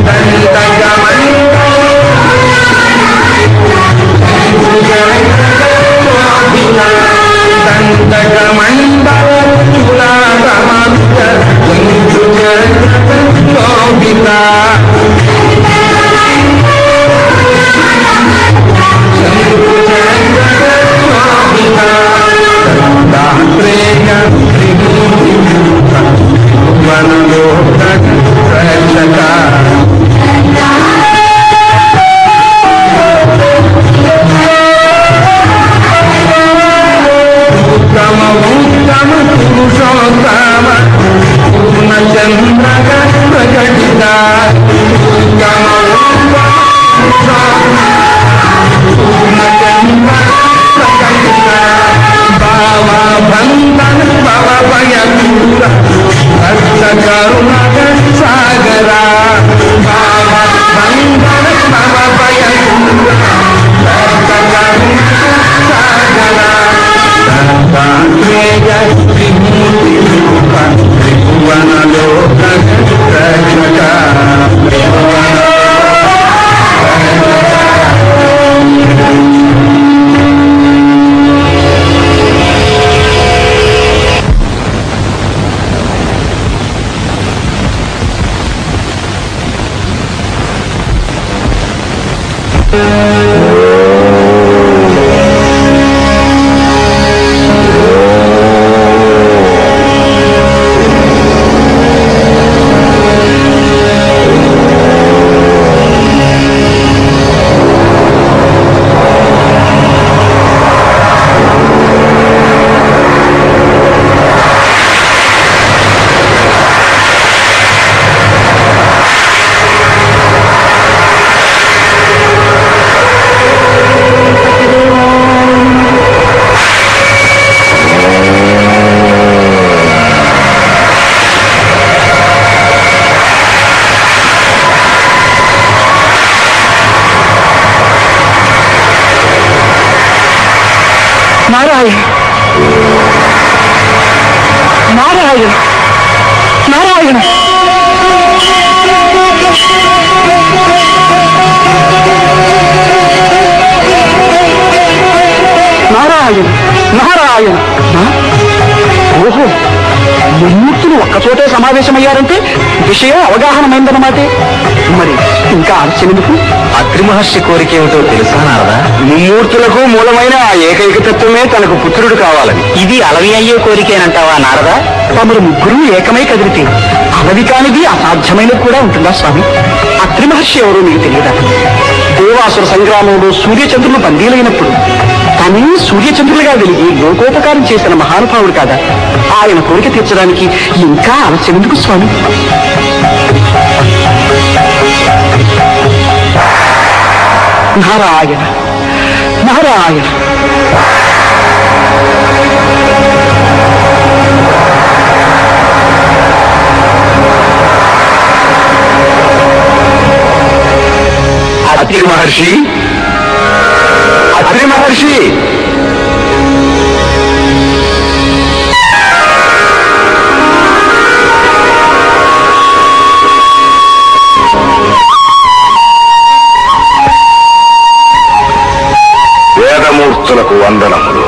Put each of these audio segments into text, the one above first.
నారాయణ నారాయణ నారాయణ నారాయణ నారాయణ ఆ? ఓహో ముమ్మూర్తులు ఒక్కచోటే సమావేశమయ్యారంటే విషయం అవగాహనమైందన్నమాటే మరి ఇంకా ఆలస్యం ఎందుకు అత్రి మహర్షి కోరిక ఏమిటో తెలుసా నారదా ముమ్మూర్తులకు మూలమైన ఆ ఏకైక తత్వమే తనకు పుత్రుడు కావాలని ఇది అలవి అయ్యే కోరికేనంటావా నారదా తమరు ముగ్గురు ఏకమై కదిలితే అవధి కానిది అసాధ్యమైనది కూడా ఉంటుందా స్వామి అత్రి మహర్షి ఎవరో మీకు తెలియదా దేవాసుర సంగ్రామంలో సూర్యచంద్రులు బందీలైనప్పుడు తనే సూర్యచంద్రులుగా వెలిగి లోకోపకారం చేసిన మహానుభావుడు కాదా ఆయన కోరిక తీర్చడానికి ఇంకా ఆలస్యం ఎందుకు స్వామి నారాయణ నారాయణ అత్రి మహర్షి అత్రి మహర్షి వేదమూర్తులకు వందనములు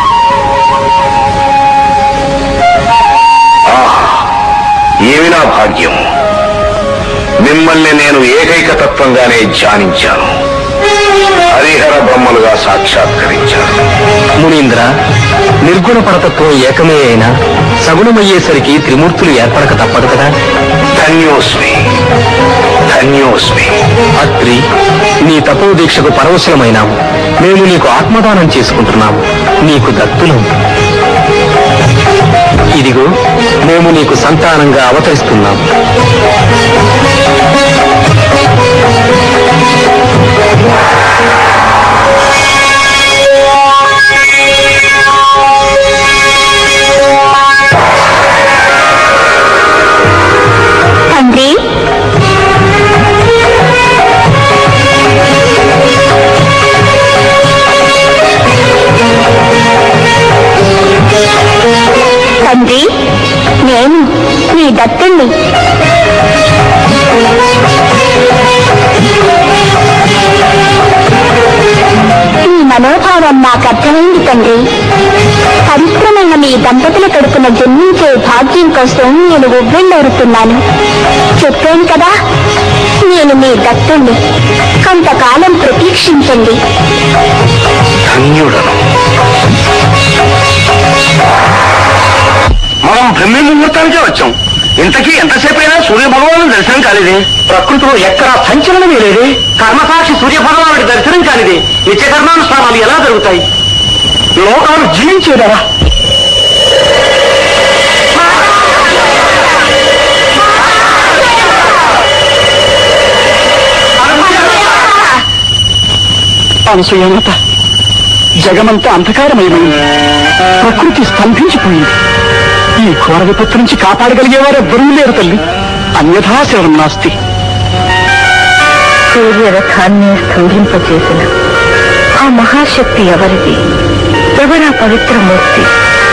ఆహా ఏమి నా భాగ్యం మిమ్మల్ని నేను ఏకైక తత్వంగానే ధ్యానించాను హరిహర బ్రహ్మలుగా సాక్షాత్కరించాను మునీంద్ర నిర్గుణ పరతత్వం ఏకమే అయినా సగుణమయ్యేసరికి త్రిమూర్తులు ఏర్పడక తప్పదు కదా ధన్యోస్మి ధన్యోస్మి అత్రి నీ తపోదీక్షకు పరవశలమైనాము మేము నీకు ఆత్మదానం చేసుకుంటున్నాము నీకు దత్తులం ఇదిగో మేము నీకు సంతానంగా అవతరిస్తున్నాము తండ్రి తండ్రి నేను నీ దత్తుణ్ణి తండ్రి పవిత్రమైన మీ దంపతుల కడుపున జన్మించే భాగ్యం కోసం నేను ఉవ్వెళ్ళూరుతున్నాను చెప్పాను కదా నేను మీ దత్తుణ్ణి కొంతకాలం ప్రతీక్షించండి ధన్యుడను మనం బ్రహ్మ ముహూర్తానికే వచ్చాం ఇంతకీ ఎంతసేపు అయినా సూర్య భగవాను దర్శనం కాలేదే ప్రకృతిలో ఎక్కడా సంచలనమే లేదే కర్మసాక్షి సూర్య భగవానుడి దర్శనం కానిది నిత్యకర్మానుష్ఠానాలు ఎలా జరుగుతాయి లోకాలు జీవించేదరా అనసూయమాత జగమంతా అంధకారమయమైంది ప్రకృతి స్తంభించిపోయింది ఈ ఘోర విపత్తు నుంచి కాపాడగలిగేవారు ఎవ్వరూ లేరు తల్లి అన్యథా శరణం నాస్తి సూర్యరథాన్ని స్తంభింపచేసిన ఆ మహాశక్తి ఎవరిది ఎవరా పవిత్రమూర్తి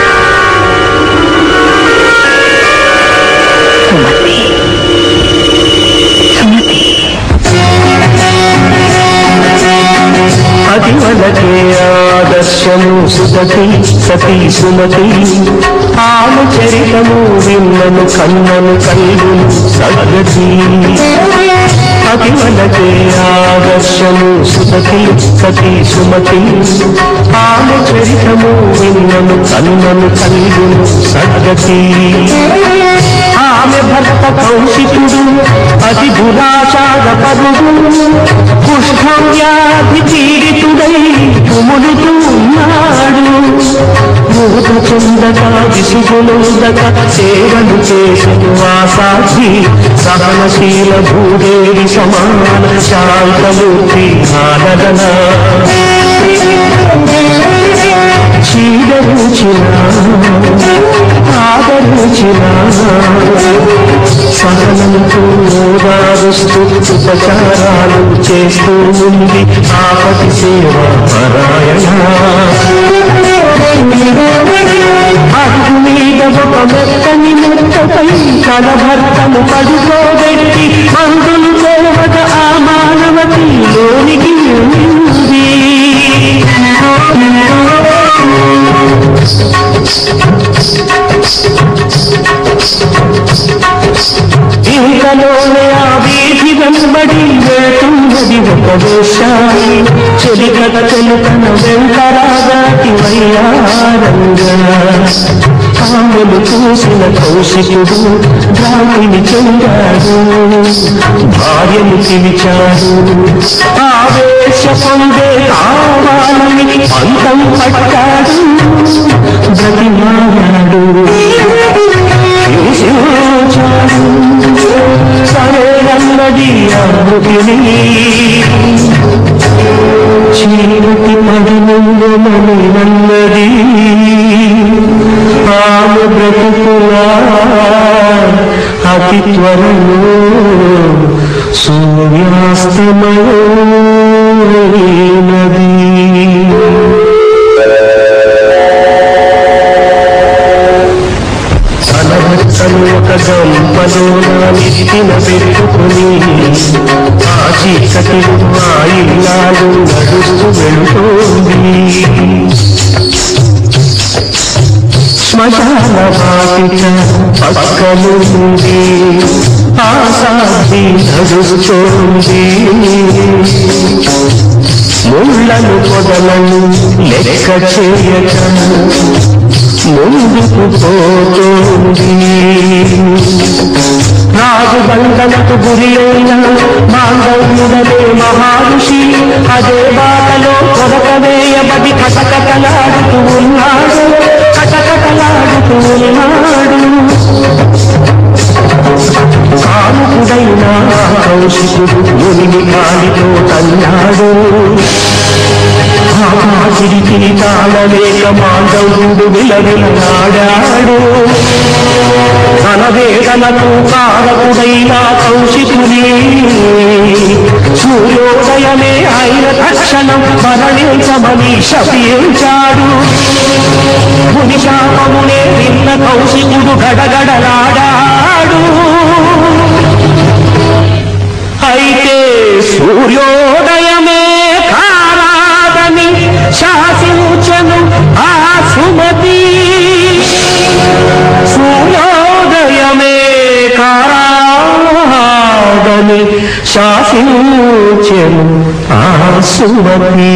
సుమతి సుమతి అది మనకే ఆదర్శము సుతతి సతీ సుమతి ఆమె చరితము విన్నను కన్నను కల్లును సద్గతి అది మనకే ఆదర్శము సుతతి సతీ సుమతి ఆమె చరితము విన్నను కన్నను కల్లును సద్గతి ఆమె భర్త కౌశికుడు అతి దురాచార పరుడు కుష్ఠం వ్యాధి పీడితుడై కుములుతూ ఉన్నాడు మూత చెందక విసుగులుందక సేవలు చేసను ఆసాక్షి సహనశీల భూదేవి సమాన శాంతమూర్తి ఆదరణ చీదరుచిన ఆదరించిన సహనంతో ఓదారుస్తూ ఉపచారాలు చేస్తూ ఉంది ఆపతి సేవ పరాయణ అడుగు మీద ఒక మెత్తని మెత్తపై తన భర్తను పడుకోబెట్టి మందులు తోమక ఆ మానవతి లోనికి ఉంది ఇంకలోనే ఆ వీధి వెంబడి వెళుతున్నది ఒక వేష చెలికత చెలుకన వెంకరాగాటి వయ్యారంగా ఆమెను చూసిన కౌశికుడు రాముని చెందాడు భార్యను పిలిచాడు ఆవేశ పొందే కావాలని పంతం పట్టాడు బ్రతిమాడు హింసించాడు సరేనన్నది అమృతిని చీకటి పడినన్నది ఆమె బ్రతుకులా అతి త్వరలో సూర్యాస్తమయోనది ఒక గంపలోన నెత్తిన పెట్టుకుని ఆ చీకటిలో ఆ ఇల్లాలు నడుస్తూ వెళుతోంది శ్మశాన వాటిక పక్కనుంది ఆ సాధి నడుస్తోంది ముళ్ళను పొదలను లెక్క చేయక ముందుకు పోతోంది రాజు బంధనకు గురి అయిన మాంగళ్యుడనే మహారుషి అదే బాటలో కొరక వేయబడి కటకటలాడుతూ ఉన్నాడు కటకటలాడుతూ ఉన్నాడు కాముకుడైన కౌశికుడు మునిని కాలితో తన్నాడు ఆకాశికి తాళలేక మాండవుడు విలవిలనాడాడు తన వేదనకు కారకుడైన కౌశికుని సూర్యోదయమే ఆయన తక్షణం మరణించమని శపించాడు ముని శాపమునే విన్న కౌశికుడు గడగడలాడాడు అయితే సూర్యోదయమే కారాదని శాసించను శాసించెను ఆ సుమతి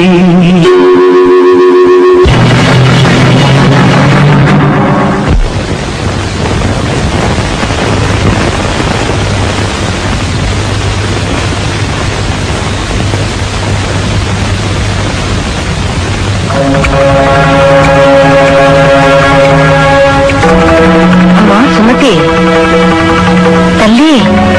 అమ్మా సుమతి తల్లి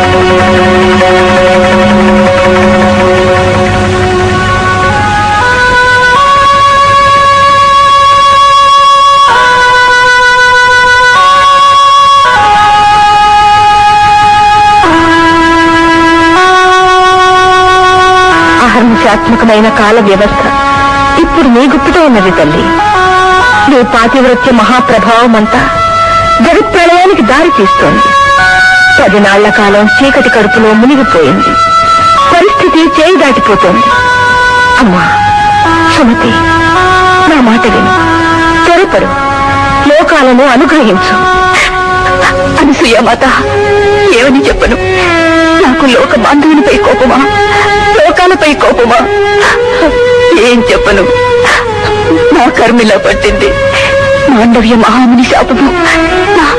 అహర్నిశాత్మకమైన కాల వ్యవస్థ ఇప్పుడు నీ గుప్పితో ఉన్నది తల్లి నీ పాతివృత్య మహాప్రభావమంతా జగత్ప్రళయానికి దారి తీస్తోంది పదినాళ్ల కాలం చీకటి కడుపులో మునిగిపోయింది పరిస్థితి చేయి దాటిపోతోంది అమ్మా సుమతి నా మాట విను త్వరపడు లోకాలను అనుగ్రహించు అనసూయమాత ఏమని చెప్పను నాకు లోక బాంధవునిపై కోపమా లోకాలపై కోపమా ఏం చెప్పను నా కర్మిలా పట్టింది మాండవ్య మహాముని శాపము నా-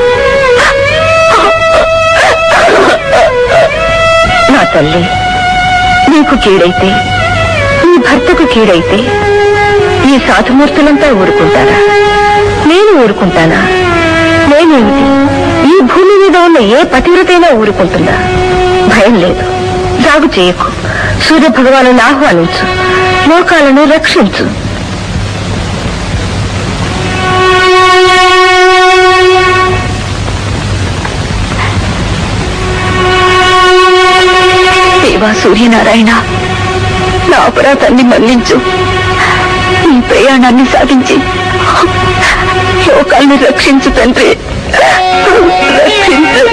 నా తల్లి నీకు కీడైతే నీ భర్తకు కీడైతే ఈ సాధుమూర్తులంతా ఊరుకుంటారా నేను ఊరుకుంటానా నేనేమిటి ఈ భూమి మీద ఉన్న ఏ పతివ్రతైనా ఊరుకుంటుందా భయం లేదు జాగు చేయకు సూర్య భగవాను ఆహ్వానించు లోకాలను రక్షించు దేవా సూర్యనారాయణ నా అపరాధాన్ని మన్నించు నీ ప్రయాణాన్ని సాధించి లోకాల్ని రక్షించు తండ్రి రక్షించు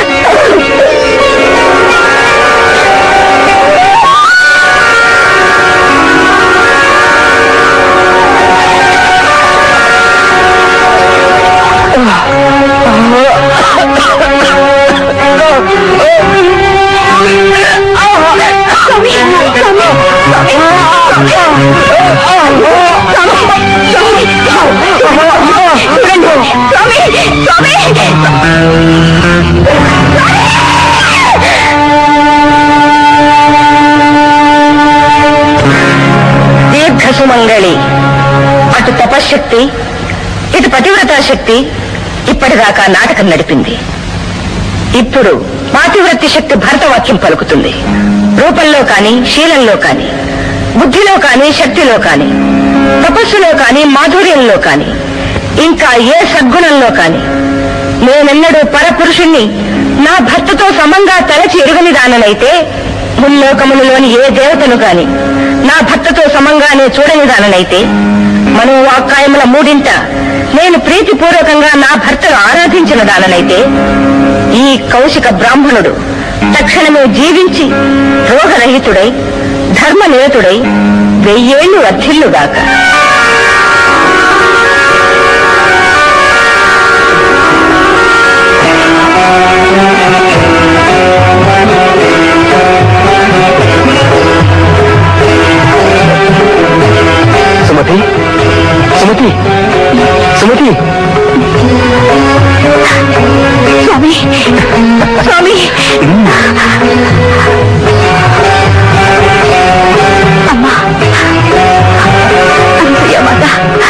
దీర్ఘ సుమంగళి అటు తపశ్శక్తి ఇటు పతివ్రతా శక్తి ఇప్పటిదాకా నాటకం నడిపింది ఇప్పుడు పాతివ్రత్య శక్తి భరతవాక్యం పలుకుతుంది రూపంలో కాని శీలంలో కాని బుద్ధిలో కాని శక్తిలో కాని తపస్సులో కాని మాధుర్యంలో కాని ఇంకా ఏ సద్గుణంలో కాని నేనెన్నడూ పరపురుషుణ్ణి నా భర్తతో సమంగా తలచి ఎరుగని దాననైతే ముల్లోకములలోని ఏ దేవతను గాని నా భర్తతో సమంగానే చూడని దాననైతే మనోవాక్కాయముల మూడింట నేను ప్రీతిపూర్వకంగా నా భర్తను ఆరాధించిన దాననైతే ఈ కౌశిక బ్రాహ్మణుడు తక్షణమే జీవించి రోగరహితుడై ధర్మనిరతుడై వెయ్యేళ్లు వర్ధిల్లుగాక సుమతి సుమతి సుమతి స్వామి స్వామి అమ్మా అనసూయ మాత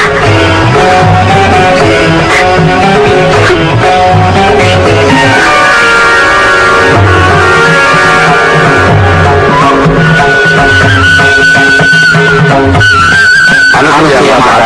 అనసూయ మాత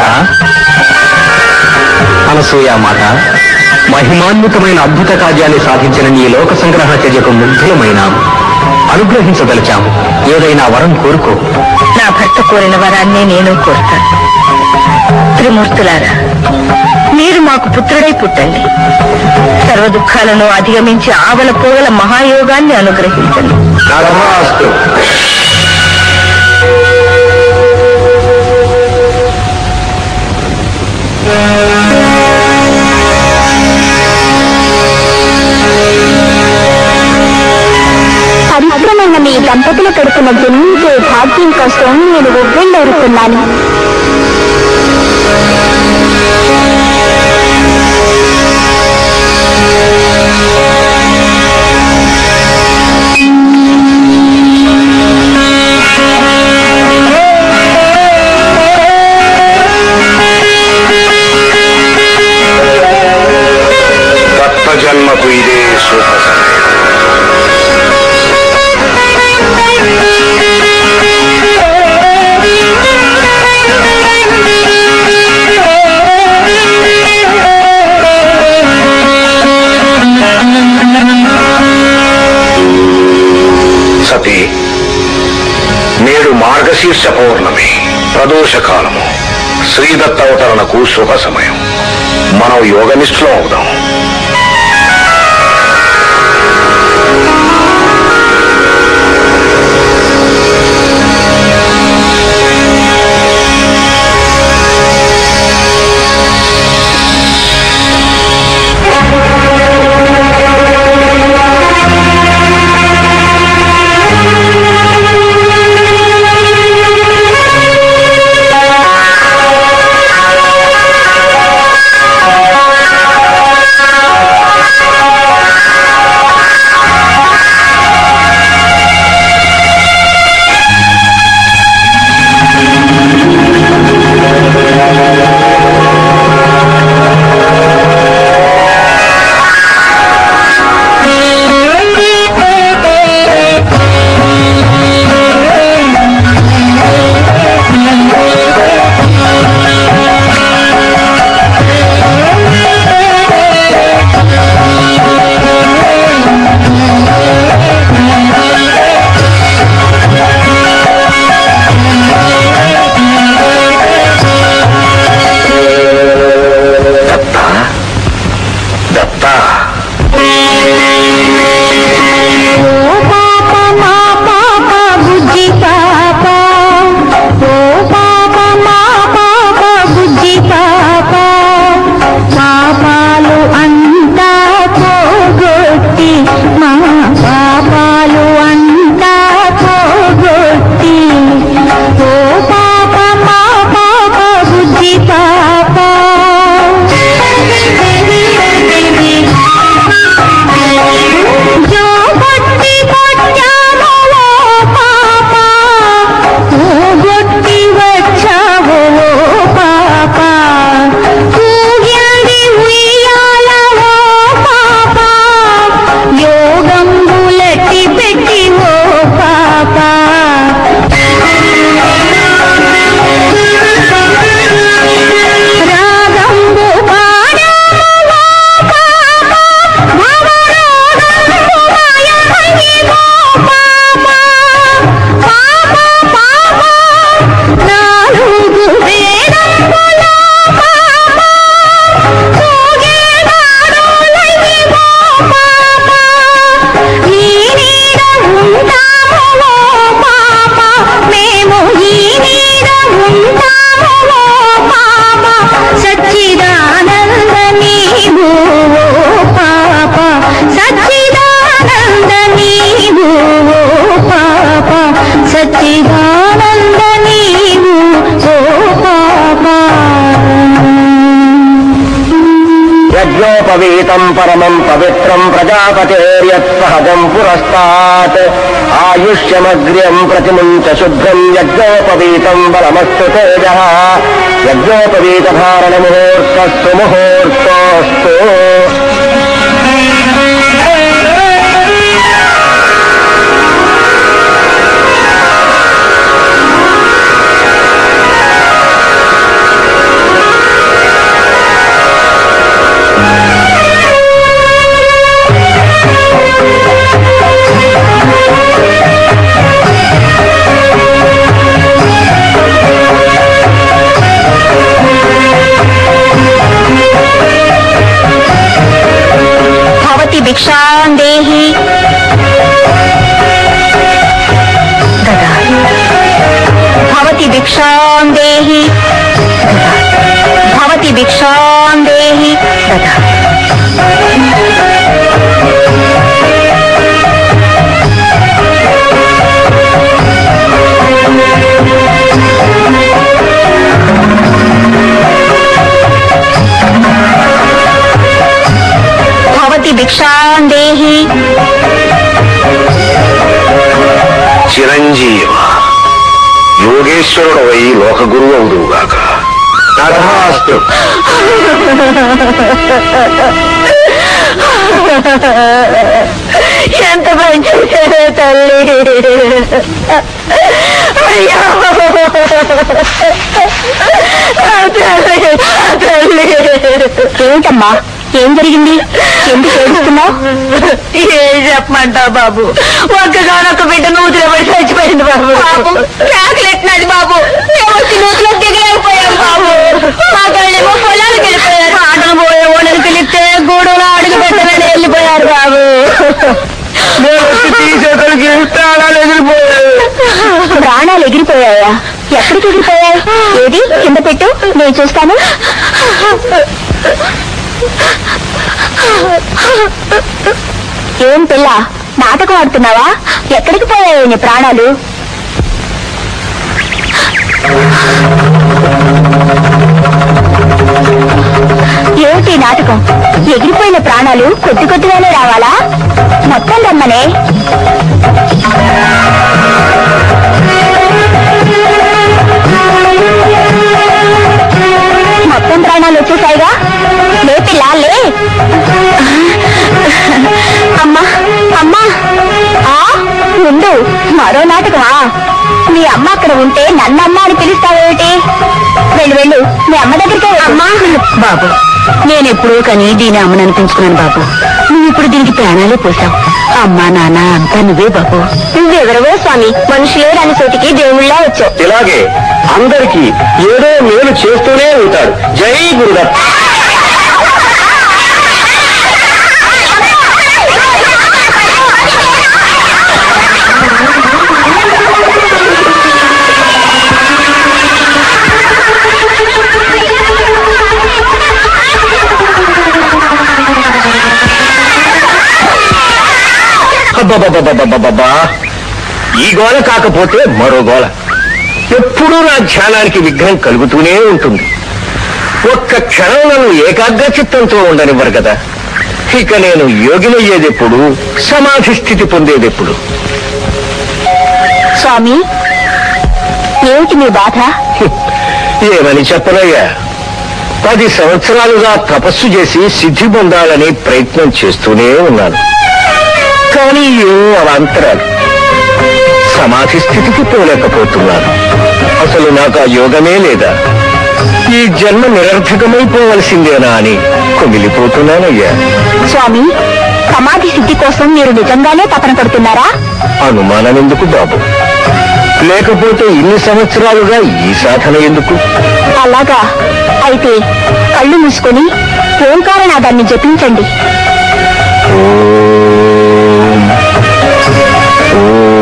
అనసూయ మాత మహిమాన్వితమైన అద్భుత కార్యాన్ని సాధించిన నీ లోక సంగ్రహ చర్యకు ముగ్ధులమైనాము అనుగ్రహించదలిచాము ఏదైనా వరం కోరుకో నా భర్త కోరిన వరాన్నే నేను కోరుతాను త్రిమూర్తులారా మీరు మాకు పుత్రుడై పుట్టండి సర్వ దుఃఖాలను అధిగమించి ఆవల పోగల మహాయోగాన్ని అనుగ్రహించండి తథాస్తు. పవిత్రమైన మీ దంపతుల కడుపున జన్మించే భాగ్యం కోసం నేను ఒవ్వెళ్ళూరుతున్నాను దత్త జన్మకు ఇదే శుభ సమయం సతీ నేడు మార్గశీర్ష పౌర్ణమి ప్రదోష కాలము శ్రీదత్త అవతరణకు శుభ సమయం మనం యోగనిష్ఠులం అవుదాం దత్త దత్త ఓ పాప మా పాప బుజ్జి పాప ఓ పాప మా పాప బుజ్జి పాప పాపాలు అంతా పోగొట్టి మా పాపాలు అంతా పోగొట్టి ఓ పాప మా పాప బుజ్జి పాప జో గొట్టి కొట్టావో పాప ఓ గొట్టి వచ్చావో పాప కూగ్యంది ఉయ్యాలవో పాప యోగంబులెట్టి పెట్టి ఓ పాప రాగంబు పాడావో పాప భవరోగంబు మాయమయ్యో పాప పాప పాప నాలుగు వేదంబుల పాప పోగేదారులయ్యో పాప నీ నీడ ఉంటామో పాప మేము ఈ నీడ ఉంటామో పాప సచ్చిదానంద నీవు ఓ పాప సచ్చిదానంద నీవు ఓ పాప సచ్చిదానంద నీవు ఓ పాప యజ్ఞోపవీతం పరమం పవిత్రం ప్రజాపతేర్యత్సహజం పురస్తాత్ ఆయుష్యమగ్ర్యం ప్రతిముంచ శుద్ధం యజ్ఞోపవీతం బలమస్తు తేజ యజ్ఞోపవీత ధారణ ముహూర్తస్సు ముహూర్తోస్తు ఓ చిరంజీవ యోగేశ్వరుడు అయి లోక గురువు అవుదువుగాక తథాస్తు ఎంత పని చేశారో తల్లి అయ్యో ఆ తల్లి ఆ తల్లి ఏమిటమ్మా ఏం జరిగింది ఎందుకు ఏడుస్తున్నావు ఏం చెప్పమంటావు బాబు ఒక్కగానొక్క బిడ్డ నూతిలో పడి చచ్చిపోయింది బాబు బాబు కేకలెట్టినది బాబు మేము వచ్చి నూతిలో దిగలేకపోయాం బాబు మా కళ్ళేమో పొలాలకు వెళ్ళిపోయారు ఆటలు పోయే ఓడలు పిలిస్తే గూడెలో అడుగు పెట్టమని వెళ్ళిపోయారు బాబు తీసేతలకి ప్రాణాలు ఎగిరిపోయాయి ప్రాణాలు ఎగిరిపోయాయా ఎక్కడికి ఎగిరిపోయాయి ఏది కింద పెట్టు నేను చూస్తాను ఏం పిల్ల నాటకం ఆడుతున్నావా ఎక్కడికి పోయాయి నీ ప్రాణాలు ఏమిటి ఈ నాటకం ఎగిరిపోయిన ప్రాణాలు కొద్ది కొద్దిగానే రావాలా మొత్తం రమ్మనే మొత్తం ప్రాణాలు వచ్చేసాయిగా లే పిల్ల లే అమ్మా అమ్మా ఆ ఉండు మరో నాటకమా మీ అమ్మ అక్కడ ఉంటే నన్ను అమ్మ అని పిలుస్తావేమిటి వెళ్ళు వెళ్ళు మీ అమ్మ దగ్గరికి అమ్మా బాబు నేనెప్పుడూ కానీ దీని అమ్మని అనిపించుకున్నాను బాబు నువ్వు ఇప్పుడు దీనికి ప్రాణాలే పోసావు అమ్మా నాన్న అంతా నువ్వే బాబు నువ్వెవరవో స్వామి మనుషులే రాని చోటికి దేవుళ్ళ వచ్చావు ఇలాగే అందరికీ ఏదో మేలు చేస్తూనే ఉంటాడు జై గురుదత్ అబ్బబ్బబ్బబ్బబ్బబ్బబ్బా. ఈ గోల కాకపోతే మరో గోల ఎప్పుడూ నా ధ్యానానికి విఘ్నం కలుగుతూనే ఉంటుంది ఒక్క క్షణం నన్ను ఏకాగ్ర చిత్తంతో ఉండనివ్వరు కదా ఇక నేను యోగినయ్యేదెప్పుడు సమాధి స్థితి పొందేదెప్పుడు స్వామి ఏమిటి మీ బాధ హ్మ్. ఏమని చెప్పనయ్యా పది సంవత్సరాలుగా తపస్సు చేసి సిద్ధి పొందాలని ప్రయత్నం చేస్తూనే ఉన్నాను కానీ ఏవో అవాంతరాలు సమాధి స్థితికి పోలేకపోతున్నాను అసలు నాకు ఆ యోగమే లేదా ఈ జన్మ నిరర్థకమైపోవలసిందేనా అని కుమిలిపోతున్నానయ్యా స్వామి సమాధి సిద్ధి కోసం మీరు నిజంగానే తపన పడుతున్నారా అనుమానం ఎందుకు బాబు లేకపోతే ఇన్ని సంవత్సరాలుగా ఈ సాధన ఎందుకు అలాగా అయితే కళ్ళు మూసుకొని ఓంకారనాదాన్ని జపించండి ఓం. ఓం.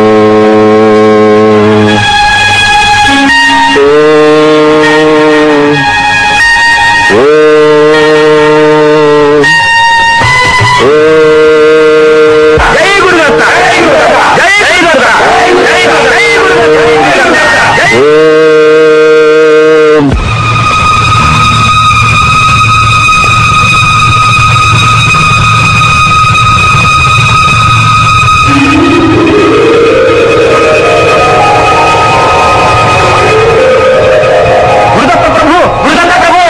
ఓం. ఓం. జై గురుదత్త జై గురుదత్త జై గురుదత్త ఓం గురుదత్త ప్రభు గురుదత్త ప్రభు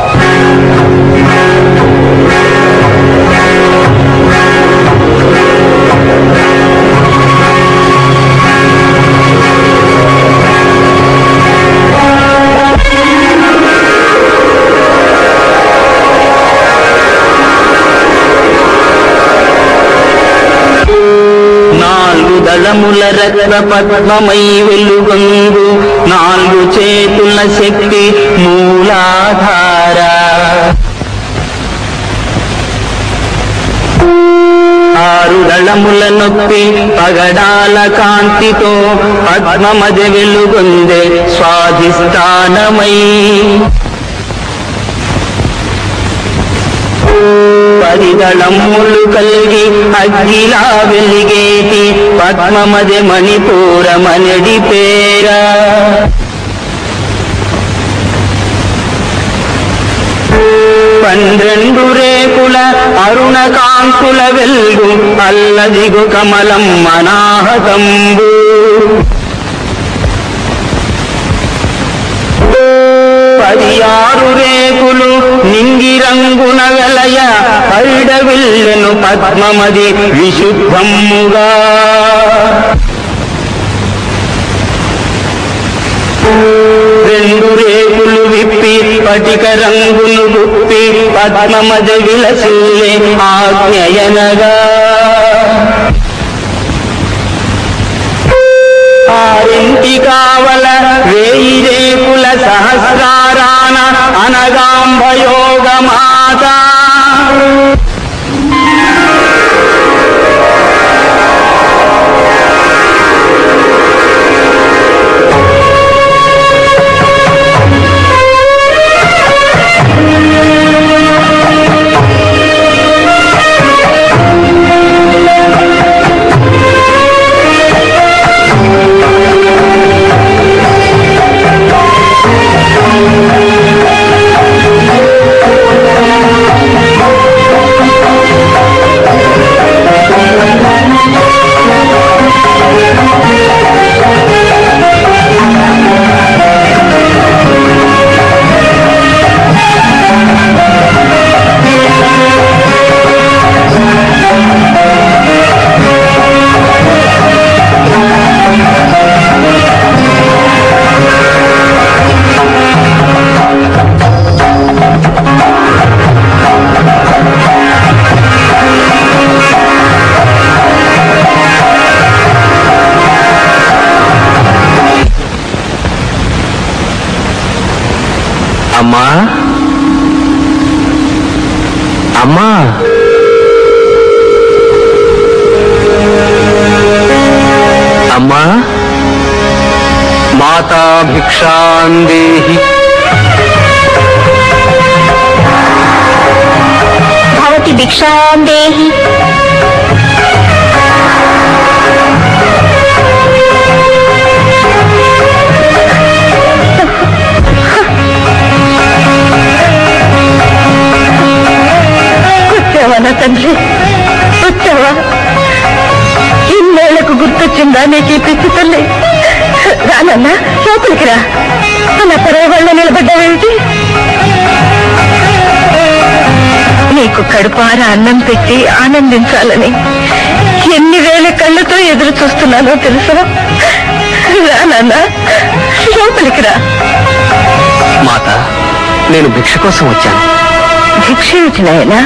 నాలుగు దళముల రత్న పద్మమై వెలుగొంగు నాలుగు చేతుల శక్తి మూలాధార ఆరు దళముల నొప్పి పగడాల కాంతితో పద్మమది వెలుగొందే స్వాధిష్టానమై పరిదళములు కలిగి అగ్గిలా వెలిగేటి పద్మమది మణిపూరమనడి పేరా పన్నెండు రేకుల అరుణ కాంతుల వెల్గు అల్లదిగు కమలం మనాహతంబు రంగున వెలయ పైడవిల్లెను పద్మమది విశుద్ధమ్ముగా రెండు రేకులు విప్పి పటిక రంగును గుప్పి పద్మమది విలసిల్లే ఆజ్ఞయనగా ఆరింటి కావల వేయి రేకుల సహస్రారాన అనగాంభయోగ మాత అమ్మా అమ్మా అమ్మా మాతా భిక్షాందేహి భవతి భిక్షాం దేహి వచ్చావా నా తండ్రి వచ్చావా ఇన్నేళ్లకు గుర్తొచ్చిందా నీకు ఈ పిచ్చి తల్లి రానన్నా లోపలికి రా అలా పరవ వాళ్ళ నిలబడ్డావేమిటి నీకు కడుపార అన్నం పెట్టి ఆనందించాలని ఎన్ని వేల కళ్ళతో ఎదురు చూస్తున్నానో తెలుసా రానన్నా లోపలికి రా మాత నేను భిక్ష కోసం వచ్చాను భిక్ష ఏమిటి నాయనా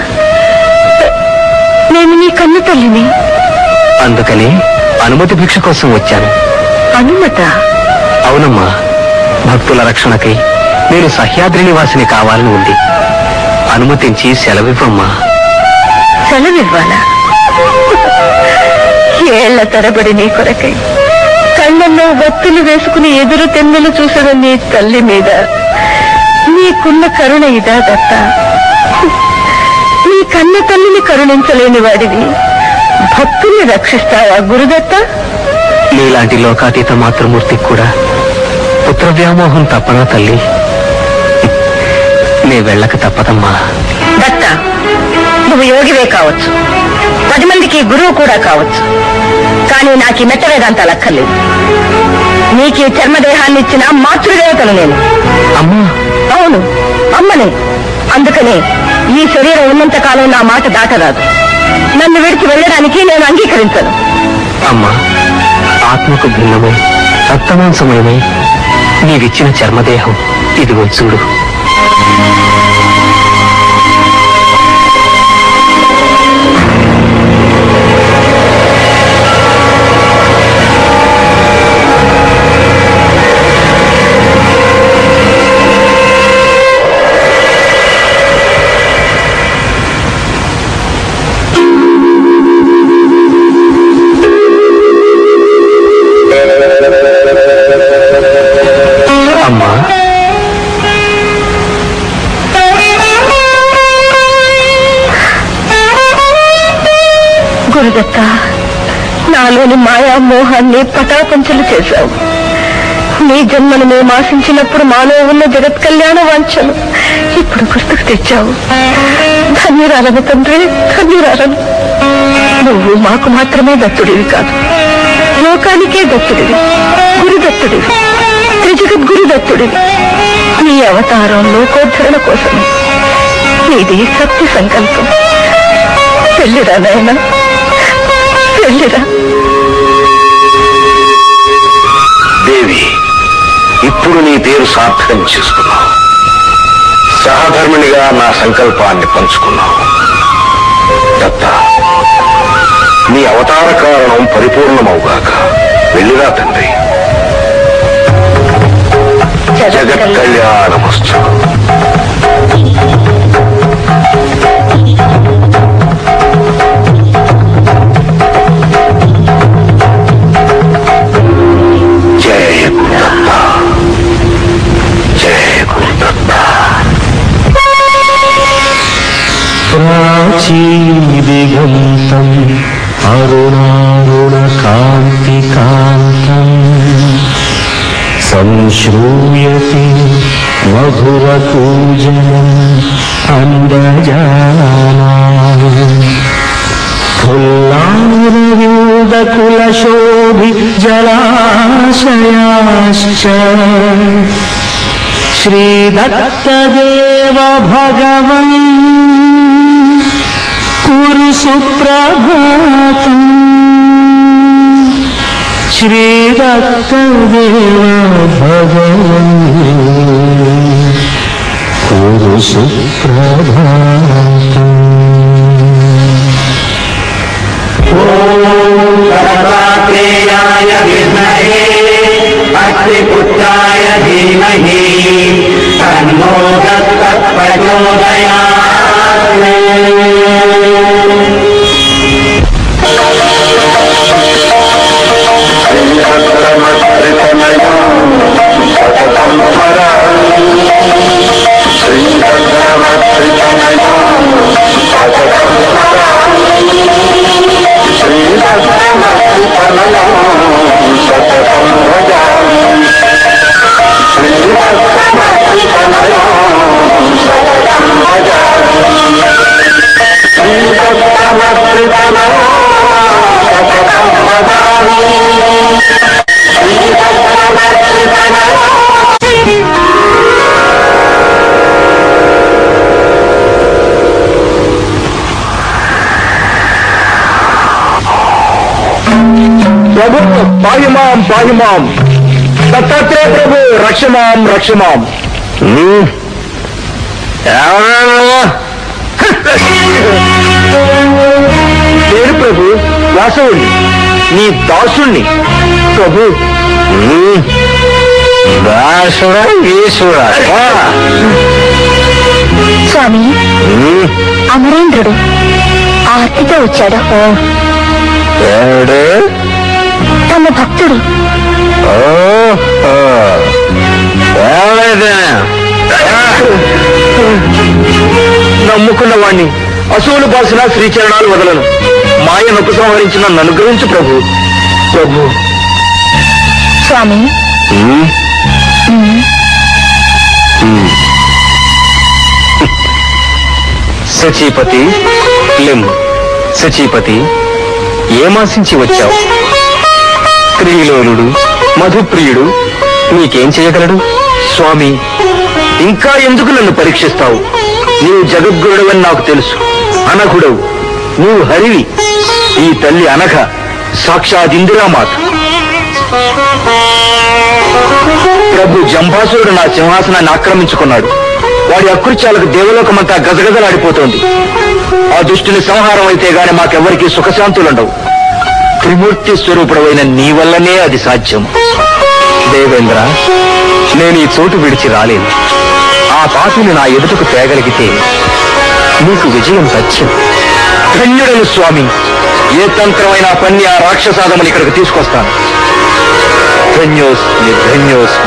నేను నీ కన్ను తల్లిని అందుకని అనుమతి భిక్ష కోసం వచ్చాను అనుమత అవునమ్మా భక్తుల రక్షణకై నేను సహ్యాద్రి నివాసిని కావాలని ఉంది అనుమతించి సెలవివ్వమ్మా సెలవివ్వాలా ఏళ్ల తరబడి నీ కొరకై కళ్ళల్లో వత్తులు వేసుకుని ఎదురు తెన్నెలు చూసిన నీ తల్లి మీద నీకున్న కరుణ ఇదా దత్త నీ కన్న తల్లిని కరుణించలేని వాడివి భక్తుల్ని రక్షిస్తావా గురుదత్త నీలాంటి లోకాతీత మాతృమూర్తికి కూడా పుత్ర వ్యామోహం తప్పనా తల్లి నే వెళ్ళక తప్పదమ్మా దత్త నువ్వు యోగివే కావచ్చు పది మందికి గురువు కూడా కావచ్చు కానీ నాకు ఈ మెట్ట వేదాంతాలు అక్కర్లేదు నీకు ఈ చర్మదేహాన్ని ఇచ్చిన మాతృదేవతను నేను అమ్మా అవును అమ్మనే అందుకనే ఈ శరీరం ఉన్నంత కాలం నా మాట దాటరాదు నన్ను విడిచి వెళ్ళడానికి నేను అంగీకరించను అమ్మా ఆత్మకు భిన్నమై రక్తమాంసమయమై నీవిచ్చిన చర్మదేహం ఇదిగో చూడు అమ్మా గురుదత్త నాలోని మాయా మోహాన్ని పటాపంచలు చేశావు నీ జన్మను మేము ఆశించినప్పుడు మాలో ఉన్న జగత్ కళ్యాణ వాంఛలు ఇప్పుడు గుర్తుకు తెచ్చావు ధన్యురాలను తండ్రి ధన్యురాలను నువ్వు మాకు మాత్రమే దత్తుడివి కాదు లోకానికే దత్తుడివి గురుదత్తుడివి త్రిజగద్గురు దత్తుడివి నీ అవతారం లోకోద్ధరణ కోసమే నీది సత్య సంకల్పం పెళ్ళిరా నాయన పెళ్ళిరా దేవి ఇప్పుడు నీ పేరు సార్థకం చేసుకున్నావు సహధర్మిణిగా నా సంకల్పాన్ని పంచుకున్నావు దత్త నీ అవతార కారణం పరిపూర్ణమవుగాక వెళ్ళిరా తండ్రి జగత్ కళ్యాణమస్తు జయ గురుదత్త జయ గురుదత్త ప్రాచీదిగంతం అరుణారుణకాంతికాంతం సంశ్రూయతే మధురకూజనం అందజానా ఫుల్లారవిందకులశోభి జలాశయాశ్చ శ్రీదత్తదేవ భగవన్ కురు సుప్రభాతం శ్రీదత్తదేవ భగవన్ కురు సుప్రభాతం దత్తాత్రేయాయ విద్మహే అగ్నిపుత్రాయ ధీమహి తన్నో దత్త ప్రభు పాహిమాం పాహిమాం దత్తాత్రేయ ప్రభు రక్షమాం రక్షమాం పేరు ప్రభు వాసవుణ్ణి నీ దాసుణ్ణి ప్రభు దాసుడా ఈశ్వరా స్వామి అమరేంద్రుడు ఆర్తితో వచ్చాడు ఏడు తమ భక్తుడు నమ్ముకున్న వాణ్ణి అసూలు బాసిన శ్రీచరణాలు వదలను మాయను ఉపసంహరించిన నన్ను అనుగ్రహించు ప్రభు ప్రభు స్వామి సచీపతి లిం సచీపతి ఏమాశించి వచ్చావు స్త్రీలోలుడు మధుప్రియుడు నీకేం చేయగలడు స్వామి ఇంకా ఎందుకు నన్ను పరీక్షిస్తావు నీవు జగద్గురుడవని నాకు తెలుసు అనఘుడవు నీవు హరివి ఈ తల్లి అనఘ సాక్షాత్ ఇందిరామాత ప్రభు జంభాసురుడు నా సింహాసనాన్ని ఆక్రమించుకున్నాడు వాడి అకృత్యాలకు దేవలోకమంతా గజగజలాడిపోతోంది ఆ దుష్టుని సంహారం అయితే గాని మాకెవ్వరికీ సుఖశాంతులుండవు త్రిమూర్తి స్వరూపుడమైన నీ వల్లనే అది సాధ్యం దేవేంద్ర నేను ఈ చోటు విడిచి రాలేను ఆ పాపిని నా ఎదుటకు తేగలిగితే నీకు విజయం సత్యం ధన్యుడను స్వామి ఏ తంత్రమైన పన్ని ఆ రాక్షసాదముని ఇక్కడికి తీసుకొస్తాను ధన్యోస్మి ధన్యోస్మి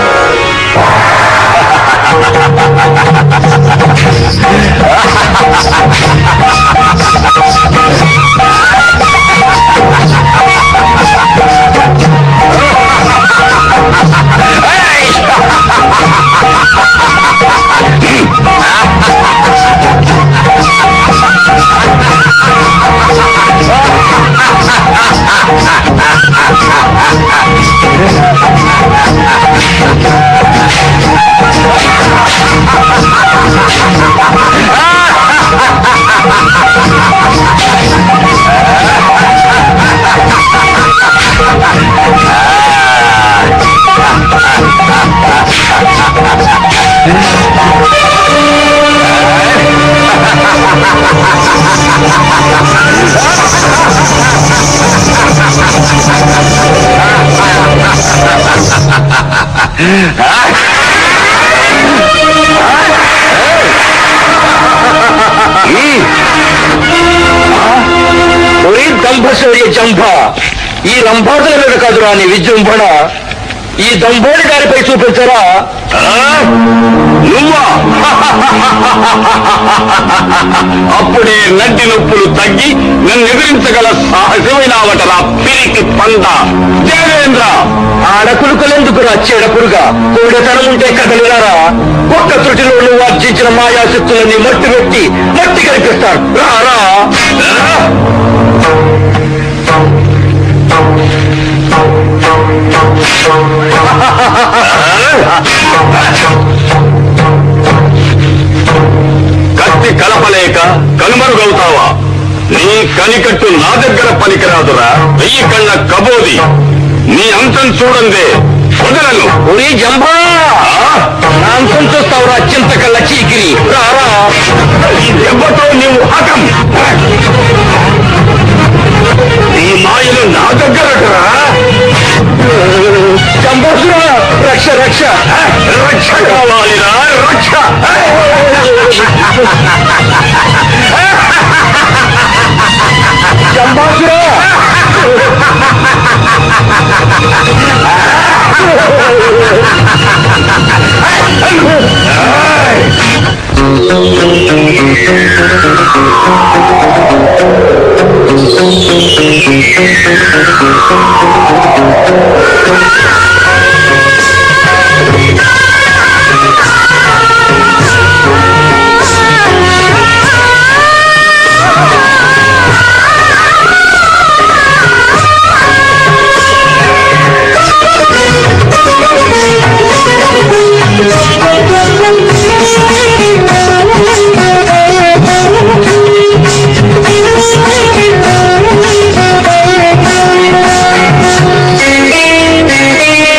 ఒరి దంభశౌర్య జంభ ఈ రంభాటుల మీద కాదురా నీ విజృంభణ ఈ దంభోడి గారిపై చూపించరా నువ్వా అప్పుడే నడ్డి నొప్పులు తగ్గి నన్ను ఎదిరించగల సాహసమైన అవటరా పిరికి పంద దేవేంద్ర ఆడకులుకలెందుకురా చెడపురుగా కోడెతనం ఉంటే కదలిరారా ఒక్క త్రుటిలో నువ్వు ఆర్జించిన మాయాశక్తులన్నీ మట్టి పెట్టి మట్టి కనిపిస్తారు రారా రా. కత్తి కలపలేక కనుమరుగవుతావా నీ కనికట్టు నా దగ్గర పనికిరాదురా వెయ్యి కళ్ళ కబోది నీ అంతం చూడందే వదలను ఒరే జంభా నా అంతం చూస్తావురా చింతకళ్ళ చీకిరి రారా ఈ దెబ్బతో నీవు హతం నీ మాయలు నా దగ్గర చంపసురా రక్ష రక్ష రక్ష కావాలిరా రక్ష చంపాసురా Thank you.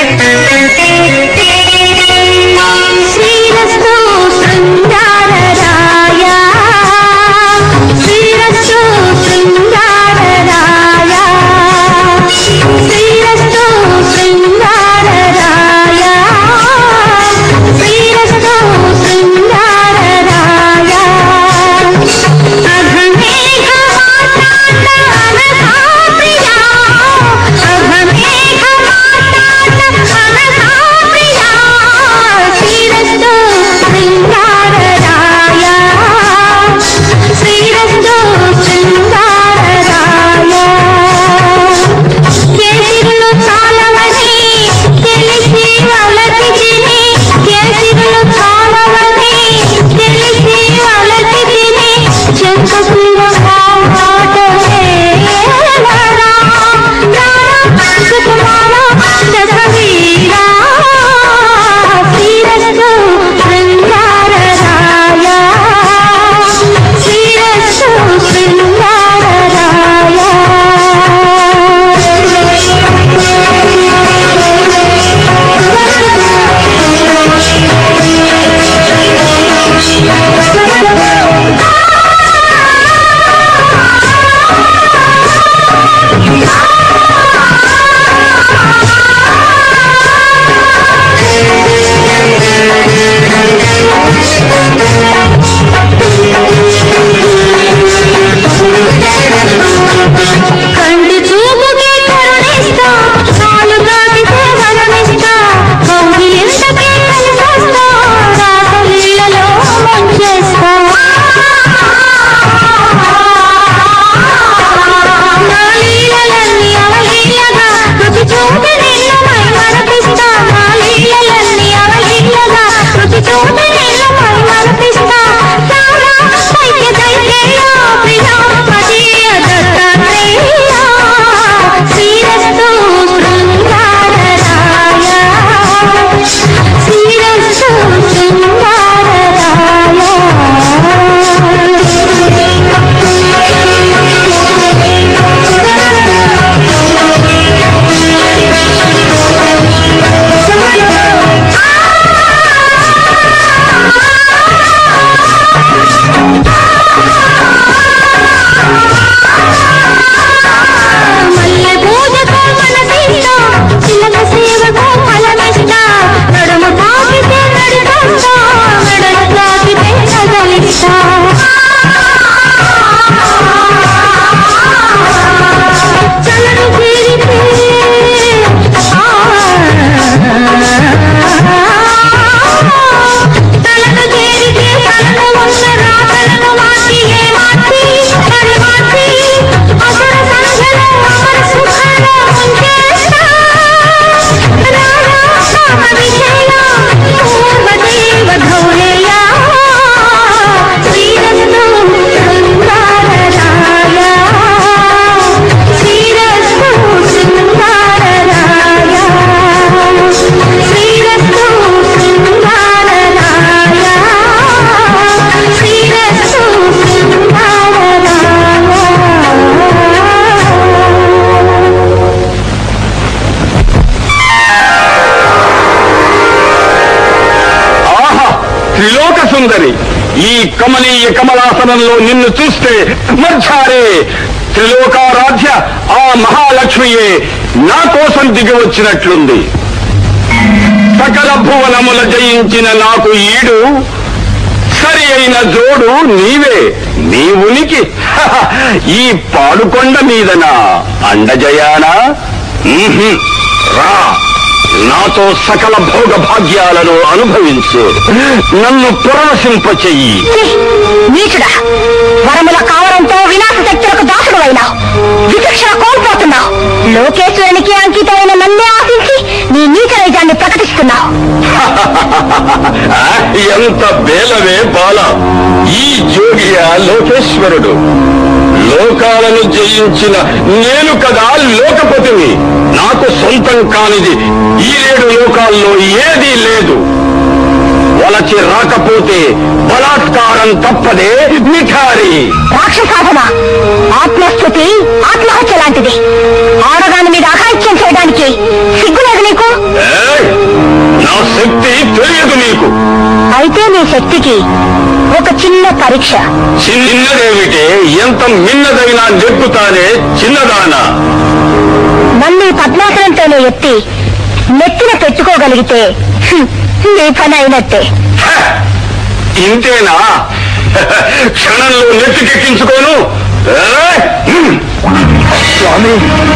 త్రిలోక సుందరి ఈ కమనీయ కమలాసనంలో నిన్ను చూస్తే మర్చారే త్రిలోకారాధ్య ఆ మహాలక్ష్మియే నా కోసం దిగి వచ్చినట్లుంది సకల భువనముల జయించిన నాకు ఈడు సరి అయిన జోడు నీవే నీ ఉనికి హహ, ఈ పాడుకొండ మీదనా అండజయానా ఉహుం, రా నాతో సకల భోగ భాగ్యాలను అనుభవించు నన్ను పరవశింపచెయ్యి ఛీ! నీచుడా వరముల కావడంతో వినాశ శక్తులకు దాసుడు అయినావు విచక్షణ కోల్పోతున్నావు లోకేశ్వరునికి అంకితమైన నన్నే ఆశించి నీ నీచ నైజాన్ని ప్రకటిస్తున్నావు ఆ, ఎంత బేలవే బాల ఈ జోగియ లోకేశ్వరుడు లోకాలను జయించిన నేను కదా లోకపతిని నాకు సొంతం కానిది ఈ ఏడు లోకాల్లో ఏదీ లేదు వలచి రాకపోతే బలాత్కారం తప్పదే మిఠారి రాక్షసాధన ఆత్మస్థుతి ఆత్మహత్య లాంటిది ఆడదాని మీద అఘాయిత్యం చేయడానికి సిగ్గులేదు నీకు ఏయ్! నా శక్తి తెలియదు నీకు అయితే నీ శక్తికి ఒక చిన్న పరీక్ష చిన్నదేమిటే ఎంత మిన్నదైనా నెప్పుతానే చిన్నదానా నన్ను ఈ పద్మాసనంతోనే ఎత్తి నెత్తిన పెట్టుకోగలిగితే హ్మ్, నీ పని అయినట్టే హ! ఇంతేనా క్షణంలో నెత్తికెక్కించుకోను ఏయ్! హ్మ్. స్వామి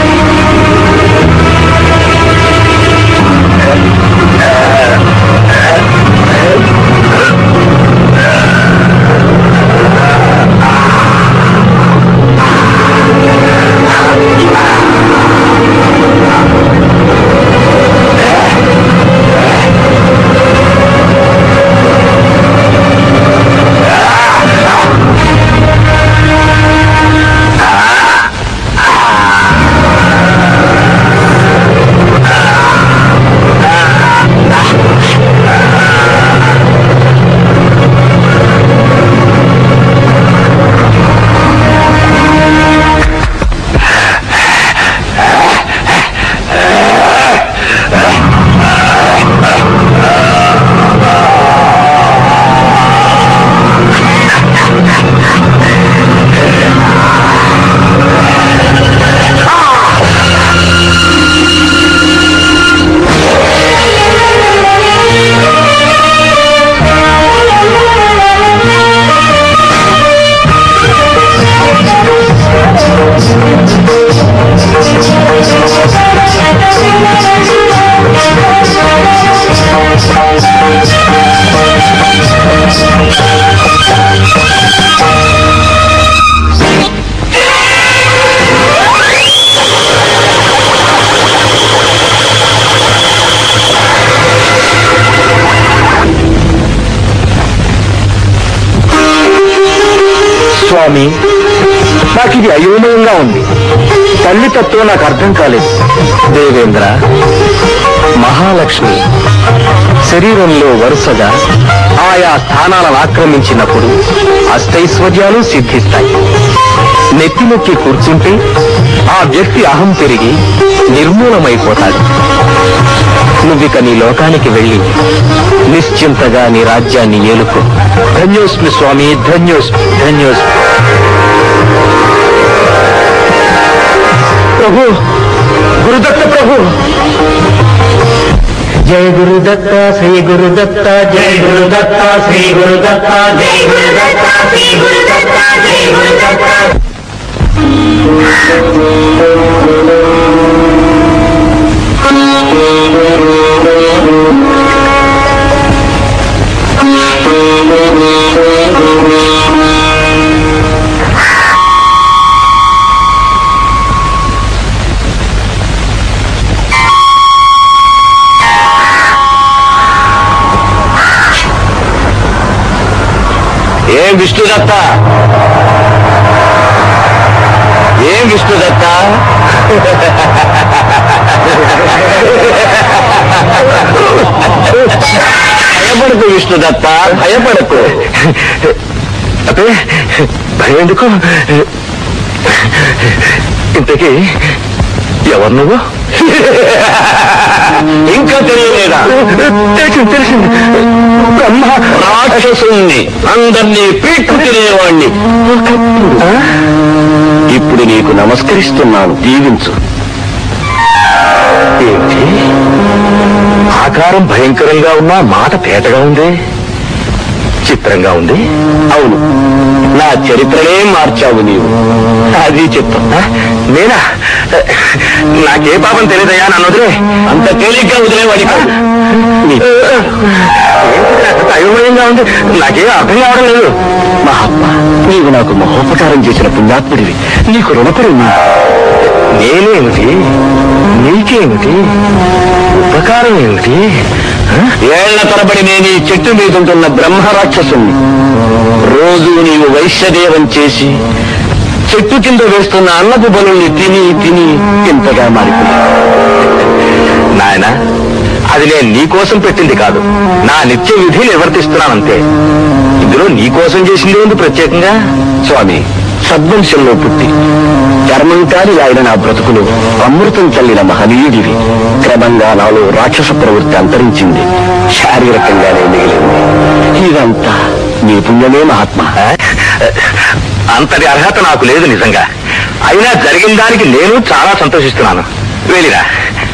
స్వామి నాకు ఇది అయోమయంగా ఉంది తల్లి తత్వం నాకు అర్థం కాలేదు దేవేంద్ర మహాలక్ష్మి శరీరంలో వరుసగా ఆయా స్థానాలను ఆక్రమించినప్పుడు అష్టైశ్వర్యాలు సిద్ధిస్తాయి నెత్తినెక్కి కూర్చుంటే ఆ వ్యక్తి అహం పెరిగి నిర్మూలమైపోతాడు నువ్విక నీ లోకానికి వెళ్ళి నిశ్చింతగా నీ రాజ్యాన్ని ఏలుకో ధన్యోస్మి స్వామి ధన్యోస్మి ధన్యోస్మి ప్రభు గురుదత్త ప్రభు జయ గురుదత్త శ్రీ గురుదత్త జయ గురుదత్త శ్రీ గురుదత్త జయ గురుదత్త శ్రీ గురుదత్త జయ గురుదత్త ఏం విష్ణుదత్త ఏం విష్ణుదత్త భయపడకు విష్ణుదత్త భయపడకు అదే భయం ఎందుకు ఇంతకీ ఎవరు నువ్వు ఇంకా తెలియలేదా తెలిసింది తెలిసింది బ్రహ్మ రాక్షసుణ్ణి అందరినీ పీక్కు తినేవాణ్ణి ఇప్పుడు నీకు నమస్కరిస్తున్నాను దీవించు ఏంటి ఆకారం భయంకరంగా ఉన్నా మాట తేటగా ఉంది చిత్రంగా ఉంది అవును నా చరిత్రనే మార్చావు నీవు అది చెప్తున్నా నేనా నాకే పాపం తెలియదయ్యా నన్ను వదిలే అంత తేలిగ్గా వదిలేవాడి కాదు నీ- ఏంటి నాకు అయోమయంగా ఉంది నాకేం అర్థం కావడం లేదు మహాత్మా నీవు నాకు మహోపకారం చేసిన పుణ్యాత్ముడివి నీకు రుణపడి ఉన్నా నేనేమిటి నీకేమిటి ఉపకారం ఏమిటి ఏళ్ల తరబడి నేను ఈ చెట్టు మీద ఉంటున్న బ్రహ్మరాక్షసుని రోజు నీవు వైశ్యదేవం చేసి చెట్టు కింద వేస్తున్న అన్నపు బలుల్ని తిని తిని ఇంతగా మారిపోయాను నాయన అది నేను నీ కోసం పెట్టింది కాదు నా నిత్య విధి నివర్తిస్తున్నానంతే ఇందులో నీ కోసం చేసింది ఉంది ప్రత్యేకంగా స్వామి సద్వంశంలో పుట్టి చర్మంకారి ఆయన నా బ్రతుకులు అమృతం చల్లిన మహనీయుడివి క్రమంగా నాలో రాక్షస ప్రవృత్తి అంతరించింది శారీరకంగానే మిగిలింది ఇదంతా నీ పుణ్యమే మహాత్మ అంతటి అర్హత నాకు లేదు నిజంగా అయినా జరిగిన దానికి నేను చాలా సంతోషిస్తున్నాను వెళ్ళిరా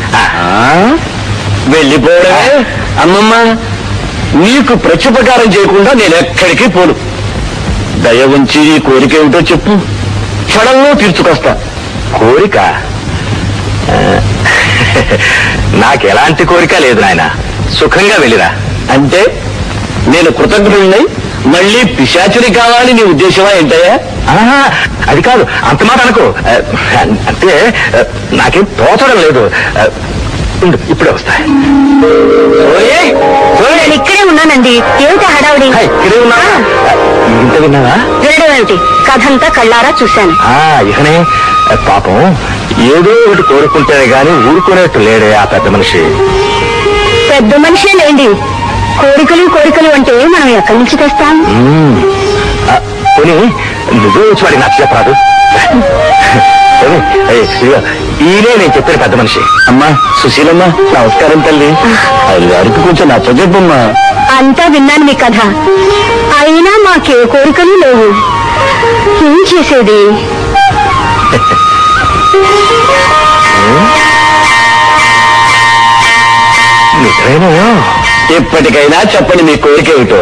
వెళ్ళిపోవడమే అమ్మమ్మ నీకు ప్రత్యుపకారం చేయకుండా నేను ఎక్కడికి పోను దయ ఉంచి నీ కోరిక ఏమిటో చెప్పు క్షణంలో తీర్చుకొస్తా కోరిక ఆ, నాకెలాంటి కోరిక లేదు నాయన సుఖంగా వెళ్ళిరా అంటే నేను కృతజ్ఞుడినై మళ్ళీ పిశాచుని కావాలి నీ ఉద్దేశమా ఏంటయ్యా ఆహా, అది కాదు అంత మాట అనుకో ఆ, అంటే ఆ, నాకేం తోచడం లేదు ఆ, ఉండు ఇప్పుడే వస్తా సోయే, సోయే. నేను ఇక్కడే ఉన్నానండి ఏమిటి హడావుడి హాయ్, ఇక్కడే ఉన్నావా ఇంత విన్నావా వినడం ఏమిటి కథ అంతా కళ్ళారా చూశాను ఆ ఇకనే పాపం ఏదో ఒకటి కోరుకుంటేనే గాని ఊరుకునేట్టు లేడే ఆ పెద్ద మనిషి పెద్ద మనిషే లేండి కోరికలు కోరికలు అంటే మనం ఎక్కడి నుంచి తెస్తాం మ్మ్. ఆ, పోనీ నువ్వే వచ్చి వాడికి నచ్చ చెప్పరాదు పోనీ, ఏయ్, ఇదిగో, ఈయనే నేను చెప్పిన పెద్ద మనిషి అమ్మా సుశీలమ్మ నమస్కారం తల్లి ఆయన గారికి కొంచెం నచ్చ చెప్పమ్మా అంతా విన్నాను మీ కథ అయినా మాకే కోరికలు లేవు ఏం చేసేది నిజమేనా ఎప్పటికైనా చెప్పండి మీ కోరిక ఏమిటో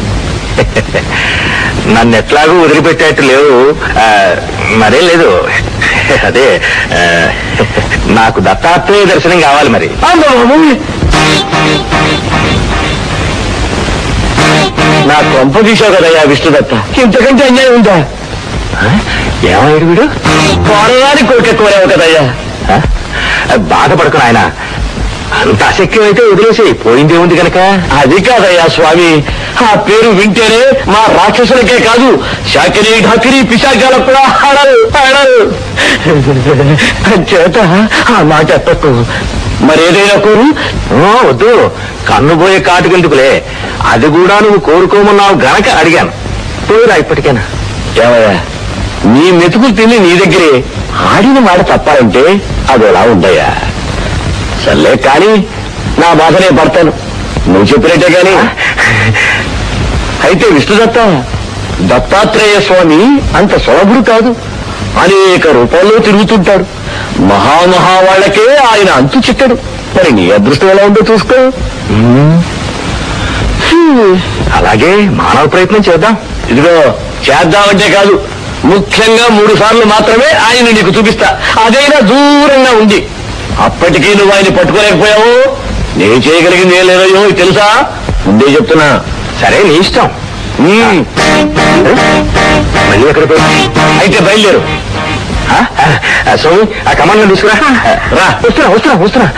నన్ను ఎట్లాగూ వదిలిపెట్టేట్టు లేవు ఆ, మరేం లేదు అదే ఆ, నాకు దత్తాత్రేయ దర్శనం కావాలి మరి నా కొంప తీసావు కదయ్యా విష్ణుదత్త ఇంతకంటే అన్యాయం ఉందా ఏమయ్యాడు వీడు కోరగాని కోరిక కోరావు కదయ్యా ఆ? బాధపడకు నాయన అంత అశక్యం అయితే వదిలేసి పోయిందేముంది కనుక అది కాదయ్యా స్వామి ఆ పేరు వింటేనే మా రాక్షసులకే కాదు శాకిరి ఢాకిరి పిశాచాలకు కూడా ఆడరు ఆడరు చేత ఆ మాట ఎత్తకు మరేదైనా కోరు ఓ, వద్దు కన్నుపోయే కాటుకెందుకులే అది కూడా నువ్వు కోరుకోమన్నావు గనక అడిగాను పోయిరా ఇప్పటికైనా ఏమయ్యా నీ మెతుకులు తిని నీ దగ్గరే ఆడిన మాట తప్పాలంటే అది ఎలా ఉందయ్యా సర్లే కానీ నా బాధనే పడతాను నువ్వు చెప్పినట్టే కానీ అయితే విష్ణుదత్త దత్తాత్రేయ స్వామి అంత సులభుడు కాదు అనేక రూపాల్లో తిరుగుతుంటాడు మహామహా వాళ్ళకే ఆయన అంతు చిక్కడు మరి నీ అదృష్టం ఎలా ఉందో చూసుకో అలాగే మానవ ప్రయత్నం చేద్దాం ఇదిగో చేద్దామంటే కాదు ముఖ్యంగా మూడు సార్లు మాత్రమే ఆయన నీకు చూపిస్తా అదైనా దూరంగా ఉంది అప్పటికీ నువ్వు ఆయన పట్టుకోలేకపోయావు నేను చేయగలిగింది ఏం లేదయ్యో ఇది తెలుసా ముందే చెప్తున్నా సరే నీ ఇష్టం ఉమ్. మళ్ళీ ఎక్కడ అయితే బయలుదేరు ఆ? ఆ, సోమి ఆ కమాండ్ తీసుకురా రా వస్తున్నా వస్తున్నా వస్తున్నా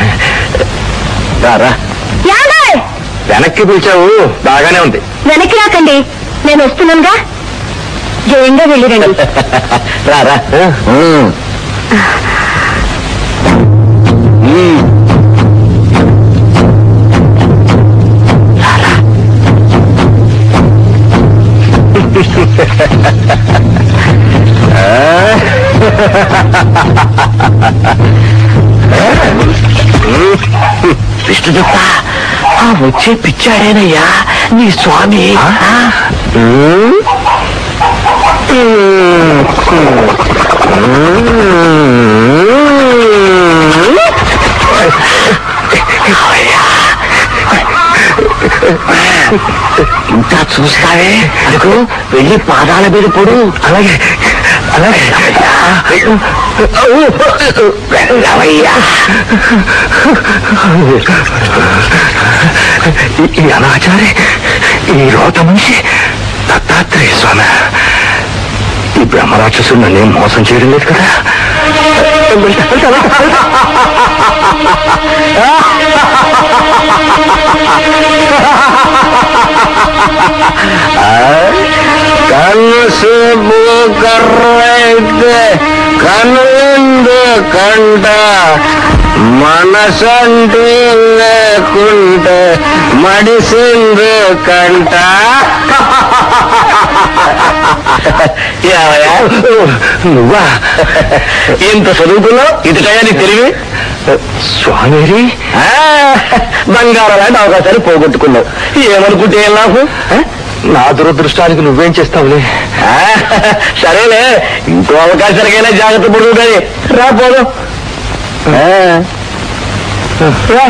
రా రా యాండే! వెనక్కి పిలిచావు బాగానే ఉంది వెనక్కి రాకండి నేను వస్తున్నానుగా జయంగా వెళ్ళిరండి రా రా ఉమ్. ఉమ్. రా, రా. విష్ణుదత్త వచ్చే పిచ్చాడేనయ్యా నీ స్వామి ఇంకా చూస్తావే అదిగో వెళ్ళి పాదాల మీద పొడు అలాగే అలాగే వెళ్ళవయ్యా ఈ అనాచారి ఈ రోత మనిషి దత్తాత్రేయ స్వామి ఈ బ్రహ్మరాక్షసుడు నన్నేం మోసం చేయడం లేదు కదా వెళ్తా, వెళ్తా, వెళ్తా. కన్ను కర్రైతే కనుందు కంట మనసంటే లేకుంటే మడిసిందు కంట ఏమయ్యా? నువ్వా ఇంత చదువుకున్నావు ఇదిటయా నీకు తెలివి స్వామిరి బంగారం లాంటి అవకాశాలు పోగొట్టుకున్నావు ఏమనుకుంటే ఏం లాభం ఆ? నా దురదృష్టానికి నువ్వేం చేస్తావులే సరేలే ఇంకో అవకాశాలకైనా జాగ్రత్త పడుతుంది కానీ రా పోదు రా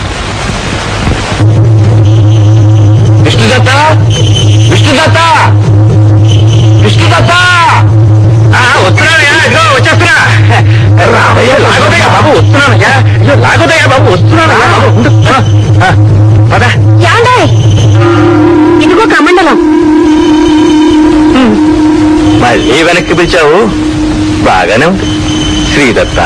విష్ణుదత్త విష్ణుదత్త విష్ణుదత్త వస్తున్నానయ్యా ఇదిగో వచ్చేస్తున్నా రావయ్యా లాగోదయ్యా బాబు వస్తున్నానయ్యా ఇదిగో లాగోదయ్యా బాబు వస్తున్నానయ్యా బాబు ఉండు. ఆ, పద ఏమండే ఇదిగో కమండలం మళ్ళీ వెనక్కి పిలిచావు బాగానే ఉంది శ్రీదత్త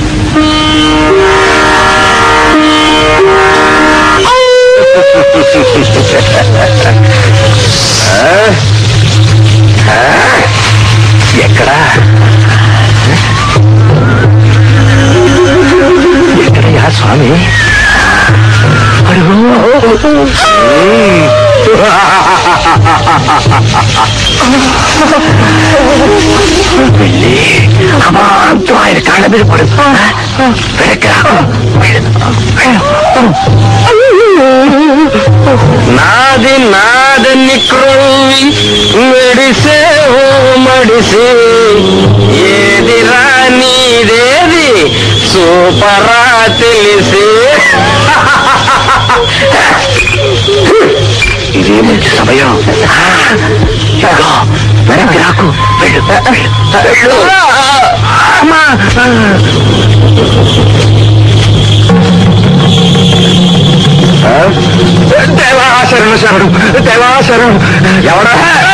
ఆ? ఆ? ఎక్కడా ఎక్కడయ్యా స్వామి వెళ్ళి అమాంతం ఆయన కాళ్ళ మీద పడు నాది నాదని క్రోవి మెడిసే ఓ మడిసి ఏది రానిదేది సూపరా తెలిసి ఇది మంచి సమయం ఇదిగో, వెనక్కి రాకు వెళ్ళు వెళ్ళు అమ్మా దేవా శరణు శరణు దేవా శరణు ఎవడా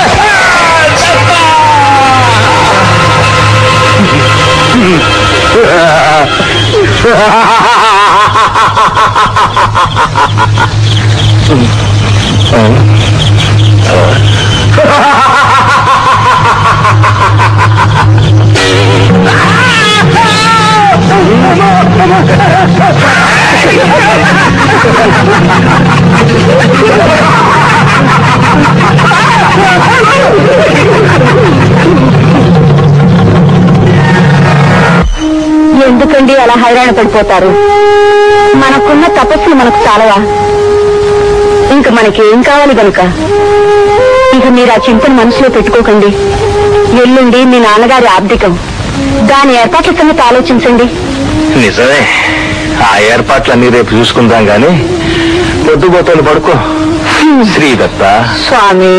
ఎందుకండి అలా హైరాణ పడిపోతారు మనకున్న తపస్సులు మనకు చాలవా ఇంక మనకి ఏం కావాలి గనుక ఇక మీరు ఆ చింతను మనసులో పెట్టుకోకండి ఎల్లుండి మీ నాన్నగారి ఆబ్దికం దాని ఏర్పాట్ల సంగతి ఆలోచించండి నిజమే ఆ ఏర్పాట్లన్నీ రేపు చూసుకుందాం గాని పొద్దుపోతాను పడుకో శ్రీదత్త స్వామి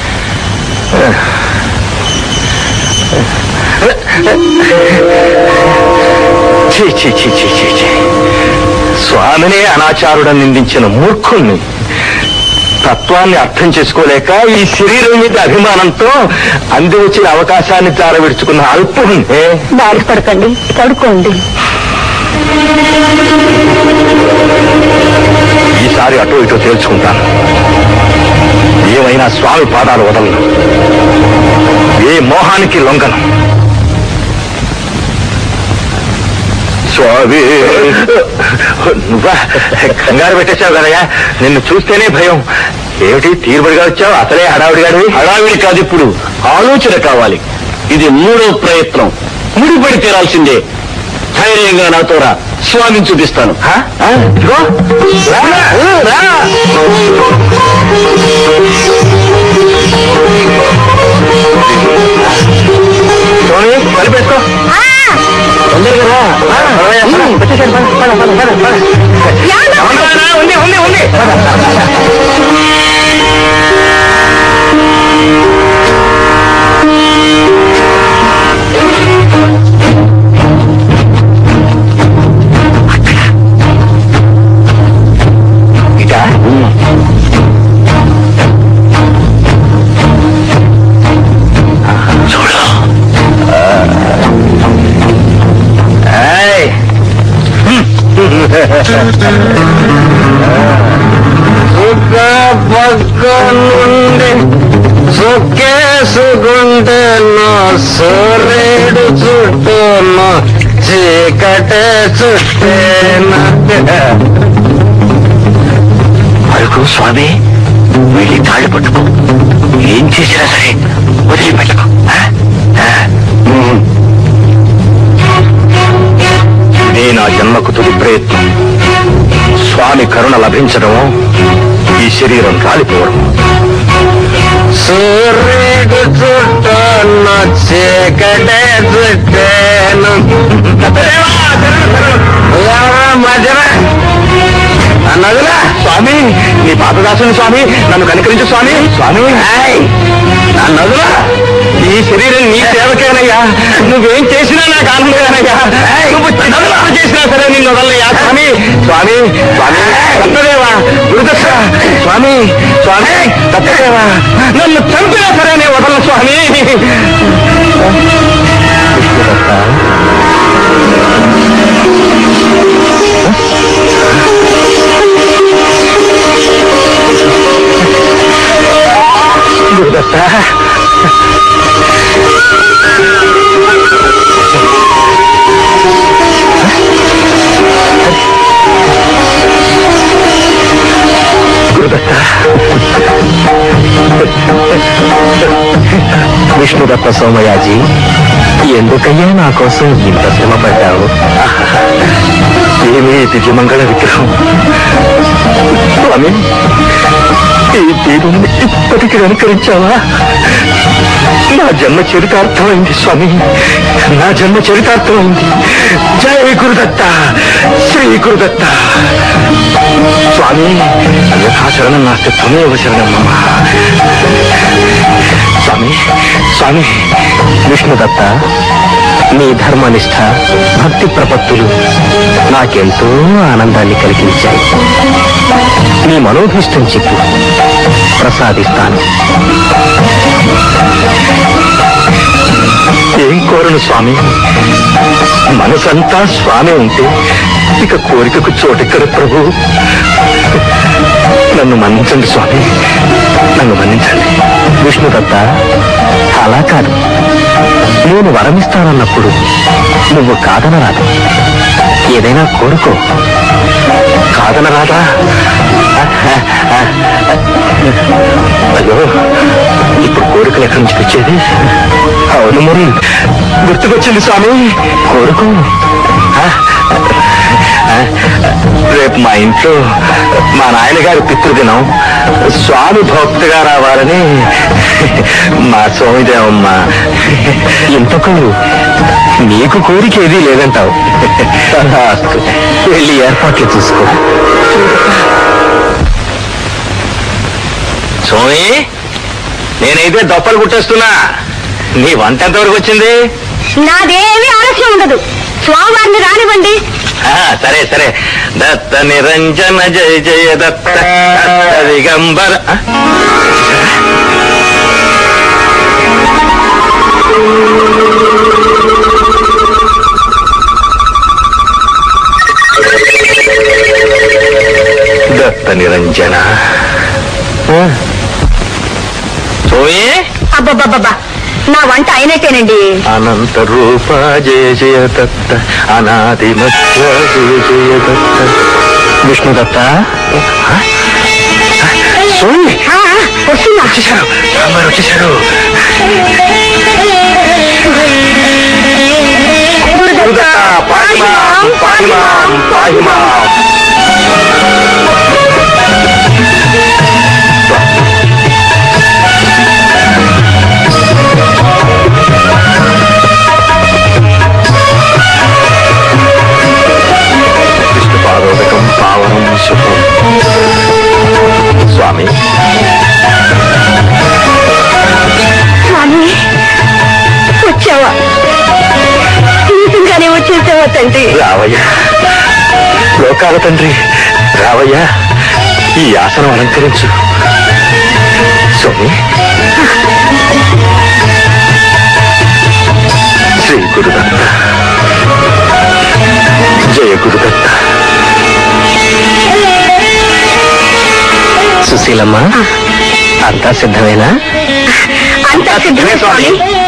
ఛీ, ఛీ, ఛీ, ఛీ, ఛీ, ఛీ. స్వామినే అనాచారుడని నిందించిన మూర్ఖుణ్ణి తత్వాన్ని అర్థం చేసుకోలేక ఈ శరీరం మీద అభిమానంతో అంది వచ్చిన అవకాశాన్ని చారవిడుచుకున్న అల్పుణ్ణి బాధపడకండి పడుకోండి ఈసారి అటో ఇటో తేల్చుకుంటాను ఏమైనా స్వామి పాదాలు వదలను ఏ మోహానికి లొంగను స్వామి నువ్వా కంగారు పెట్టేశావు కదయ్యా నిన్ను చూస్తేనే భయం ఏమిటి తీరుబడిగా వచ్చావు అసలే హడావిడిగాడివి హడావిడి కాదు ఇప్పుడు ఆలోచన కావాలి ఇది మూడో ప్రయత్నం ముడిపడి తీరాల్సిందే ధైర్యంగా నాతో రా స్వామిని చూపిస్తాను రా, రా, రా. ఇటా చూడు ఏయ్. సుఖ పక్క నుండి సుఖేసుకుంటేనో సూర్యుడు చుట్టూనో చీకటే చుట్టేనా అడుగు స్వామి వెళ్ళి తాళ్ళు పట్టుకో ఏం చేసినా సరే వదిలిపెట్టకు ఆ? ఆ? ఉమ్. నీ నా జన్మకు తుది ప్రయత్నం స్వామి కరుణ లభించడము ఈ శరీరం రాలిపోవడం సూర్యుడు చుట్టూన్న చీకటే చుట్టేను మధ్యన నదులా స్వామి నీ పాపదాసుని స్వామి నన్ను కనికరించు స్వామి స్వామి నా నదులా ఈ శరీరం నీ సేవకేనయ్యా నువ్వేం చేసినా నాకు ఆనందమేనయ్యా నువ్వు నదులా చేసినా సరే నిన్ను వదలయ్యా స్వామి స్వామి స్వామి దత్తదేవా గురుదత్త స్వామి స్వామి దత్తదేవా నన్ను చంపినా సరే నేను వదలను స్వామి గురుదత్త గురుదత్త విష్ణుదత్త సోమయాజీ ఎందుకయ్యా నా కోసం ఇంత శ్రమ పడ్డావు ఏమీ దివ్యమంగళ విగ్రహం స్వామి ఈ దీపం ఇప్పటికి అనుకరించావా నా జన్మ చరితార్థమైంది స్వామి నా జన్మ చరితార్థమైంది జయ గురుదత్త శ్రీ గురుదత్త స్వామి యథా శరణం నాస్తి త్వమేవ శరణం మమ స్వామి స్వామి విష్ణుదత్త నీ ధర్మనిష్ట భక్తి ప్రపత్తులు నాకెంతో ఆనందాన్ని కలిగించాయి నీ మనోభీష్టం చెప్పు ప్రసాదిస్తాను ఏం కోరను స్వామి మనసంతా స్వామి ఉంటే ఇక కోరికకు చోటెక్కడ ప్రభు నన్ను మన్నించండి స్వామి నన్ను మన్నించండి విష్ణుదత్త అలా కాదు నేను వరమిస్తానన్నప్పుడు నువ్వు కాదనరాదు ఏదైనా కోరుకో కాదనరాదా అయ్యో ఇప్పుడు కోరికలు ఎక్కడి నుంచి తెచ్చేది అవును మరి గుర్తుకొచ్చింది స్వామి కోరుకో ఆ? ఆ? రేపు మా ఇంట్లో మా నాయనగారి పితృదినం స్వామి భక్తిగా రావాలని మా స్వామిదేవమ్మ ఇంతకు నీకు కోరిక ఏదీ లేదంటావు తథాస్తు. వెళ్ళి ఏర్పాట్లు చూసుకో స్వామి నేనైతే దప్పలు కుట్టేస్తున్నా నీ వంట ఎంతవరకు వచ్చింది నాదేమీ ఆలస్యం ఉండదు స్వామివారిని రానివ్వండి ఆ, సరే సరే దత్త నిరంజన జయ జయ దత్త దత్త దిగంబర ఆ? దత్త నిరంజన ఆ? సోయి అబ్బబ్బబ్బబ్బా నా వంట అయినట్టేనండి అనంత రూప జయ జయ దత్త అనాది మధ్య జయ జయ దత్త విష్ణుదత్త సోయి ఆ, వస్తున్నా వచ్చేశారు రామారు వచ్చేశారు గురుదత్త పాహిమాం పాహిమాం పాహిమాం విష్ణుపాదోదకం పావనం శుభం స్వామి స్వామి వచ్చావా నిజంగానే వచ్చేసావా తండ్రి రావయ్యా లోకాల తండ్రి రావయ్యా ఈ ఆసనం అలంకరించు స్వామి శ్రీ గురుదత్త జయ గురుదత్త సుశీలమ్మ అంతా సిద్ధమేనా అంతా సిద్ధమే స్వామి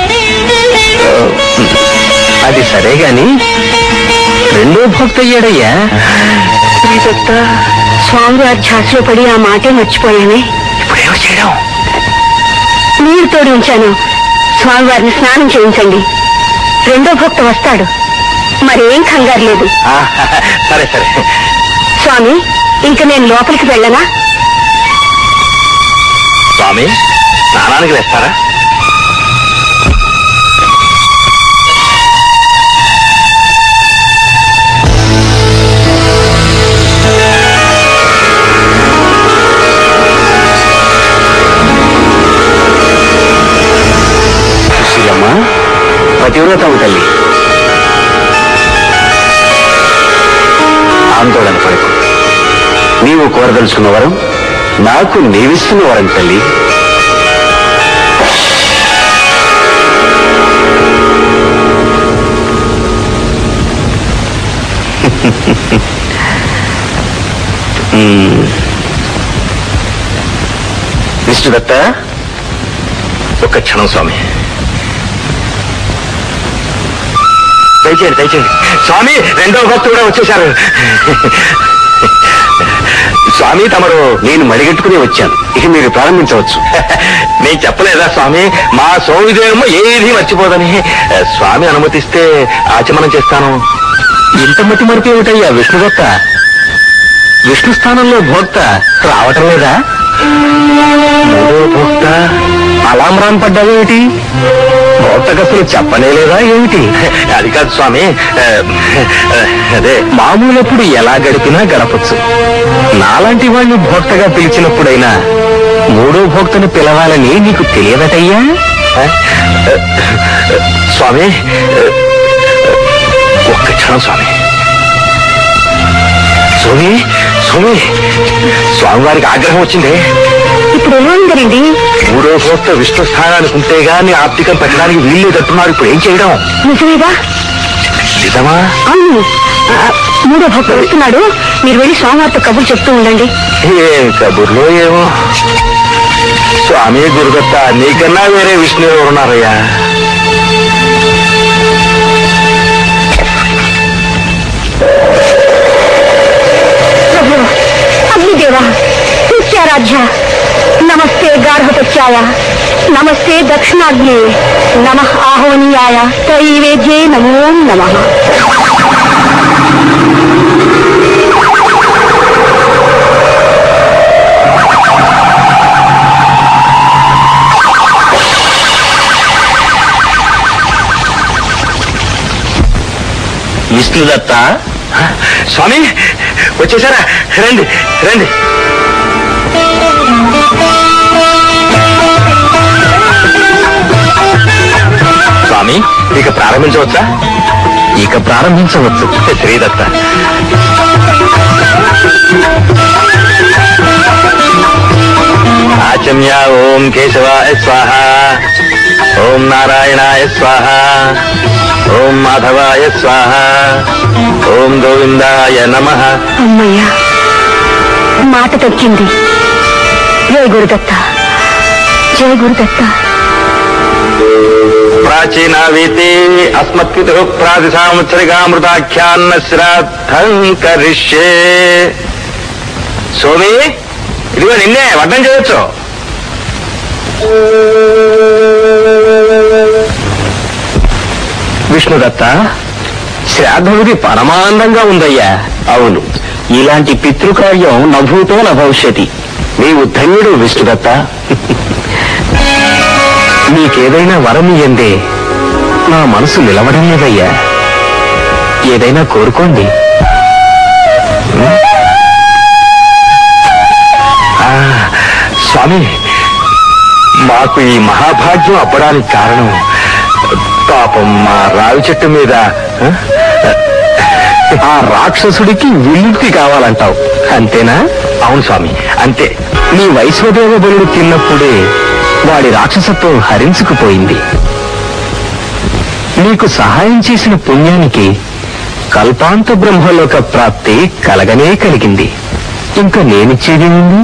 అది సరే గాని రెండో భక్త అయ్యాడయ్యా శ్రీదత్త స్వామివారి ఝాసులో పడి ఆ మాటే మర్చిపోయామే ఇప్పుడేమో చేయడం నీరు తోడి ఉంచాను స్వామివారిని స్నానం చేయించండి రెండో భక్త వస్తాడు మరేం కంగారు లేదు ఆ, సరే సరే స్వామి ఇంక నేను లోపలికి వెళ్ళనా స్వామి స్నానానికి వేస్తారా సుశీలమ్మ పతివ్రతం తల్లి ఆందోళన పడకు నీవు కోరదలుచుకున్న వరం నాకు నీవిస్తున్న వరం తల్లి మ్మ్. విష్ణుదత్త ఒక్క క్షణం స్వామి దయచేయండి దయచేయండి స్వామి రెండో భక్తుడు కూడా వచ్చేశారు స్వామి తమరు నేను మడిగట్టుకుని వచ్చాను ఇక మీరు ప్రారంభించవచ్చు నేను చెప్పలేదా స్వామి మా సౌవిదేమో ఏది మర్చిపోదని స్వామి అనుమతిస్తే ఆచమనం చేస్తాను ఇంత మతి మరిపి ఏమిటయ్యా విష్ణుదత్త విష్ణు స్థానంలో భోక్త రావటం లేదా మూడో భోక్త అలాంరాన్ పడ్డావేమిటి భోక్తకు అసలు చెప్పనే లేదా ఏమిటి అది కాదు స్వామి ఆ, అదే మామూలప్పుడు ఎలా గడిపినా గడపచ్చు నాలాంటి వాణ్ణి భోక్తగా పిలిచినప్పుడైనా మూడో భోక్తను పిలవాలని నీకు తెలియదటయ్యా ఆ, స్వామి ఒక్క క్షణం స్వామి స్వామి స్వామి స్వామివారికి ఆగ్రహం వచ్చింది ఇప్పుడు ఏమైందనండి మూడో భోక్త విష్ణు స్థానానికి ఉంటే గాని ఆప్తికం పెట్టడానికి వీల్లేదట్టున్నారు ఇప్పుడు ఏం చేయడం నిజమేగా నిజమా అవును ఆ, మూడో భక్త వస్తున్నాడు మీరు వెళ్ళి స్వామివారితో కబుర్లు చెప్తూ ఉండండి ఏం కబుర్లో ఏమో స్వామి గురుదత్త నీకన్నా వేరే విష్ణు ఎవరు ఉన్నారయ్యా ప్రభు అగ్నిదేవ నిత్యారాధ్య నమస్తే గార్హపత్యాయ నమస్తే దక్షిణాగ్నే నమ ఆహ్వనీయాయ త్రైవేద్యే నమో నమ విష్ణుదత్త స్వామి వచ్చేసారా రండి రండి స్వామి ఇక ప్రారంభించవచ్చా ఇక ప్రారంభించవచ్చు శ్రీదత్త ఆచమ్య ఓం కేశవాయ స్వాహ ఓం నారాయణాయ స్వాహ ఓం మాధవాయ స్వాహ ఓం గోవిందాయ నమః అమ్మయ్యా మాట తగ్గింది జయ గురుదత్త జయ గురుదత్త ప్రాచీన వీతి అస్మత్పితు ప్రాతి సాంవత్సరికామృతాఖ్యాన్న శ్రాద్ధం కరిష్యే సోమి ఇదిగో నిన్నే వడ్డం చేయొచ్చు విష్ణుదత్త శ్రాద్ధవిధి పరమానందంగా ఉందయ్యా అవును ఇలాంటి పితృకార్యం నభూతో నభవిష్యతి నీవు ధన్యుడు విష్ణుదత్త నీకేదైనా వరం ఎందే నా మనసు నిలవడం లేదయ్యా ఏదైనా కోరుకోండి ఆ, స్వామి మాకు ఈ మహాభాగ్యం అప్పడానికి కారణం పాపం మా రావి చెట్టు మీద ఆ? ఆ రాక్షసుడికి విముక్తి కావాలంటావు అంతేనా అవును స్వామి అంతే నీ వైశ్వదేవ బలుడు తిన్నప్పుడే వాడి రాక్షసత్వం హరించుకుపోయింది నీకు సహాయం చేసిన పుణ్యానికి కల్పాంత బ్రహ్మలోక ప్రాప్తి కలగనే కలిగింది ఇంకా నేనిచ్చేది ఉంది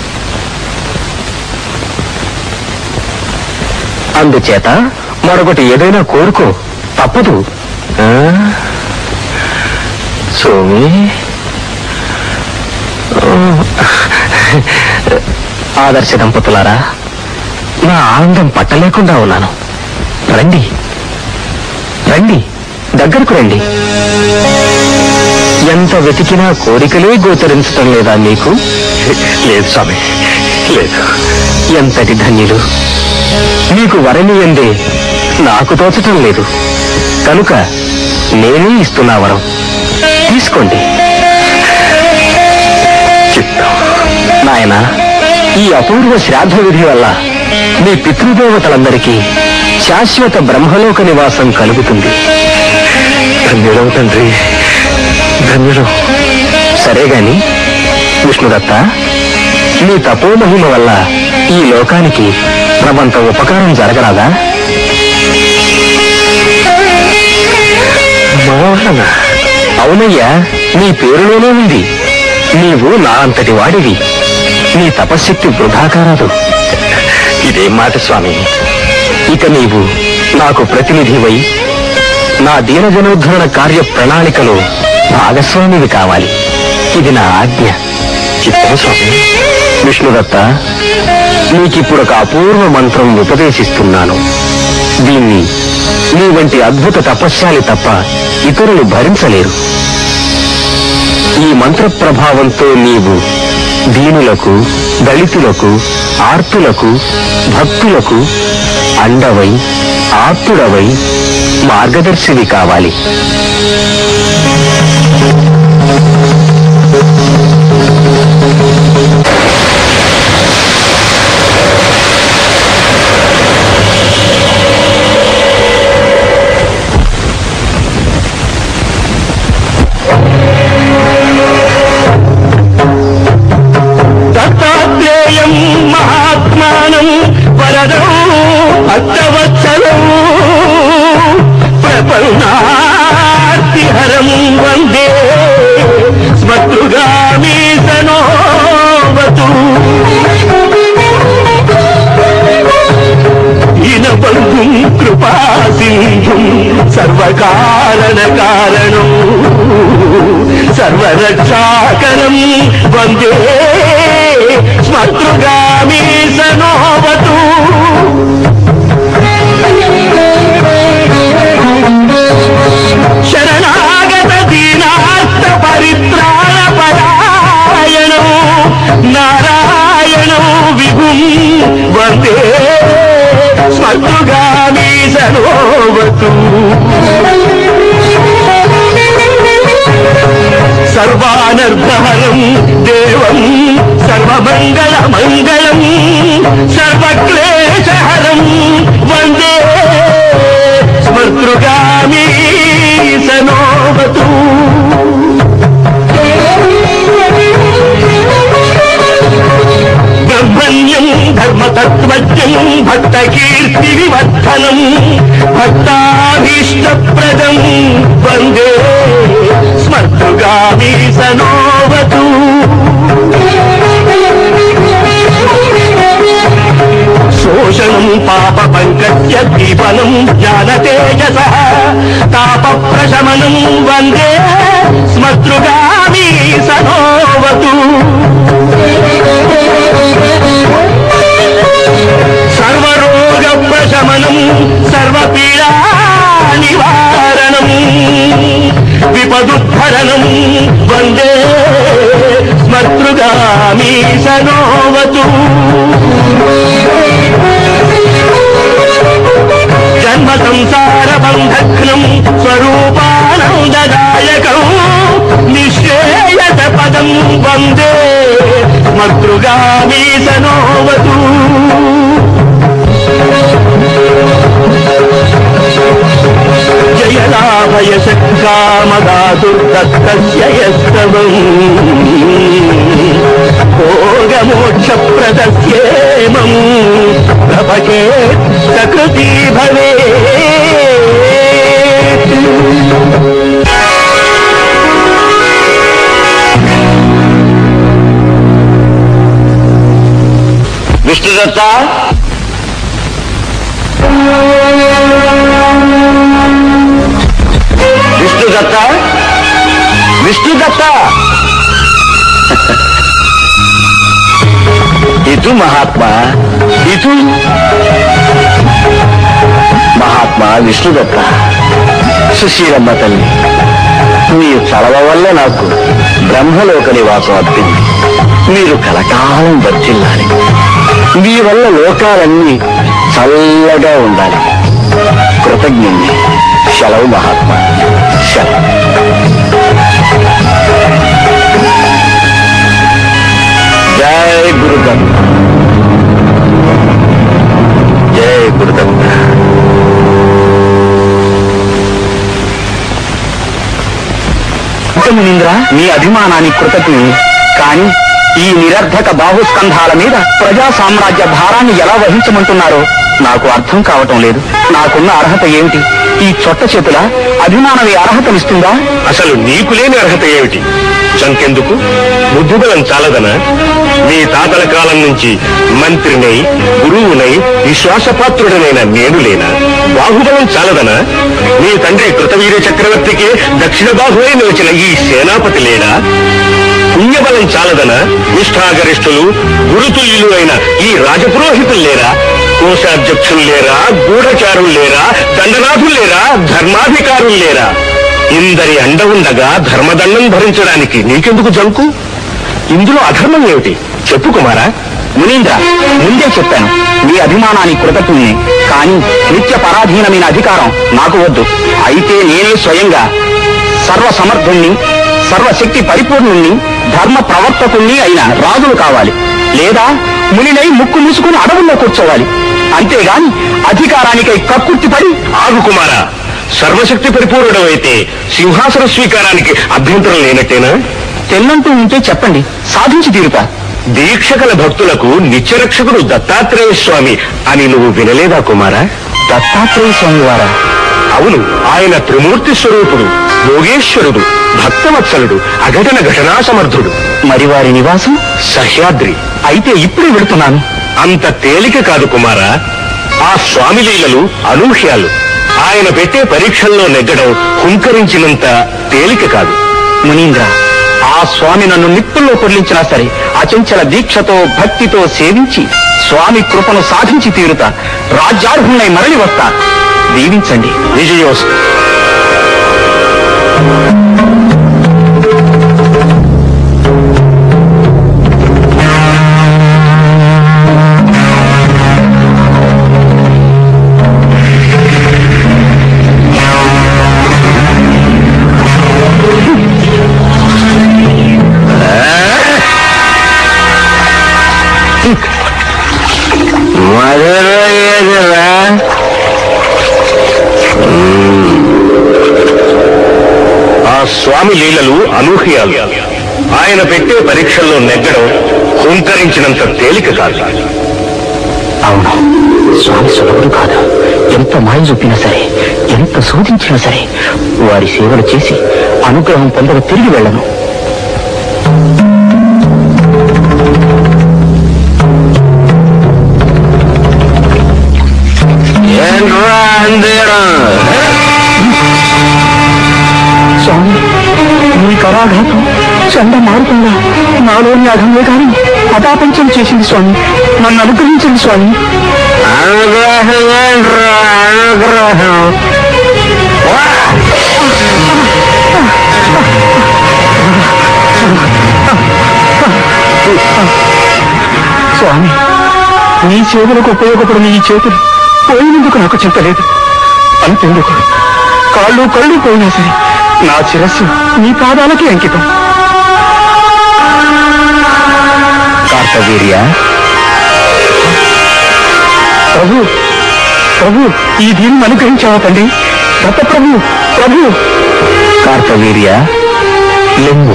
అందుచేత మరొకటి ఏదైనా కోరుకో తప్పదు ఆ? సోమి ఓ. ఆదర్శ దంపతులారా నా ఆనందం పట్టలేకుండా ఉన్నాను రండి రండి దగ్గరకు రండి ఎంత వెతికినా కోరికలే గోచరించటం లేదా మీకు లేదు స్వామి లేదు ఎంతటి ధన్యులు మీకు వరని ఎందే నాకు తోచటం లేదు కనుక నేనే ఇస్తున్నా వరం తీసుకోండి నాయన ఈ అపూర్వ శ్రాద్ధ విధి వల్ల మీ పితృదేవతలందరికీ శాశ్వత బ్రహ్మలోక నివాసం కలుగుతుంది ధన్యుడం తండ్రి ధన్యుడం సరే గాని విష్ణుదత్త నీ తపోమహిమ వల్ల ఈ లోకానికి ప్రమంత ఉపకారం జరగరాదా మోహన అవునయ్యా నీ పేరులోనే ఉంది నీవు నా అంతటి వాడివి నీ తపశ్శక్తి వృధా కారాదు ఇదేం మాట స్వామి ఇక నీవు నాకు ప్రతినిధివై నా దీనజనోద్ధరణ కార్య ప్రణాళికలో భాగస్వామివి కావాలి ఇది నా ఆజ్ఞ చిత్తం స్వామి విష్ణుదత్త నీకిప్పుడు ఒక అపూర్వ మంత్రం ఉపదేశిస్తున్నాను దీన్ని నీ వంటి అద్భుత తపశ్శాలి తప్ప ఇతరులు భరించలేరు ఈ మంత్ర ప్రభావంతో నీవు దీనులకు దళితులకు ఆర్తులకు భక్తులకు అండవై ఆప్తుడవై మార్గదర్శివి కావాలి దత్తాత్రేయం మహాత్మానం వరదం అష్టవత్సరం ప్రపన్నార్తిహరం వందే స్మృగామీ సనోవతు ఇనబంధుం కృపా సింధుం సర్వకారణ కారణం సర్వరక్షాకరం వందే స్మృగామీ సనోవతు శరణాగత దీనార్థ పరిత్రాణ పరాయణం నారాయణం విభుం వందే స్మృగామీ సనోవతు సర్వానర్భరం దేవం సర్వమంగళ మంగళం సర్వక్లేశహరం వందే స్మృగామీ సనోవతు బ్రహ్మణ్యం ధర్మతత్వజ్ఞం భక్తకీర్తి వివర్ధనం భక్తాభీష్టప్రదం వందే స్మర్తుగామీ సనోవతు శోషణం పాప పంకజ్య దీపనం జ్ఞాన తేజస తాప ప్రశమనం వందే స్మృగామీ సనోవతు సర్వరోగ ప్రశమనం సర్వపీడా నివారణం విపదుద్ధరణం వందే స్మృగామీ సనోవతు జన్మ సంసార బంధఘ్నం స్వరూపానందదాయకం నిశ్రేయత పదం వందే మృగామీ సనోవతు జయలాభయ సత్కామదాతుర్దత్తస్య యస్తవం భోగమోక్షప్రదస్యేమం ప్రభకే సకృతి భవే విష్ణుదత్త విష్ణుదత్త విష్ణుదత్త ఇటు మహాత్మా ఇటు మహాత్మా విష్ణుదత్త సుశీలమ్మ తల్లి మీ చలవ వల్ల నాకు బ్రహ్మలోక నివాసం అబ్బింది మీరు కలకాలం వర్ధిల్లాలి మీ వల్ల లోకాలన్నీ చల్లగా ఉండాలి కృతజ్ఞుణ్ణి సెలవు మహాత్మా సెలవు జై గురుదత్త జై గురుదత్త మునీంద్ర మీ అభిమానానికి కృతజ్ఞుని కానీ ఈ నిరర్ధక బాహుస్కంధాల మీద ప్రజా సామ్రాజ్య భారాన్ని ఎలా వహించమంటున్నారో నాకు అర్థం కావటం లేదు నాకున్న అర్హత ఏమిటి ఈ చొట్ట చేతుల అభిమానమే అర్హతనిస్తుందా అసలు నీకు లేని అర్హత ఏమిటి చంకెందుకు బుద్ధిబలం చాలదనా మీ తాతల కాలం నుంచి మంత్రినై గురువునై విశ్వాసపాత్రుడనైన నేను లేనా బాహుబలం చాలదనా మీ తండ్రి కృతవీర్య చక్రవర్తికి దక్షిణ బాహువై నిలిచిన ఈ సేనాపతి లేడా పుణ్యబలం చాలదనా నిష్ఠాగరిష్ఠులు గురుతుల్యులు అయిన ఈ రాజపురోహితులు లేరా కోశాధ్యక్షులు లేరా గూఢచారులు లేరా దండనాథులు లేరా ధర్మాధికారులు లేరా ఇందరి అండ ఉండగా ధర్మదండం భరించడానికి నీకెందుకు జంకు ఇందులో అధర్మం ఏమిటి చెప్పు కుమారా మునీంద్ర ముందే చెప్పాను మీ అభిమానానికి కృతజ్ఞుని కానీ నిత్య పరాధీనమైన అధికారం నాకు వద్దు అయితే నేనే స్వయంగా సర్వసమర్థుణ్ణి సర్వశక్తి పరిపూర్ణుణ్ణి ధర్మ ప్రవర్తకుణ్ణి అయిన రాజులు కావాలి లేదా మునినై ముక్కు మూసుకుని అడవుల్లో కూర్చోవాలి అంతేగాని అధికారానికై కక్కుర్తి పడి ఆగు కుమారా సర్వశక్తి పరిపూర్ణుడమైతే సింహాసన స్వీకారానికి అభ్యంతరం లేనట్టేనా తెల్లంటూ ఉంటే చెప్పండి సాధించి తీరుతా దీక్ష గల భక్తులకు నిత్యరక్షకుడు దత్తాత్రేయ స్వామి అని నువ్వు వినలేదా కుమారా దత్తాత్రేయ స్వామి వారా అవును ఆయన త్రిమూర్తి స్వరూపుడు యోగేశ్వరుడు భక్తవత్సలుడు అఘటన ఘటనా సమర్థుడు మరి వారి నివాసం సహ్యాద్రి అయితే ఇప్పుడే వెళుతున్నాను అంత తేలిక కాదు కుమారా ఆ స్వామి లీలలు అనూహ్యాలు ఆయన పెట్టే పరీక్షల్లో నెగ్గడం హుంకరించినంత తేలిక కాదు మునీంద్ర ఆ స్వామి నన్ను నిప్పుల్లో పొర్లించినా సరే అచంచల దీక్షతో భక్తితో సేవించి స్వామి కృపను సాధించి తీరుతా రాజ్యార్హుణ్ణై మరలి వస్తా దీవించండి విజయోస్ ఆ స్వామి లీలలు అనూహ్యాలు ఆయన పెట్టే పరీక్షల్లో నెగ్గడం హుంకరించినంత తేలిక కాదు అవును స్వామి సులభుడు కాదు ఎంత మాయ చూపినా సరే ఎంత శోధించినా సరే వారి సేవలు చేసి అనుగ్రహం పొందక తిరిగి వెళ్ళను స్వామి మీ కరాఘాతం చండ మారుతుందా నాలోని అఘమే కానీ అతాపంచం చేసింది స్వామి నన్ను అనుగ్రహించండి స్వామి అనుగ్రహం అనుగ్రహం స్వామి నీ సేవలకు ఉపయోగపడిన ఈ చేతులు పోయినందుకు నాకు చింతలేదు అంతెందుకు కాళ్ళు కళ్ళు పోయినా సరే నా శిరస్సు నీ పాదాలకి అంకితం కార్తవీర్య ప్రభు ప్రభు ఈ దీన్ని అనుగ్రహించావా తండ్రి దత్త ప్రభు ప్రభు కార్తవీర్య లెమ్ము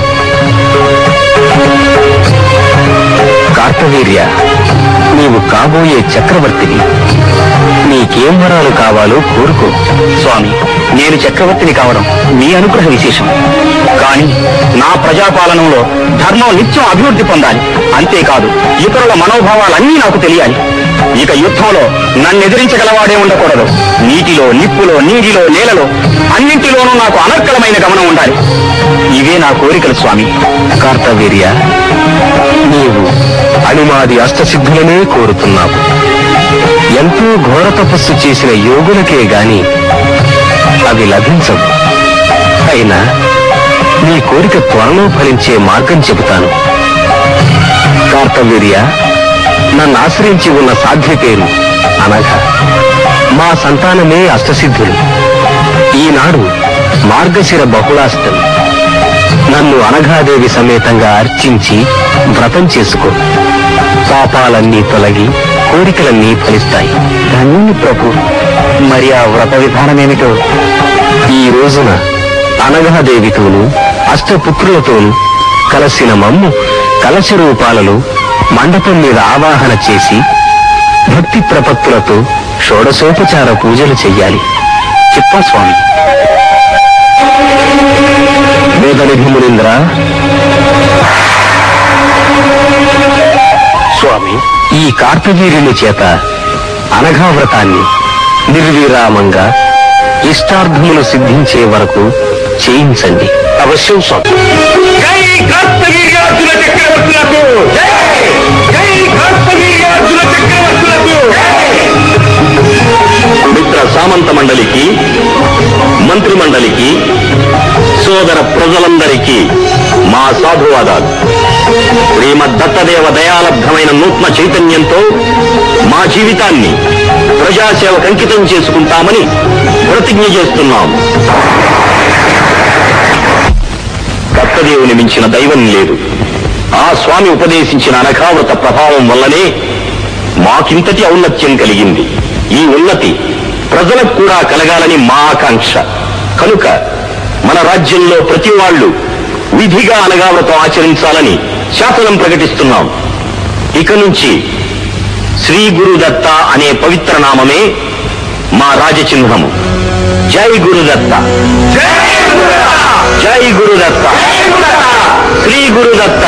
కార్తవీర్య నీవు కాబోయే చక్రవర్తిని నీకేం వరాలు కావాలో కోరుకో స్వామి నేను చక్రవర్తిని కావడం మీ అనుగ్రహ విశేషం కానీ నా ప్రజాపాలనంలో ధర్మం నిత్యం అభివృద్ధి పొందాలి అంతేకాదు ఇతరుల మనోభావాలన్నీ నాకు తెలియాలి ఇక యుద్ధంలో నన్ను ఎదిరించగలవాడే ఉండకూడదు నీటిలో నిప్పులో నీటిలో నేలలో అన్నింటిలోనూ నాకు అనర్కలమైన గమనం ఉండాలి ఇవే నా కోరికలు స్వామి కార్తవీర్య నీవు అణిమాది అష్టసిద్ధులనే కోరుతున్నావు ఎంతో ఘోర తపస్సు చేసిన యోగులకే గాని అవి లభించవు అయినా నీ కోరిక త్వరలో ఫలించే మార్గం చెబుతాను కార్తవీర్య నన్ను ఆశ్రయించి ఉన్న సాధ్య పేరు అనఘ మా సంతానమే అష్టసిద్ధులు ఈనాడు మార్గశిర బహుళాష్టమి నన్ను అనఘాదేవి సమేతంగా అర్చించి వ్రతం చేసుకో పాపాలన్నీ తొలగి కోరికలన్నీ ఫలిస్తాయి ధన్యుని ప్రభు మరి ఆ వ్రత విధానమేమిటో ఈ రోజున అనఘాదేవితోనూ అష్టపుత్రులతోనూ కలసిన మమ్ము కలశ రూపాలలో మండపం మీద ఆవాహన చేసి భక్తి ప్రపత్తులతో షోడశోపచార పూజలు చెయ్యాలి చెప్పా స్వామి వేదనిధి మునీంద్ర స్వామి ఈ కార్తవీర్యుని చేత అనఘావ్రతాన్ని నిర్విరామంగా ఇష్టార్థములు సిద్ధించే వరకు చేయించండి అవశ్యం స్వామి జై కార్తవీర్యార్జున చక్రవర్తులకు జై జై కార్తవీర్యార్జున చక్రవర్తులకు మిత్ర సామంత మండలికి మంత్రి మండలికి సోదర ప్రజలందరికీ మా సాధువాదాలు శ్రీమద్ దత్తదేవ దయాలబ్ధమైన నూతన చైతన్యంతో మా జీవితాన్ని ప్రజాసేవకు అంకితం చేసుకుంటామని ప్రతిజ్ఞ చేస్తున్నాం దత్తదేవుని మించిన దైవం లేదు ఆ స్వామి ఉపదేశించిన అనఘావ్రత ప్రభావం వల్లనే మాకింతటి ఔన్నత్యం కలిగింది ఈ ఉన్నతి ప్రజలకు కూడా కలగాలని మా ఆకాంక్ష కనుక మన రాజ్యంలో ప్రతి వాళ్ళు విధిగా అనగావ్రతం ఆచరించాలని శాసనం ప్రకటిస్తున్నాం ఇక నుంచి శ్రీ గురుదత్త అనే పవిత్ర నామమే మా రాజచిహ్నము జై గురుదత్త జై గురుదత్త శ్రీ గురుదత్త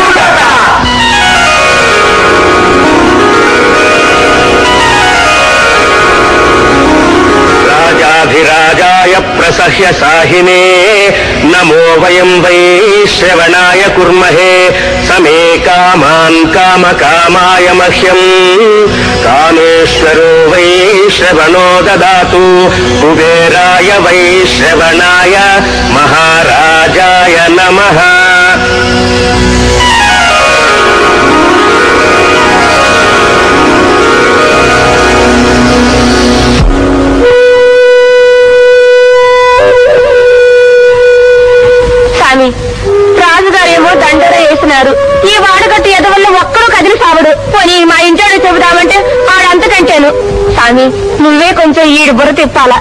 రాజాధిరాజాయ ప్రసహ్య సాహినే నమో వయం వై శ్రవణాయ కుర్మహే సమే కామాన్ కామ కామాయ మహ్యం కామేశ్వరో వై శ్రవణో దదాతు కుబేరాయ వై శ్రవణాయ మహారాజాయ నమః స్వామి రాజుగారేమో దండర వేసినారు ఈ వాడగట్టు ఎదవల్ల ఒక్కడూ కదిలి సావడు పోనీ మా ఇంట్లో చెబుదామంటే ఆడంతకంటాను స్వామి నువ్వే కొంచెం ఈడు బుర్ర తిప్పాలా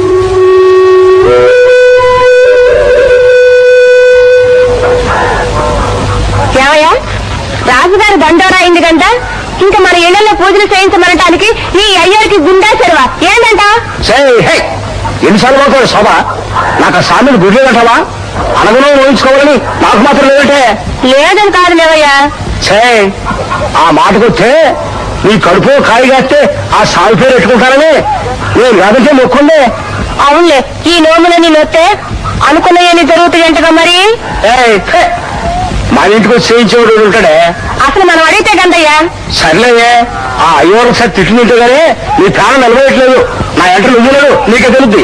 ఏమయ్యా రాజుగారి దండోరా అయింది కంట ఇంకా మన ఇళ్లలో పూజలు చేయించమనటానికి ఈ అయ్యారికి గుండా చెరువా ఏంటంట ఎన్నిసార్లు పోతాడు శోభ నాకు ఆ సామెను గుడ్లు కట్టావా అనగుణం ఊహించుకోవాలని నాకు మాత్రం లేదంటే లేదని కాదు లేవయ్యా ఛే ఆ మాటకొస్తే నీ కడుపు కాయ కాస్తే ఆ సాగు పేరు పెట్టుకుంటానని నేను కాదంటే మొక్కుండే అవునులే ఈ నోములని నొత్తే అనుకున్నవన్నీ జరుగుతాయంటగా మరి ఏయ్, ఛే, మా ఇంటికి వచ్చి చేయించేవాడు ఉంటాడే అసలు మనం అడిగితే కందయ్యా సర్లేవే ఆ అయ్యవారు ఒకసారి తిట్టుకుంటే కానీ నీ ప్రాణం నిలబడట్లేదు నా ఎంటర్ నువ్వులేడు నీకే తెలుద్ది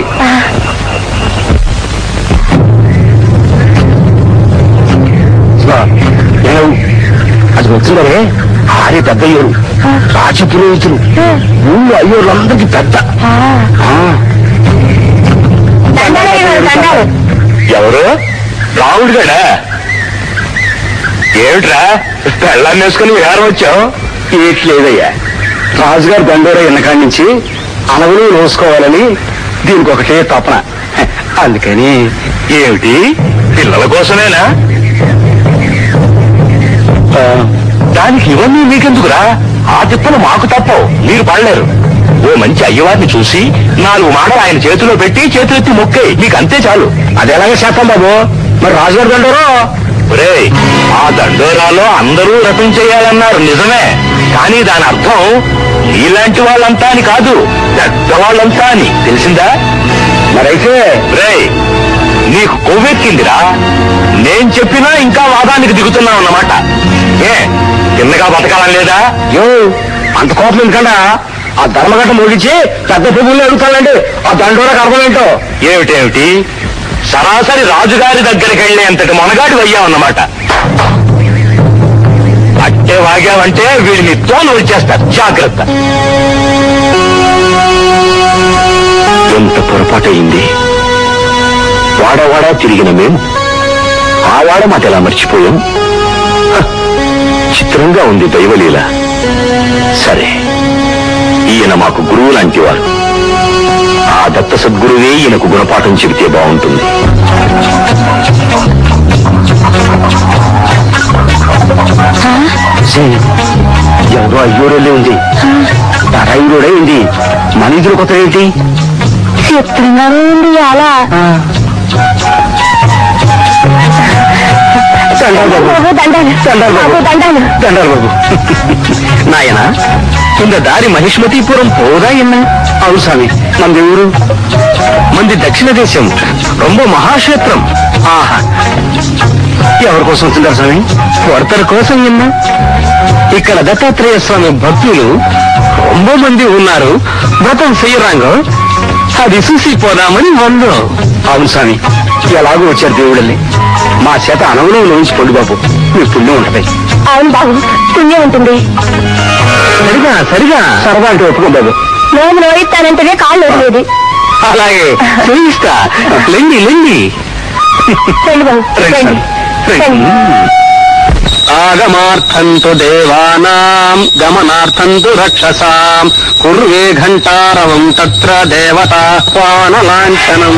ఏం? అది వచ్చిందరే ఆరే పెద్ద అయ్యోరు రాజ పురోహితులు ఊళ్ళో అయ్యోర్లందరికీ పెద్ద ఆ, దండాలయ్య దండాలు ఎవరు రావుడు గడా ఏమిట్రా పెళ్ళాన్ని వేసుకుని విహారం వచ్చావు ఏట్లేదయ్యా రాజుగారు దండోర ఎన్నకాడి నుంచి అనవులు రోసుకోవాలని దీనికి ఒకటే తపన అందుకని ఏమిటి పిల్లల కోసమేనా ఆ, దానికి ఇవన్నీ మీకెందుకురా ఆ తిప్పలు మాకు తప్పవు మీరు పడలేరు ఓ మంచి అయ్యవారిని చూసి నాలుగు మాటలు ఆయన చేతిలో పెట్టి చేతులెత్తి మొక్కే మీకు అంతే చాలు అది ఎలాగే చేస్తాం బాబు మరి రాజుగారు దండోరో ఒరే ఆ దండోరాలో అందరూ రతం చేయాలన్నారు నిజమే కానీ దాని అర్థం నీలాంటి వాళ్ళంతా అని కాదు పెద్దవాళ్ళంతా అని తెలిసిందా మరైతే రే నీకు కొవ్వెక్కిందిరా నేను చెప్పినా ఇంకా వాదానికి దిగుతున్నావు అన్నమాట ఏ కిందగా బతకాలని లేదా యో అంత కోపం ఎందుకండా ఆ ధర్మగట్ట మోగించి పెద్ద పువ్వులు అడుగుతానండి ఆ దండోరకు అర్థం ఏంటో ఏమిటేమిటి సరాసరి రాజుగారి దగ్గరికి వెళ్ళేంతటి మొనగాడి అయ్యావన్నమాట అట్టే వాగావంటే వీడిని తోలు వచ్చేస్తారు జాగ్రత్త ఎంత పొరపాటయింది వాడవాడా తిరిగిన మేము ఆ వాడ మాట ఎలా మర్చిపోయాం హ, చిత్రంగా ఉంది దైవలీల సరే ఈయన మాకు గురువు లాంటి వారు ఆ దత్త సద్గురువే ఈయనకు గుణపాఠం చెబితే బాగుంటుంది ఎవరో అయ్యోరోలే ఉంది అయ్యూరోడే ఉంది మన ఇద్దరు కొత్త ఏంటి చిత్రంగానే ఉంది అలా బాబు దండాలు దండాలు బాబు. బాబు దండాలు దండాలు బాబు నాయన இந்த దారి మహిష్మతీపురం పోదా ఎన్న అవును స్వామి మంది ఊరు మంది దక్షిణ దేశం రొంబ మహాక్షేత్రం ఆహా ఎవరి కోసం వచ్చిందారు స్వామి ఒడతల కోసం ఎన్న ఇక్కడ దత్తాత్రేయ స్వామి భక్తులు రొంబ మంది ఉన్నారు వ్రతం చెయ్యరాంగో అది చూసి పోదామని వందో అవును స్వామి ఎలాగో వచ్చారు దేవుడల్ని మా చేత అనవులో లోంచి పొడి బాబు మీ పుణ్యం ఉంటది అవును బాబు పుణ్యం ఉంటుంది సరిగా సరిగా సరదా అంటే ఒప్పుకో బాబు నేను నోయిస్తానంటేనే కాళ్ళు వదిలేదు అలాగే చేయిస్తా లెండి లెండి రండి బాబు రండి రండి ఆగమార్థంతు దేవానాం గమనార్థంతు రక్షసాం కుర్వే ఘంటారవం తత్ర దేవతాహ్వానలాంఛనం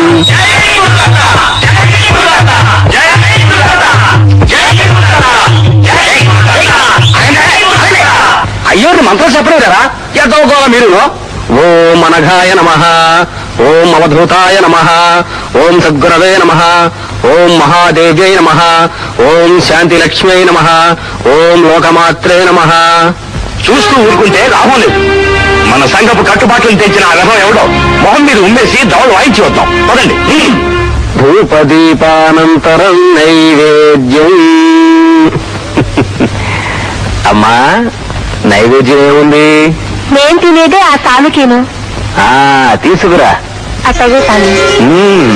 అయ్యో మంత్రం చెప్పలేరా ఎదోగోల మీరు ఓం అనఘాయ నమ ఓం అవధూతాయ నమ ఓం సద్గురవే నమ ఓం మహాదేవ్యై నమ ఓం శాంతిలక్ష్మ్యై నమ ఓం లోకమాత్రే నమ చూస్తూ ఊరుకుంటే లాభం లేదు మన సంఘపు కట్టుబాట్లను తెచ్చిన ఆ రథం ఎవడో మొహం మీద ఉమ్మేసి దవలు వాయించి వద్దాం పదండి ధూపదీపానంతరం నైవేద్యం అమ్మా నైవేద్యం ఏముంది నేను తినేదే ఆ స్వామికిను ఆ తీసుకురా అట్టగే స్వామి మ్మ్.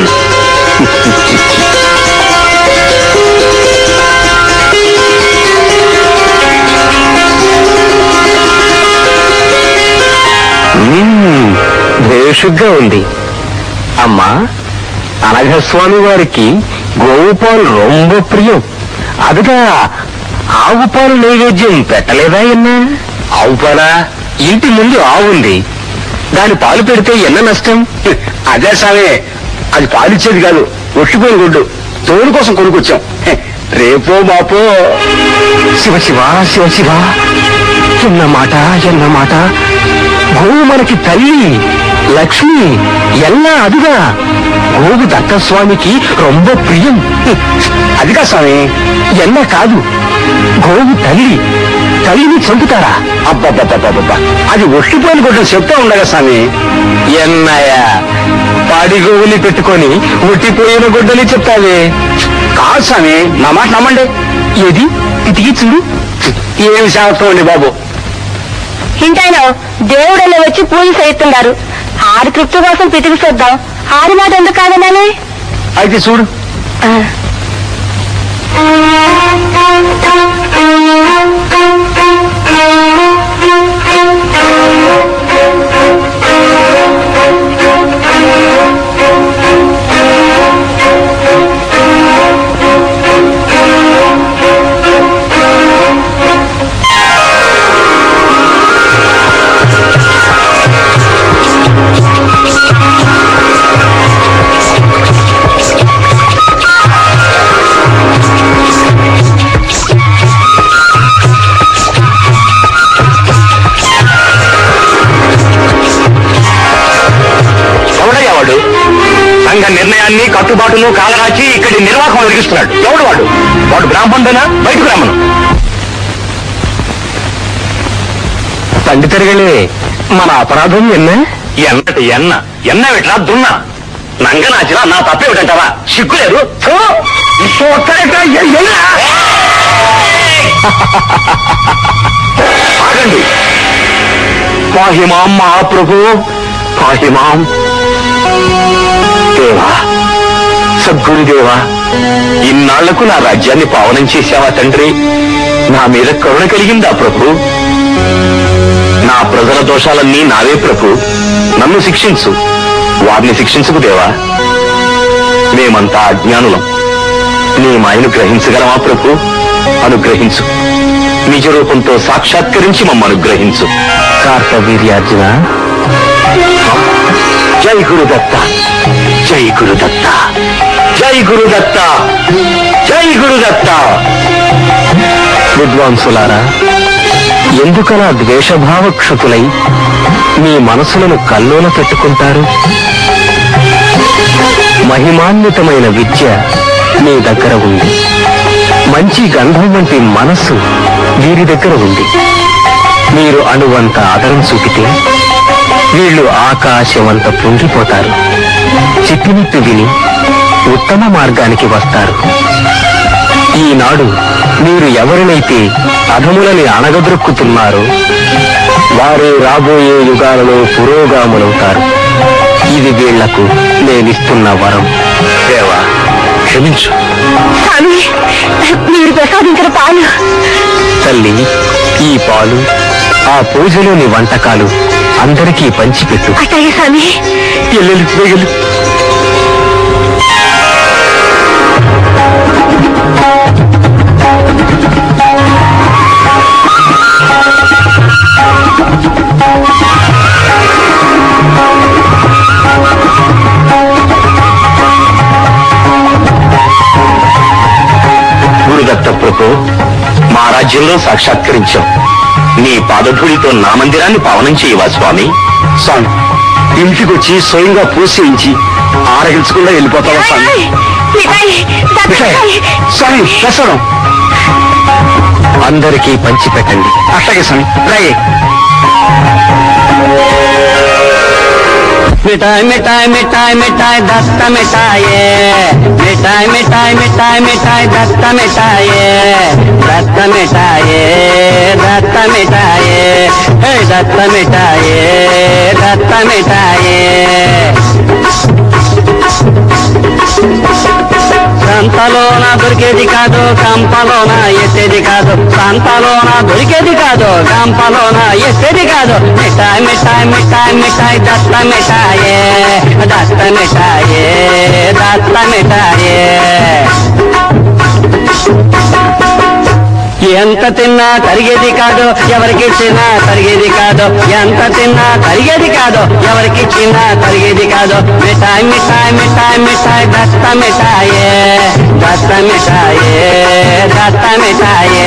మ్మ్. భేషుగ్గా ఉంది అమ్మా అనఘస్వామి వారికి గోవు పాలు రొంబ ప్రియం అదిగా ఆవు పాలు నైవేద్యం పెట్టలేదా ఎన్న ఆవు పాలా ఇంటి ముందు ఆవు ఉంది దాని పాలు పెడితే ఎన్న నష్టం అదే సామే అది పాలిచ్చేది కాదు ఒట్టిపోయిన గుడ్డు తోడు కోసం కొనుక్కొచ్చాం హె, రేపో మాపో శివ శివ శివ శివ ఎన్న మాట ఎన్న మాట గోవు మనకి తల్లి లక్ష్మి ఎల్లా అదుగా గోవు దత్తస్వామికి రొంబ ప్రియం హె, అదిగా స్వామి ఎన్న కాదు గోవు తల్లి తల్లిని చంపుతారా అబ్బబ్బబ్బబ్బబ్బా అది ఒట్టిపోయిన గుడ్డ చెప్తా ఉండగా స్వామి ఎన్నయ్య పాడి గోవుని పెట్టుకొని ఒట్టిపోయిన గుడ్డని చెప్తావే కాదు స్వామి నా మాట నమ్మండి ఏది ఇతికి చూడు ఏమి శాస్త్రం అండి బాబు ఇంటాయన దేవుడని వచ్చి పూజ చేస్తున్నారు ఆడి తృప్తి కోసం పితికి చూద్దాం ఆడి మాట ఎందుకు కాదనాలి అయితే చూడు ఆ. నిర్ణయాన్ని కట్టుబాటును కాలరాచి ఇక్కడి నిర్వాహకం వెలిగిస్తున్నాడు ఎవడు వాడు వాడు బ్రాహ్మణుడైనా బయటకు రమ్మను పండితరిగలే మన అపరాధం ఎన్న ఎన్నటి ఎన్న ఎన్న వెట్లా దున్నా నంగనాచిన నా తప్పేమిటంటావా సిగ్గులేదు థూ! ఇప్పుడు ఒక్కరేట ఎ- ఎన్న! ఆగండి పాహిమాం మహాప్రభు పాహిమాం దేవా సద్గురుదేవా ఇన్నాళ్లకు నా రాజ్యాన్ని పావనం చేశావా తండ్రి నా మీద కరుణ కలిగిందా ప్రభు నా ప్రజల దోషాలన్నీ నావే ప్రభు నన్ను శిక్షించు వారిని శిక్షించుకు దేవా మేమంతా అజ్ఞానులం నీ మాయను గ్రహించగలమా ప్రభు అనుగ్రహించు నిజ రూపంతో సాక్షాత్కరించి మమ్మ అనుగ్రహించు కార్తవీర్యార్జున జై గురుదత్త జై గురుదత్త జై గురుదత్త జై గురుదత్త విద్వాంసులారా ఎందుకలా ద్వేషభావక్షతులై మీ మనసులను కల్లోల పెట్టుకుంటారు మహిమాన్వితమైన విద్య మీ దగ్గర ఉంది మంచి గంధం వంటి మనస్సు వీరి దగ్గర ఉంది మీరు అణువంత ఆదరం చూపితే వీళ్ళు ఆకాశమంత పొంగిపోతారు చెప్పినట్టు విని ఉత్తమ మార్గానికి వస్తారు ఈనాడు మీరు ఎవరినైతే అధములని అణగదొరుక్కుతున్నారో వారే రాబోయే యుగాలలో పురోగాములవుతారు ఇది వీళ్లకు నేనిస్తున్న వరం దేవా క్షమించు స్వామి మీరు ప్రసాదించిన పాలు తల్లి ఈ పాలు ఆ పూజలోని వంటకాలు అందరికీ పంచిపెట్టు అట్టయ్య స్వామి ఎల్లెలు వేగలు గురుదత్త ప్రభు మా రాజ్యంలో సాక్షాత్కరించాం నీ పాదధూళితో నా మందిరాన్ని పావనం చేయవా స్వామి స్వామి ఇంటికొచ్చి స్వయంగా పూజ చేయించి ఆరగించకుండా వెళ్ళిపోతావా స్వామి మిఠాయి, దద్దోజనం. స్వామి ప్రసాదం అందరికీ పంచిపెట్టండి అట్లాగే స్వామి రాయే मिठाई मिठाई मिठाई मिठाई दस्त मिठाई मिठाई मिठाई मिठाई मिठाई दस्त मिठाई दस्त मिठाई दस्त मिठाई हे दस्त मिठाई दस्त मिठाई సంతలోన దొరికేది కాదు కంపలోన ఎత్తేది కాదు సంతలోన దొరికేది కాదు కంపలోన ఎత్తేది కాదు మిఠాయి మిఠాయి మిఠాయి మిఠాయి దత్త మిఠాయి దత్త మిఠాయి దత్త మిఠాయి ఎంత తిన్నా తరిగేది కాదు ఎవరికి ఇచ్చినా తరిగేది కాదు ఎంత తిన్నా తరిగేది కాదు ఎవరికి ఇచ్చినా తరిగేది కాదు మిఠాయి మిఠాయి మిఠాయి మిఠాయి దత్త మిఠాయి దత్త మిఠాయి దత్త మిఠాయి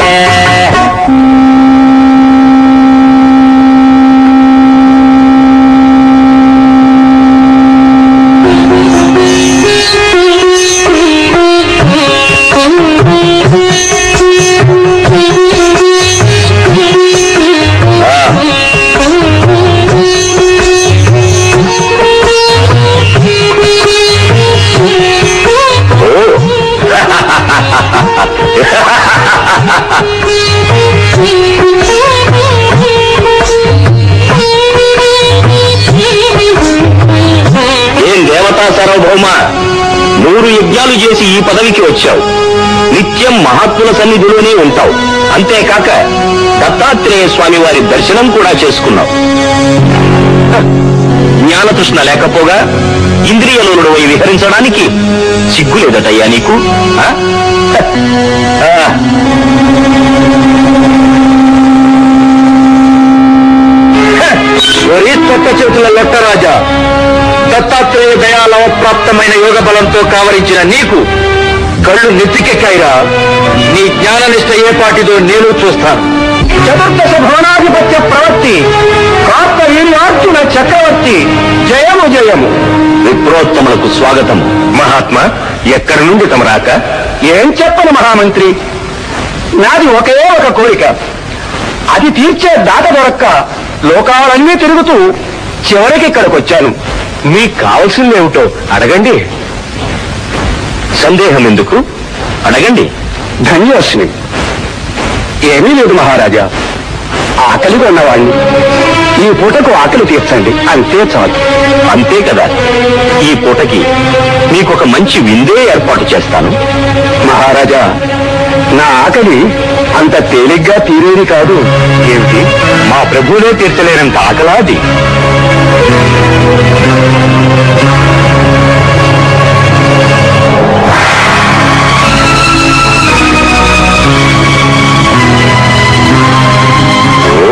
ఏం దేవతా సార్వభౌమ నూరు యజ్ఞాలు చేసి ఈ పదవికి వచ్చావు నిత్యం మహాత్ముల సన్నిధిలోనే ఉంటావు అంతేకాక దత్తాత్రేయ స్వామి వారి దర్శనం కూడా చేసుకున్నావు హ, జ్ఞానతృష్ణ లేకపోగా ఇంద్రియలోనుడు వై విహరించడానికి సిగ్గు లేదటయ్యా నీకు ఆ? హ, ఆ. హ, ఒరే తొక్క చేతుల లొట్టరాజా దత్తాత్రేయ దయాలవ ప్రాప్తమైన యోగ బలంతో కావరించిన నీకు కళ్ళు నెత్తికెక్కాయిరా నీ జ్ఞాననిష్ట ఏ పాటిదో నేను చూస్తాను చతుర్దశ భవనాధిపత్య ప్రవృత్తి కార్తవీర్యార్జున చక్రవర్తి జయము జయము విప్రోత్తములకు స్వాగతం మహాత్మా ఎక్కడి నుండి తమ రాక ఏం చెప్పను మహామంత్రి నాది ఒకే ఒక కోరిక అది తీర్చే దాట దొరక్క లోకాలన్నీ తిరుగుతూ చివరికి ఇక్కడికి వచ్చాను మీకు కావాల్సిందేమిటో అడగండి సందేహం ఎందుకు అడగండి ధన్యోస్మి ఏమీ లేదు మహారాజా ఆకలిగా ఉన్నవాణ్ణి ఈ పూటకు ఆకలి తీర్చండి అంతే చాలు అంతే కదా ఈ పూటకి మీకు ఒక మంచి విందే ఏర్పాటు చేస్తాను మహారాజా నా ఆకలి అంత తేలిగ్గా తీరేది కాదు ఏమిటి మా ప్రభువులే తీర్చలేనంత ఆకలాది ఓ.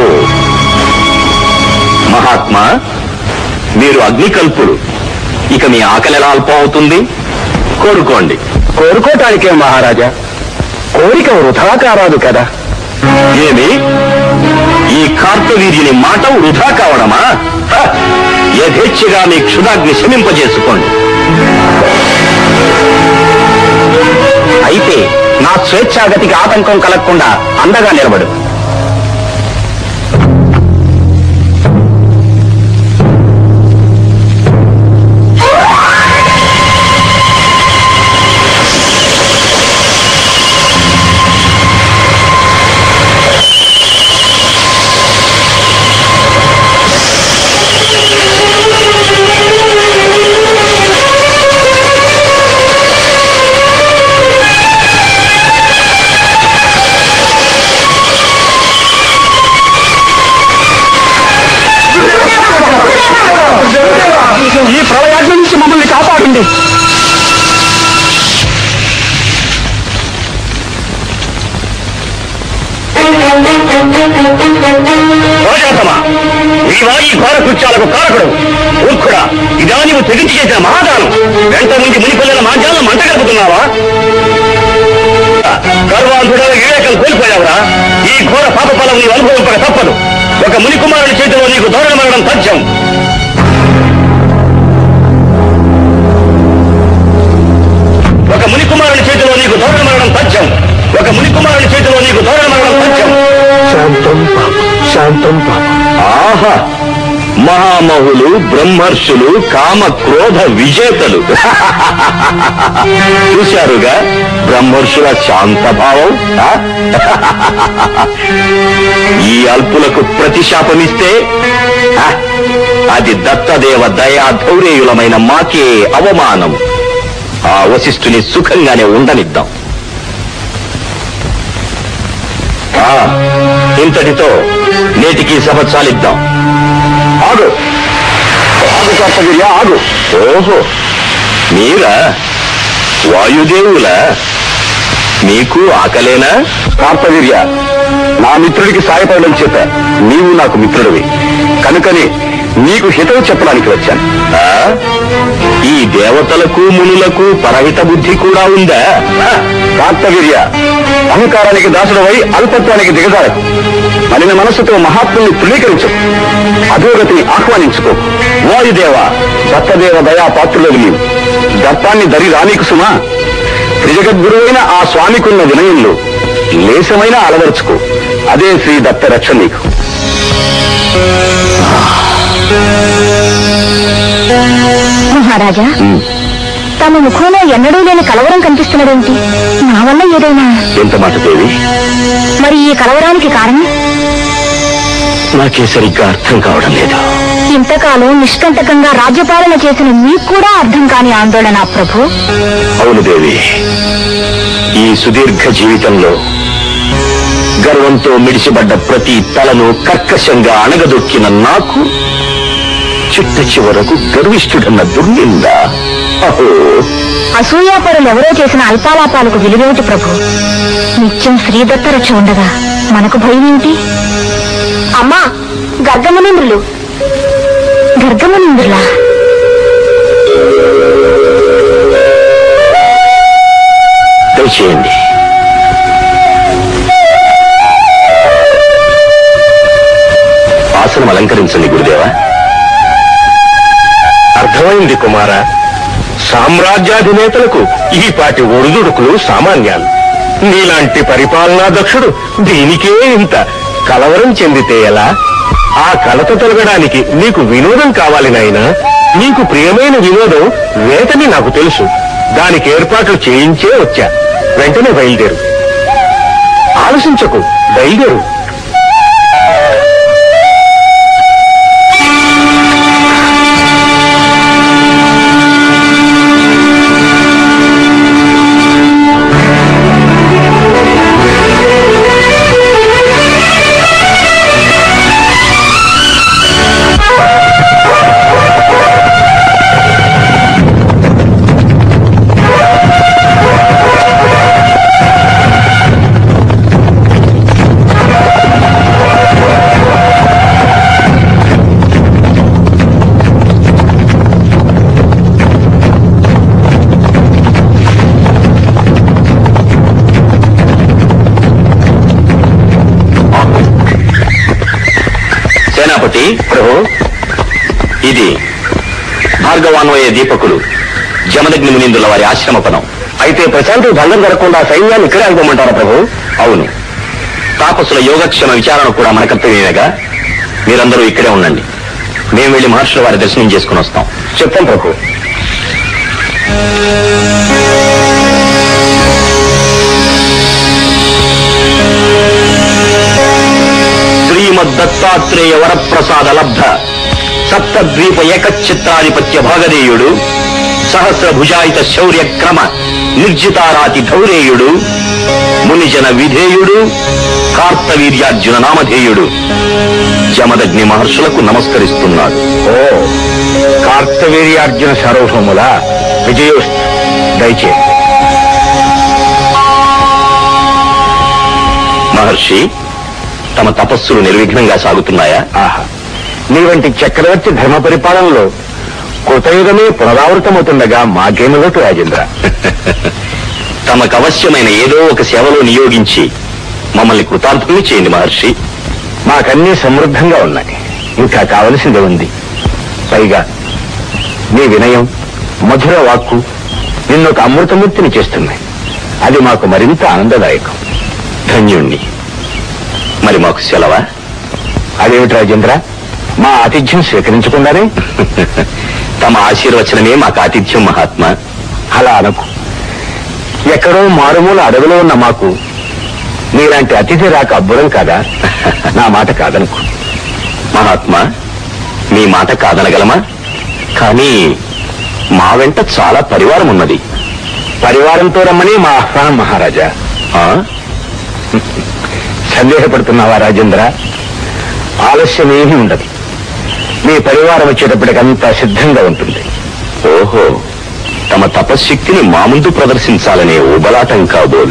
మహాత్మా మీరు అగ్నికల్పుడు ఇక మీ ఆకలి ఎలా అల్పం అవుతుంది కోరుకోండి కోరుకోటానికే మహారాజా కోరిక వృధా కారాదు కదా ఏమి ఈ కార్తవీర్యుని మాట వృధా కావడమా హ! యథేచ్ఛగా మీ క్షుదాగ్ని శమింపజేసుకోండి అయితే నా స్వేచ్ఛాగతికి ఆటంకం కలగకుండా అండగా నిలబడు ఈ ప్రళయాగ్ని నుంచి మమ్మల్ని కాపాడండి రోషాతమా నీవా ఈ ఘోర కృత్యాలకు కారకుడు మూర్ఖుడా ఇదా నీవు తెగించి చేసిన మహాదానం వెంట నుంచి మునిపల్లెల మాధ్యాలను మంట కలుపుతున్నావా గర్వాంధుడ వివేకం కోల్పోయావురా ఈ ఘోర పాప ఫలం నీవు అనుభవింపక తప్పదు ఒక ముని కుమారుని చేతిలో నీకు దోరణ మరణం తథ్యం ఒక ముని కుమారుని చేతిలో నీకు దోరణ మరణం తథ్యం ఒక ముని కుమారుని చేతిలో నీకు దోరణ మరణం తథ్యం శాంతం పాప శాంతం పాప ఆహా మహామహులు బ్రహ్మర్షులు కామ క్రోధ విజేతలు చూశారుగా బ్రహ్మర్షుల శాంతభావం ఆ? ఈ అల్పులకు ప్రతిశాపమిస్తే ఆ, అది దత్తదేవ దయా ధౌరేయులమైన మాకే అవమానం ఆ వశిష్ఠుని సుఖంగానే ఉండనిద్దాం ఆ, ఇంతటితో నేటికి సభ చాలిద్దాం ఆగు ఆగు కర్తగిరి ఆగు ఓహో మీరా వాయుదేవులా మీకు ఆకలేనా కార్తవీర్య నా మిత్రుడికి సాయపడడం చేత నీవు నాకు మిత్రుడివి కనుకనే నీకు హితవు చెప్పడానికి వచ్చాను ఆ? ఈ దేవతలకు మునులకు పరహిత బుద్ధి కూడా ఉందా ఆ? కార్తవీర్య అహంకారానికి దాసుడవై అల్పత్వానికి దిగజారకు మలిన మనస్సుతో మహాత్ముల్ని తృణీకరించు అధోగతిని ఆహ్వానించుకో వాయుదేవ దత్తదేవ దయా పాత్రులకు నీవు దత్తాన్ని దరి రానీకు సుమా త్రిజగద్గురువైన ఆ స్వామికున్న వినయంలో లేశమైన అలవరుచుకో అదే శ్రీ దత్త రక్ష నీకు మహారాజా తమ ముఖంలో ఎన్నడూ లేని కలవరం కనిపిస్తున్నదేంటి నా వల్ల ఏదైనా ఎంత మాట దేవి మరి ఈ కలవరానికి కారణం నాకే సరిగ్గా అర్థం కావడం లేదు ఇంతకాలం నిష్కంటకంగా రాజ్యపాలన చేసిన మీకు కూడా అర్థం కాని ఆందోళన ప్రభు అవును దేవి ఈ సుదీర్ఘ జీవితంలో గర్వంతో మిడిసిపడ్డ ప్రతి తలను కర్కశంగా అణగదొక్కిన నాకు చిట్ట చివరకు గర్విష్ఠుడన్న దుర్నింద అహో అసూయాపరులు ఎవరో చేసిన అల్పాలాపాలకు విలువేమిటి ప్రభు నిత్యం శ్రీదత్త రక్ష ఉండగా మనకు భయం ఏమిటి అమ్మా గర్గమునింద్రులు గర్గమునింద్రులా దయచేయండి ఆసనం అలంకరించండి గురుదేవా అర్థమైంది కుమార సామ్రాజ్యాధినేతలకు ఈ పాటి ఒడిదుడుకులు సామాన్యాలు నీలాంటి పరిపాలనా దక్షుడు దీనికే ఇంత కలవరం చెందితే ఎలా ఆ కలత తొలగడానికి నీకు వినోదం కావాలి నాయనా నీకు ప్రియమైన వినోదం వేతని నాకు తెలుసు దానికి ఏర్పాట్లు చేయించే వచ్చా వెంటనే బయలుదేరు ఆలోచించకు బయలుదేరు సేనాపతి ప్రభు ఇది భార్గవాన్వయ దీపకులు జమదగ్ని మునిందుల వారి ఆశ్రమ పదం అయితే ప్రశాంతి భంగం జరగకుండా సైన్యాన్ని ఇక్కడే ఆగిపోమంటారా ప్రభు అవును తాపసుల యోగక్షేమ విచారణ కూడా మన కర్తవ్యమేగా మీరందరూ ఇక్కడే ఉండండి మేము వెళ్లి మహర్షుల వారి దర్శనం చేసుకుని వస్తాం చెప్తాం ప్రభు శ్రీమద్దత్తాత్రేయ వరప్రసాద లబ్ధ సప్తద్వీప ఏకచిత్రాధిపత్య భాగదేయుడు సహస్రభుజాయిత శౌర్య క్రమ నిర్జితారాతి ధౌరేయుడు మునిజన విధేయుడు కార్తవీర్యార్జున నామధేయుడు జమదగ్ని మహర్షులకు నమస్కరిస్తున్నాడు ఓ కార్తవీర్యార్జున సార్వభౌముల విజయోస్తు దయచే మహర్షి తమ తపస్సులు నిర్విఘ్నంగా సాగుతున్నాయా ఆహా నీ వంటి చక్రవర్తి ధర్మ పరిపాలనలో కృతయుగమే పునరావృతమవుతుండగా మాకేమి లోటు రాజేంద్ర తమకు అవశ్యమైన ఏదో ఒక సేవలో నియోగించి మమ్మల్ని కృతార్థుల్ని చేయండి మహర్షి మాకన్నీ సమృద్ధంగా ఉన్నాయి ఇంకా కావలసింది ఉంది పైగా నీ వినయం మధుర వాక్కు నిన్నొక అమృతమూర్తిని చేస్తున్నాయి అది మాకు మరింత ఆనందదాయకం ధన్యుణ్ణి మరి మాకు సెలవా అదేమిటి రాజేంద్ర మా ఆతిథ్యం స్వీకరించకుండానే తమ ఆశీర్వచనమే మాకు ఆతిథ్యం మహాత్మా అలా అనకు ఎక్కడో మారుమూల అడవిలో ఉన్న మాకు నీలాంటి అతిథి రాక అబ్బురం కాదా నా మాట కాదనుకు మహాత్మా మీ మాట కాదనగలమా కానీ మా వెంట చాలా పరివారం ఉన్నది పరివారంతో రమ్మని మా ఆహ్వానం మహారాజా ఆ? సందేహపడుతున్నావా రాజేంద్ర ఆలస్యం ఏమీ ఉండదు మీ పరివారం వచ్చేటప్పటికంతా సిద్ధంగా ఉంటుంది ఓహో తమ తపశ్శక్తిని మా ముందు ప్రదర్శించాలనే ఉబలాటం కాబోలు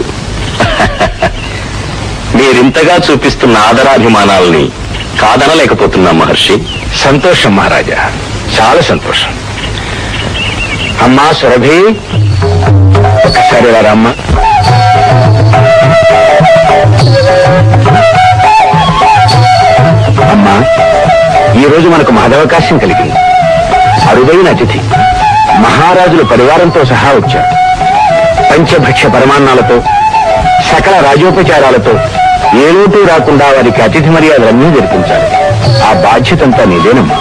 మీరింతగా చూపిస్తున్న ఆదరాభిమానాల్ని కాదనలేకపోతున్నాం మహర్షి సంతోషం మహారాజా చాలా సంతోషం అమ్మా సురభి ఒకసారి ఇలా రామ్మా అమ్మా ఈ రోజు మనకు మహదవకాశం కలిగింది అరుదైన అతిథి మహారాజుల పరివారంతో సహా వచ్చారు పంచభక్ష పరమాన్నాలతో సకల రాజోపచారాలతో ఏ లోటు రాకుండా వారికి అతిథి మర్యాదలన్నీ జరిపించాలి ఆ బాధ్యతంతా నీదేనమ్మా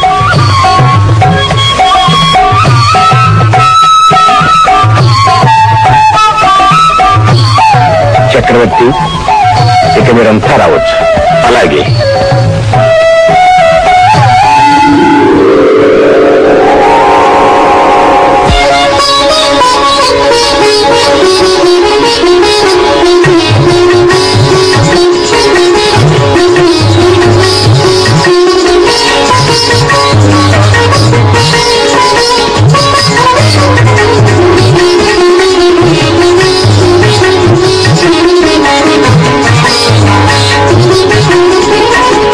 చక్రవర్తి ఇక మీరంతా రావచ్చు అలాగే Thank you.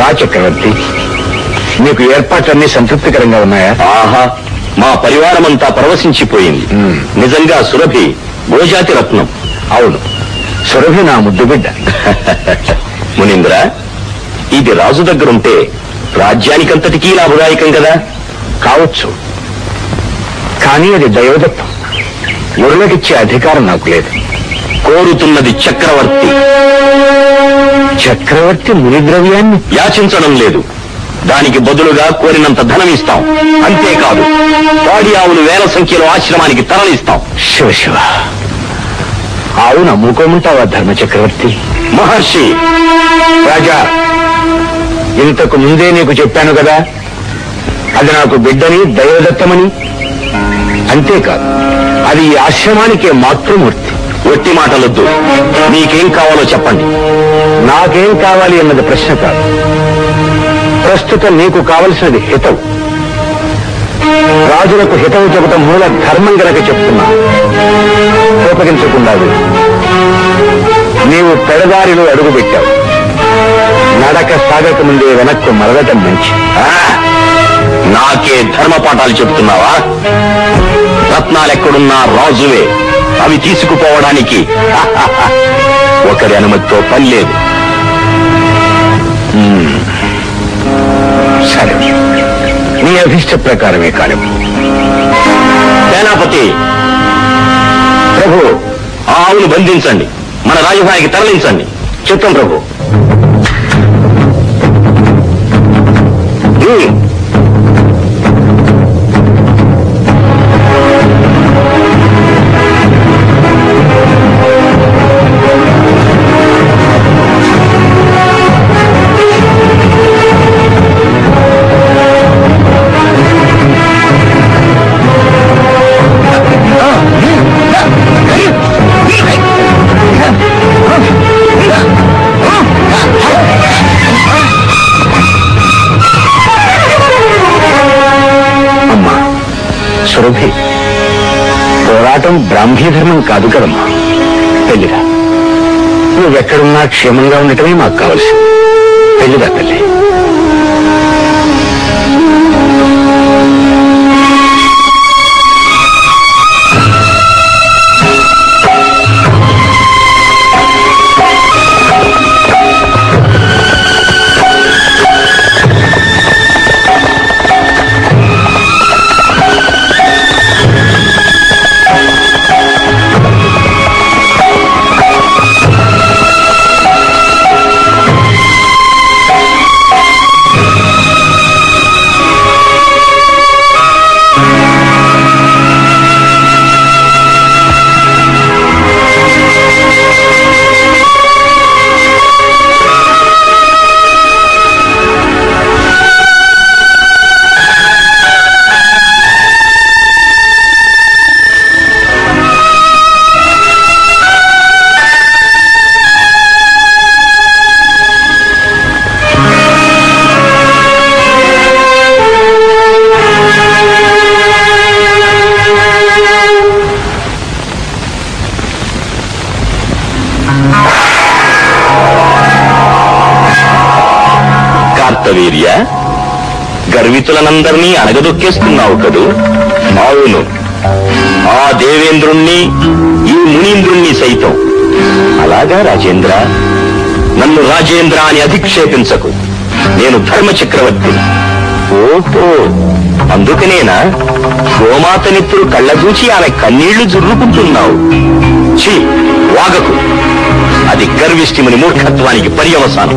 రా చక్రవర్తి నీకు ఏర్పాట్లన్నీ సంతృప్తికరంగా ఉన్నాయా ఆహా మా పరివారమంతా పరవశించిపోయింది మ్మ్. నిజంగా సురభి గోజాతి రత్నం అవును సురభి నా ముద్దు బిడ్డ మునీంద్ర ఇది రాజు దగ్గరుంటే రాజ్యానికంతటికీ లాభదాయకం కదా కావచ్చు కానీ అది దైవదత్తం ఉరులకిచ్చే అధికారం నాకు లేదు కోరుతున్నది చక్రవర్తి చక్రవర్తి మునిద్రవ్యాన్ని యాచించడం లేదు దానికి బదులుగా కోరినంత ధనం ఇస్తాం అంతేకాదు పాడి ఆవులు వేల సంఖ్యలో ఆశ్రమానికి తరలిస్తాం శివ శివ ఆవును అమ్ముకోమంటావా ధర్మ చక్రవర్తి మహర్షి రాజా ఇంతకు ముందే నీకు చెప్పాను కదా అది నాకు బిడ్డని దైవదత్తమని అంతేకాదు అది ఈ ఆశ్రమానికే మాతృమూర్తి ఒట్టి మాటలొద్దు మీకేం కావాలో చెప్పండి నాకేం కావాలి అన్నది ప్రశ్న కాదు ప్రస్తుతం నీకు కావలసినది హితవు రాజులకు హితవు చెబుతాం మూల ధర్మం గనక చెప్తున్నా కోపగించకుండా విను. నీవు పెడదారిలో అడుగుపెట్టావు నడక సాగక ముందే వెనక్కు మరగటం మంచి ఆ, నాకే ధర్మ పాఠాలు చెప్తున్నావా రత్నాలెక్కడున్నా రాజువే అవి తీసుకుపోవడానికి ఒకరి అనుమతితో పని లేదు సరే నీ అభిష్ట ప్రకారమే కాలం సేనాపతి ప్రభు ఆ ఆవును బంధించండి మన రాజధానికి తరలించండి చిత్తం ప్రభు ఉమ్. అమ్మా సురభి పోరాటం బ్రాహ్మీ ధర్మం కాదు కదమ్మా పెళ్లిరా నువ్వెక్కడున్నా క్షేమంగా ఉండటమే మాకు కావలసింది పెళ్లిరా తల్లి కార్తవీర్య గర్వితులనందరినీ అణగదొక్కేస్తున్నావు కదూ అవును ఆ దేవేంద్రుణ్ణి ఈ మునీంద్రుణ్ణి సైతం అలాగా రాజేంద్ర నన్ను రాజేంద్ర అని అధిక్షేపించకు నేను ధర్మ చక్రవర్తిని ఓహో అందుకనేనా గోమాతనిత్తులు కళ్ళదూచి ఆమె కన్నీళ్లు జుర్రుకుంటున్నావు ఛీ వాగకు అది గర్విష్ఠిముని మూర్ఖత్వానికి పర్యవసానం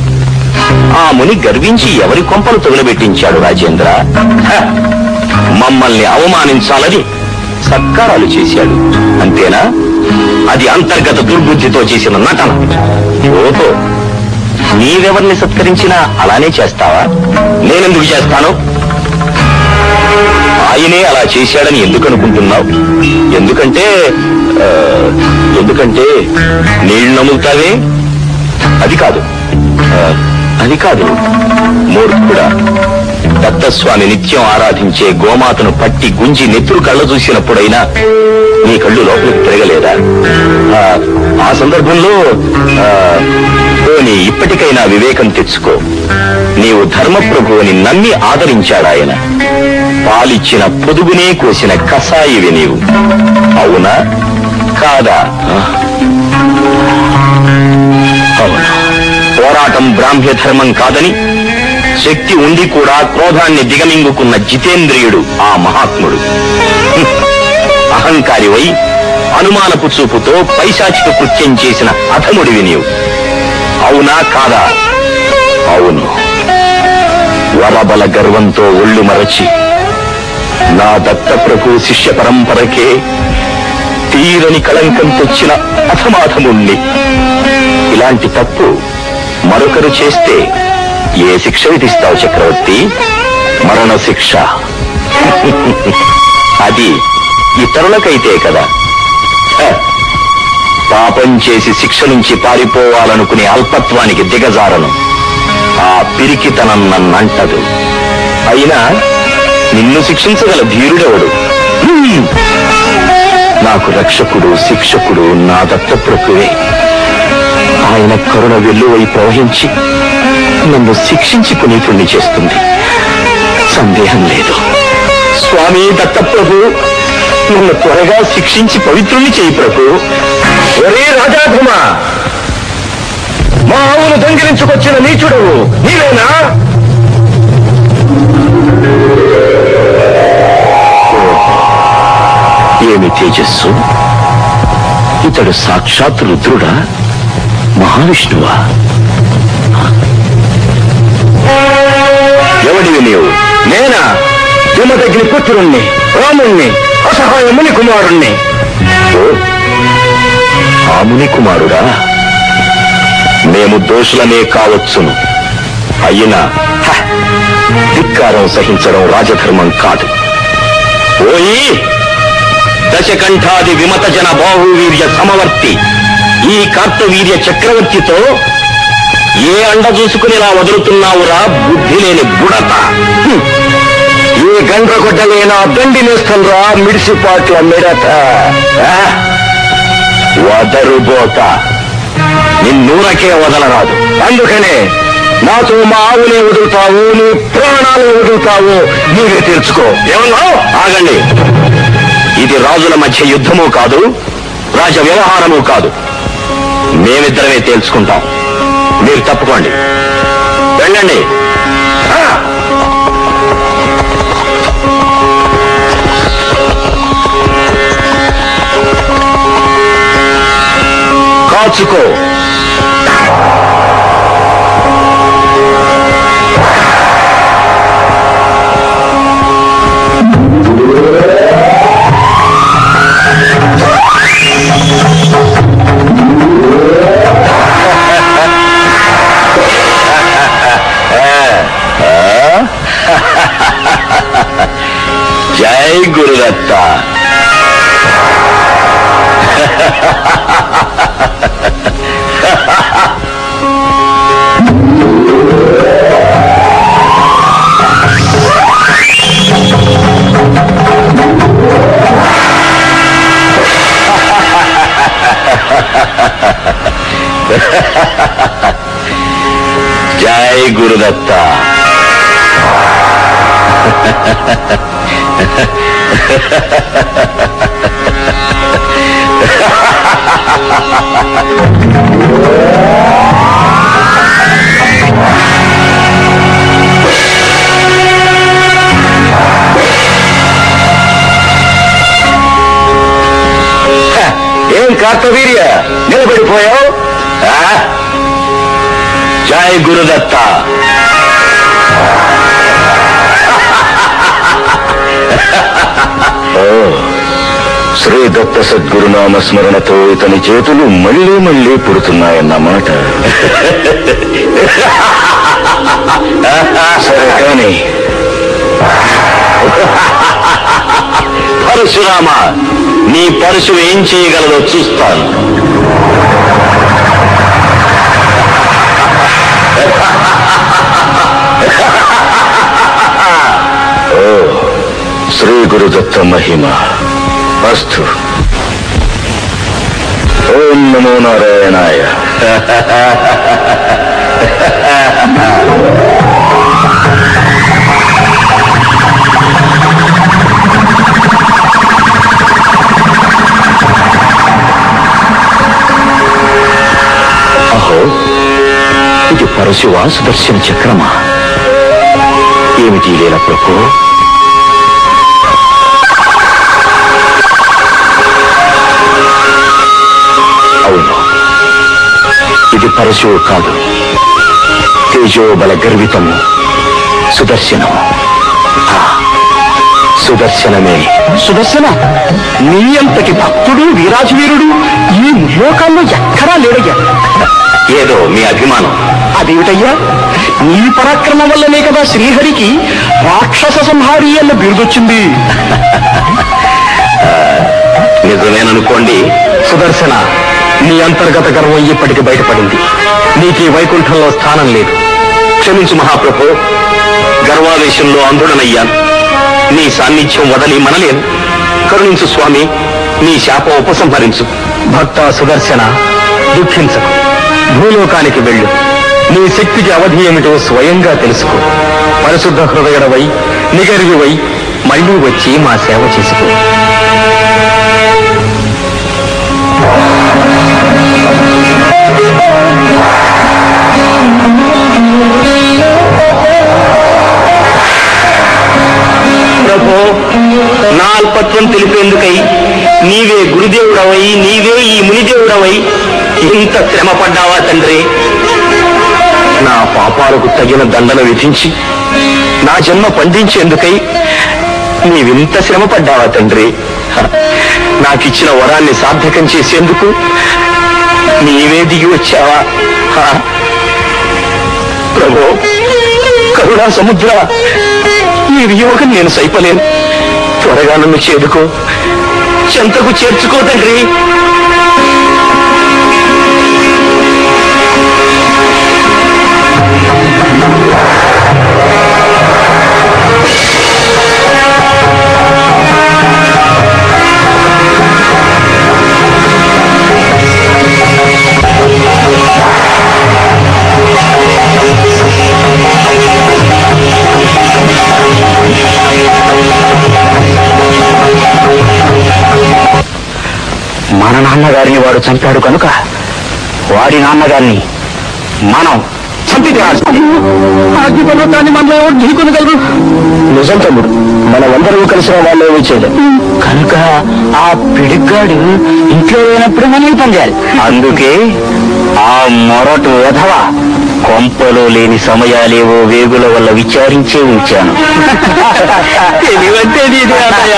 ఆ ముని గర్వించి ఎవరి కొంపలు తగులబెట్టించాడు రాజేంద్ర హ! మమ్మల్ని అవమానించాలని సత్కారాలు చేశాడు అంతేనా అది అంతర్గత దుర్బుద్ధితో చేసిన నటన ఓహో నీవెవరిని సత్కరించినా అలానే చేస్తావా నేనెందుకు చేస్తాను ఆయనే అలా చేశాడని ఎందుకు అనుకుంటున్నావు ఎందుకంటే ఆ, ఎందుకంటే నీళ్లు నమ్ముతావే అది కాదు ఆ, అది కాదు మూర్ఖుడా దత్తస్వామి నిత్యం ఆరాధించే గోమాతను పట్టి గుంజి నెత్తురు కళ్ళ చూసినప్పుడైనా నీ కళ్ళు లోపలికి తిరగలేదా ఆ, ఆ సందర్భంలో ఆ, పోనీ ఇప్పటికైనా వివేకం తెచ్చుకో నీవు ధర్మప్రభువుని నమ్మి ఆదరించాడాయన పాలిచ్చిన పొదుగునే కోసిన కసాయివి నీవు అవునా కాదా అవును పోరాటం బ్రాహ్మ్య ధర్మం కాదని శక్తి ఉండి కూడా క్రోధాన్ని దిగమింగుకున్న జితేంద్రియుడు ఆ మహాత్ముడు హ్మ్. అహంకారివై అనుమానపు చూపుతో పైశాచిక కృత్యం చేసిన అధముడివి నీవు అవునా కాదా అవును వరబల గర్వంతో ఒళ్ళు మరచి నా దత్తప్రభు శిష్య పరంపరకే తీరని కళంకం తెచ్చిన అసమాధముణ్ణి ఇలాంటి తప్పు మరొకరు చేస్తే ఏ శిక్ష విధిస్తావు చక్రవర్తి మరణ శిక్ష అది ఇతరులకైతే కదా హ, పాపం చేసి శిక్ష నుంచి పారిపోవాలనుకునే అల్పత్వానికి దిగజారను ఆ పిరికితనం నన్నంటదు అయినా నిన్ను శిక్షించగల ధీరుడెవడు హ్మ్. నాకు రక్షకుడు శిక్షకుడు నా దత్తప్రభువే ఆయన కరుణ వెల్లువై ప్రవహించి నన్ను శిక్షించి పునీతుణ్ణి చేస్తుంది సందేహం లేదు స్వామి దత్తప్రభు నన్ను త్వరగా శిక్షించి పవిత్రుణ్ణి చేయి ప్రభు ఒరే రాజాధమ మా ఆవును దొంగిలించుకొచ్చిన నీచుడు నీవేనా ఏమి తేజస్సు ఇతడు సాక్షాత్ రుద్రుడా మహావిష్ణువా ఎవడివి నీవు నేనా దిమదగ్ని పుత్రుణ్ణి రాముణ్ణి అసహాయ ముని కుమారుణ్ణి ఓ ఆ ముని కుమారుడా మేము దోషులనే కావచ్చును అయినా హ, ధిక్కారం సహించడం రాజధర్మం కాదు ఓయి దశకంఠాది విమత జన బాహువీర్య సమవర్తి ఈ కార్తవీర్య చక్రవర్తితో ఏ అండ చూసుకునేలా వదులుతున్నావురా బుద్ధి లేని బుడత హ్మ్. ఏ గండ్ర కొట్టలేనా దండి నేస్తుండ్రా మిడిసిపాట్ల మిడత ఆ? వదరుబోత నిన్నూరకే వదలరాదు అందుకనే నాతో మా ఆవునే వదులుతావు నీ ప్రాణాలు వదులుతావు నీవే తెలుసుకో ఏమన్నా ఆగండి ఇది రాజుల మధ్య యుద్ధము కాదు రాజ వ్యవహారము కాదు మేమిద్దరమే తేల్చుకుంటాం మీరు తప్పుకోండి వెళ్ళండి ఆ! కాచుకో జై గురుదత్త జై గురుదత్త హ, ఏం కార్తవీర్య నిలబడిపోయావు ఆ? జై గురుదత్త ఓ శ్రీ దత్త సద్గురునామ స్మరణతో ఇతని చేతులు మళ్ళీ మళ్ళీ పుడుతున్నాయన్నమాట సరే కానీ పరశురామ నీ పరశు ఏం చేయగలదో చూస్తాను ఓ శ్రీ గురుదత్త మహిమ అస్తు ఓం నమో నారాయణాయ అహో ఇది పరశువ సుదర్శన చక్రమా ఏమిటి ఈ లీల ప్రభు అవును ఇది పరశువు కాదు తేజోబల గర్వితము సుదర్శనము ఆ, సుదర్శనమే సుదర్శన నీ అంతటి భక్తుడు వీరాజవీరుడు ఈ లోకాల్లో ఎక్కడా లేడయ్యా ఏదో మీ అభిమానం అదేమిటయ్యా నీ పరాక్రమం వల్లనే కదా శ్రీహరికి రాక్షస సంహారి అన్న బిరుదొచ్చింది నిజమేననుకోండి సుదర్శన నీ అంతర్గత గర్వం ఇప్పటికి బయటపడింది నీకు ఈ వైకుంఠంలో స్థానం లేదు క్షమించు మహాప్రభు గర్వావేశంలో అంధుడనయ్యాను నీ సాన్నిధ్యం వదలి మనలేను కరుణించు స్వామి నీ శాపం ఉపసంహరించు భక్త సుదర్శన దుఃఖించకు భూలోకానికి వెళ్ళు నీ శక్తికి అవధి ఏమిటో స్వయంగా తెలుసుకో పరిశుద్ధ హృదయుడవై నిగర్వివై మళ్ళీ వచ్చి మా సేవ చేసుకో ప్రభు నా అల్పత్వం తెలిపేందుకై నీవే గురుదేవుడవై నీవే ఈ మునిదేవుడవై ఇంత శ్రమ పడ్డావా తండ్రి నా పాపాలకు తగిన దండన విధించి నా జన్మ పండించేందుకై నీవింత శ్రమ పడ్డావా తండ్రి హ, నాకిచ్చిన వరాన్ని సార్థకం చేసేందుకు నీవే దిగి వచ్చావా హ, ప్రభు కరుణా సముద్ర ఈ వియోగం నేను సైపలేను త్వరగా నన్ను చేదుకో చెంతకు చేర్చుకో తండ్రి మన నాన్నగారిని వాడు చంపాడు కనుక వాడి నాన్నగారిని మనం చంపి తీరాల్సింది. అగ్ని పర్వతాన్ని మనలో ఎవరు ఢీకొనగలరు నిజం తమ్ముడు మనమందరం కలిసిన వాళ్ళే వచ్చేది కనుక ఆ పిడిగ్గాడు ఇంట్లో లేనప్పుడు మనం పొందాలి అందుకే ఆ మొరటు వెధవ కొంపలో లేని సమయాలేవో వేగుల వల్ల విచారించే ఉంచాను తెలివంటే నీదే అన్నయ్య.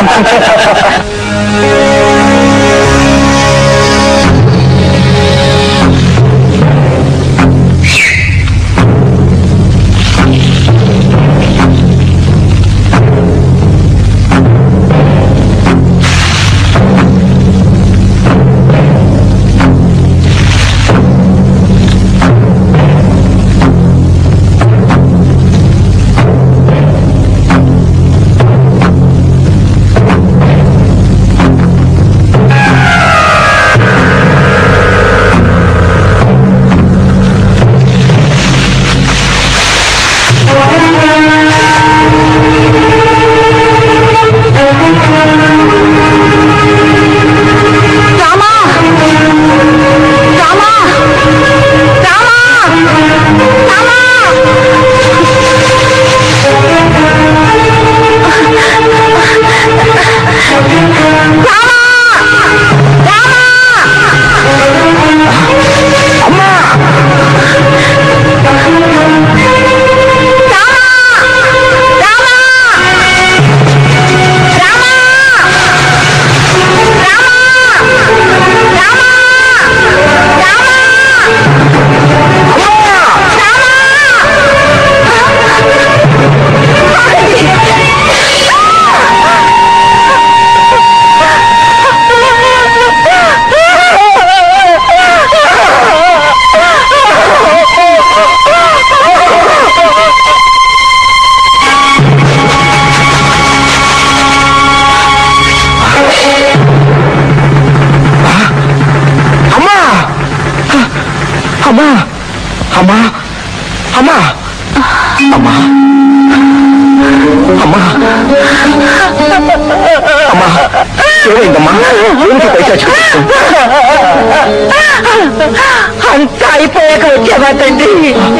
రామా రామా రామా రామా అమ్మా అమ్మా అమ్మా అమ్మా అమ్మా ఏమైందమ్మా ఏమిటి పైచాచిక అంతా అయిపోయాక వచ్చావా తండ్రి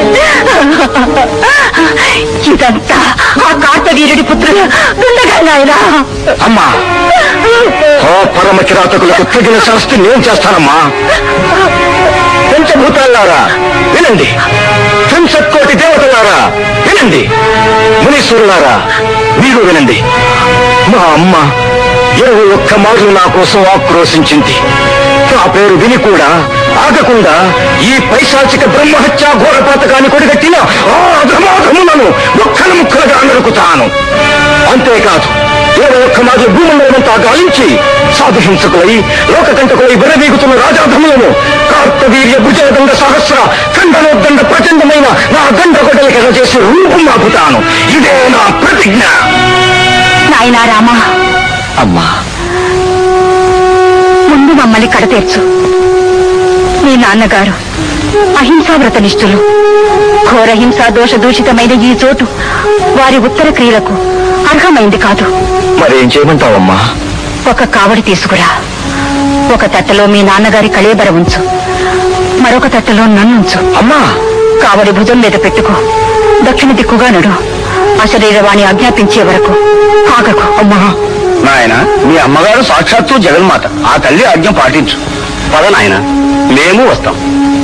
ఇదంతా ఆ కార్తవీరుడి పుత్రుడు దుండగా నాయనా అమ్మా ఓ పరమ కిరాతకులకు తగిన శాస్తి నేను చేస్తానమ్మా పంచభూతాలారా వినండి పంచకోటి దేవతలారా వినండి మునీశ్వరులారా మీరు వినండి మా అమ్మ ఇరవై ఒక్క మార్లు నా కోసం ఆక్రోశించింది నా పేరు విని కూడా ఆగకుండా ఈ పైశాచిక బ్రహ్మహత్యా ఘోర పాతకాన్ని కొడిగట్టిన ఆ అధమాధములను ముక్కలు ముక్కలుగా నరుకుతాను అంతేకాదు ఇరవై ఒక్క మాటలు భూమండలమంతా గాలించి సాధుహింసకులై లోకకంటకులై విరవీగుతున్న రాజాధములను కార్తవీర్య భుజదండ సహస్ర ఖండనోద్దండ ప్రచండమైన నా దండ గొడలికన చేసి రూపం మాపుతాను ఇదే నా ప్రతిజ్ఞ నాయనా రామా అమ్మా ముందు మమ్మల్ని కడతీర్చు మీ నాన్నగారు అహింసావ్రత నిష్ఠులు ఘోర హింసా దోష దూషితమైన ఈ చోటు వారి ఉత్తర క్రియలకు అర్హమైంది కాదు మరేం చేయమంటావమ్మా ఒక కావడి తీసుకురా ఒక తట్టలో మీ నాన్నగారి కళేబర ఉంచు మరొక తట్టలో నన్నుంచు అమ్మా కావడి భుజం మీద పెట్టుకో దక్షిణ దిక్కుగా నడు అశరీరవాణి ఆజ్ఞాపించే వరకు ఆగకు అమ్మా నాయన మీ అమ్మగారు సాక్షాత్తు జగన్మాత ఆ తల్లి ఆజ్ఞ పాటించు పద నాయన మేము వస్తాం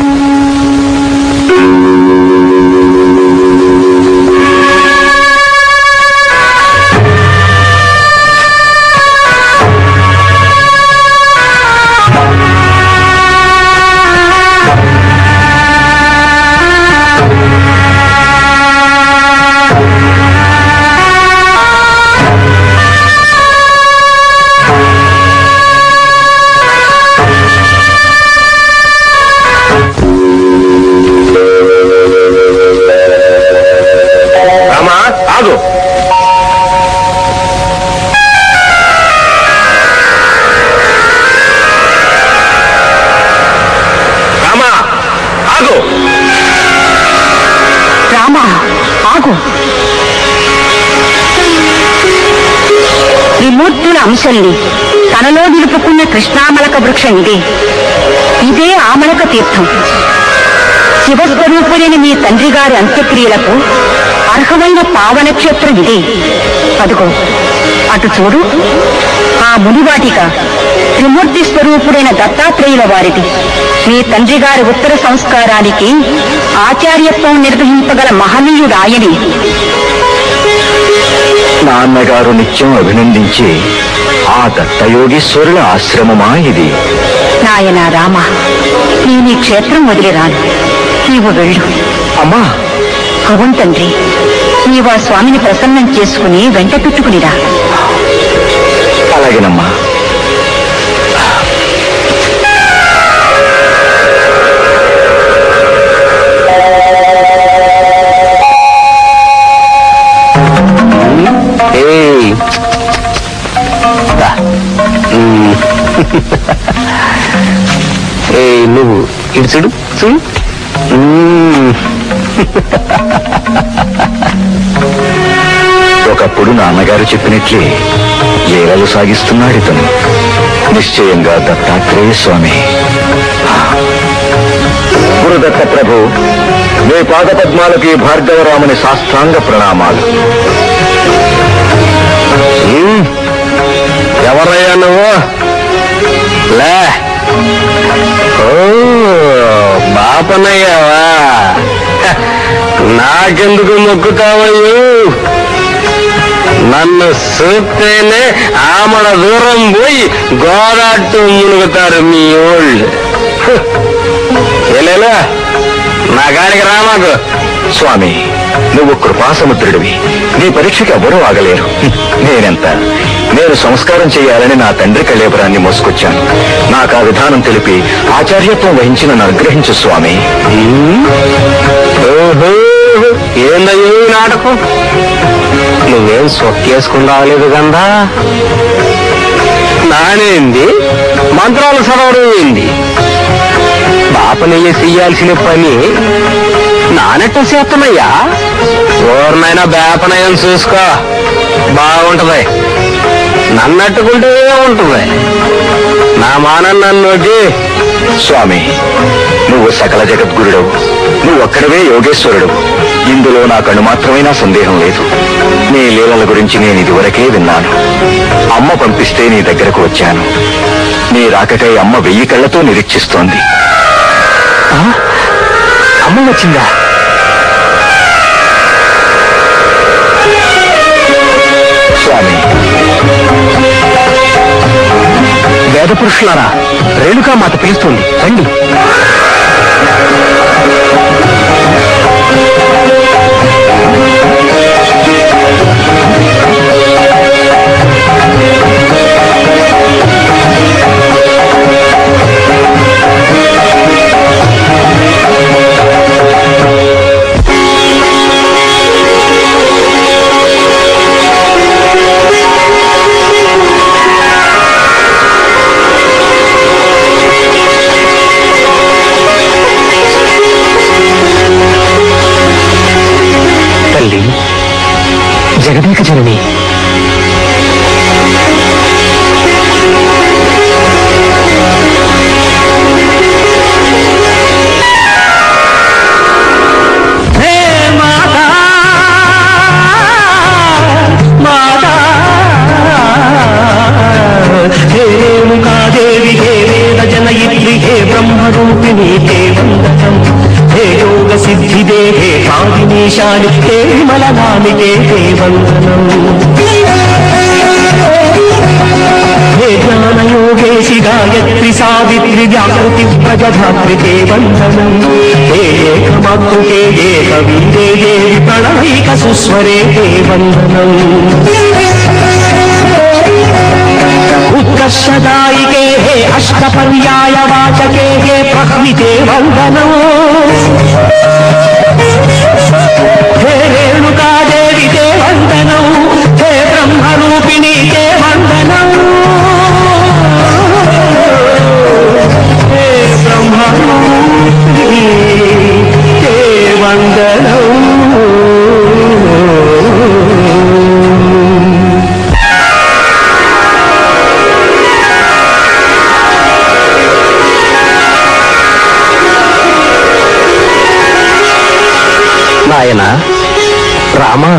రామా ఆగు రామా ఆగు రామా ఆగు విమూర్తుల అంశల్ని తనలో నిలుపుకున్న కృష్ణామలక వృక్షం ఇదే ఇదే ఆమలక తీర్థం శివస్వరూపుడైన మీ తండ్రి గారి అంత్యక్రియలకు అర్హమైన పావన క్షేత్రం ఇదే అదుగో అటు చూడు ఆ మునివాటిక త్రిమూర్తి స్వరూపుడైన దత్తాత్రేయుల వారిది మీ తండ్రి గారి ఉత్తర సంస్కారానికి ఆచార్యత్వం నిర్వహింపగల మహనీయుడాయని నాన్నగారు నిత్యం అభినందించే ఆ దత్తయోగీశ్వరుల ఆశ్రమమా ఇది నాయన రామ నేను ఈ క్షేత్రం వదిలి రాను నీవు వెళ్ళు అమ్మా అవును తండ్రి నీవు ఆ స్వామిని ప్రసన్నం చేసుకుని వెంట పెట్టుకునిరా అలాగేనమ్మా ఏయ్. దా. మ్మ్. ఏయ్ నువ్వు ఇటు చూడు చూడు మ్మ్. ఒకప్పుడు నాన్నగారు చెప్పినట్లే ఏలలు సాగిస్తున్నాడు ఇతను నిశ్చయంగా దత్తాత్రేయ స్వామి గురుదత్త ప్రభు మీ పాద పద్మాలకి భార్గవరాముని సాష్టాంగ ప్రణామాలు ఉమ్, ఎవరయ్యా నువ్వు లే ఓ బాపనయ్యావా హ, నాకెందుకు మొక్కుతావయ్యూ నన్ను చూస్తేనే ఆమడ దూరం పోయి గోదాట్టు మునుగుతారు మీ ఓళ్ళు ఏలేలా నా గాడికి రామాకు స్వామి నువ్వు కృపాసముద్రుడివి నీ పరీక్షకి ఎవరూ ఆగలేరు నేనెంత నేను సంస్కారం చేయాలని నా తండ్రి కళేబరాన్ని మోసుకొచ్చాను నాకు ఆ విధానం తెలిపి ఆచార్యత్వం వహించి నన్ను అనుగ్రహించు స్వామి ఓహో ఏందయ్యో ఈ నాటకం నువ్వేం సొక్కేసుకుని రాలేదు గందా నానేంది మంత్రాలు చదవడం ఏంది బాపనయ్య చెయ్యాల్సిన పని నానెట్ట చేస్తున్నాయ్యా ఓర్నైనా బేపనయం చూసుకో బాగుంటది నన్నట్టుకుంటే ఉంటుంది నా మానం నన్ను స్వామి నువ్వు సకల జగద్గురుడవు నువ్వు ఒక్కడవే యోగేశ్వరుడు ఇందులో నాకు అణుమాత్రమైన సందేహం లేదు నీ లీలల గురించి నేను ఇదివరకే విన్నాను అమ్మ పంపిస్తే నీ దగ్గరకు వచ్చాను నీ రాకకై అమ్మ వెయ్యి కళ్ళతో నిరీక్షిస్తోంది అమ్మ వచ్చిందా స్వామి వేద పురుషులారా రేణుకా మాత పిలుస్తుంది రండి తల్లి జగదేక జనని హే మాతా మాతా హే రేణుకాదేవి హే వేద జనయిత్రి హే బ్రహ్మరూపిణి హే వందనం హే యోగ సిద్ధిదే హే పాదినీశాలి హే విమలనామికే హే వందనం హే జ్ఞాన యోగేశి గాయత్రి సావిత్రి వ్యాకృతి ప్రజధాత్రి తే వందనం హే ఏకమాతృకే ఏక వీరే దేవి ప్రణవైక సుస్వరే తే వందనం ఉత్కర్షదాయికే హే అష్టపర్యాయ వాచకే హే ప్రహ్వితే వందనం హే రేణుకాదేవి తే వందనం హే బ్రహ్మరూపిణి తే వందనం హే బ్రహ్మరూపిణి తే వందనం నాయన రామా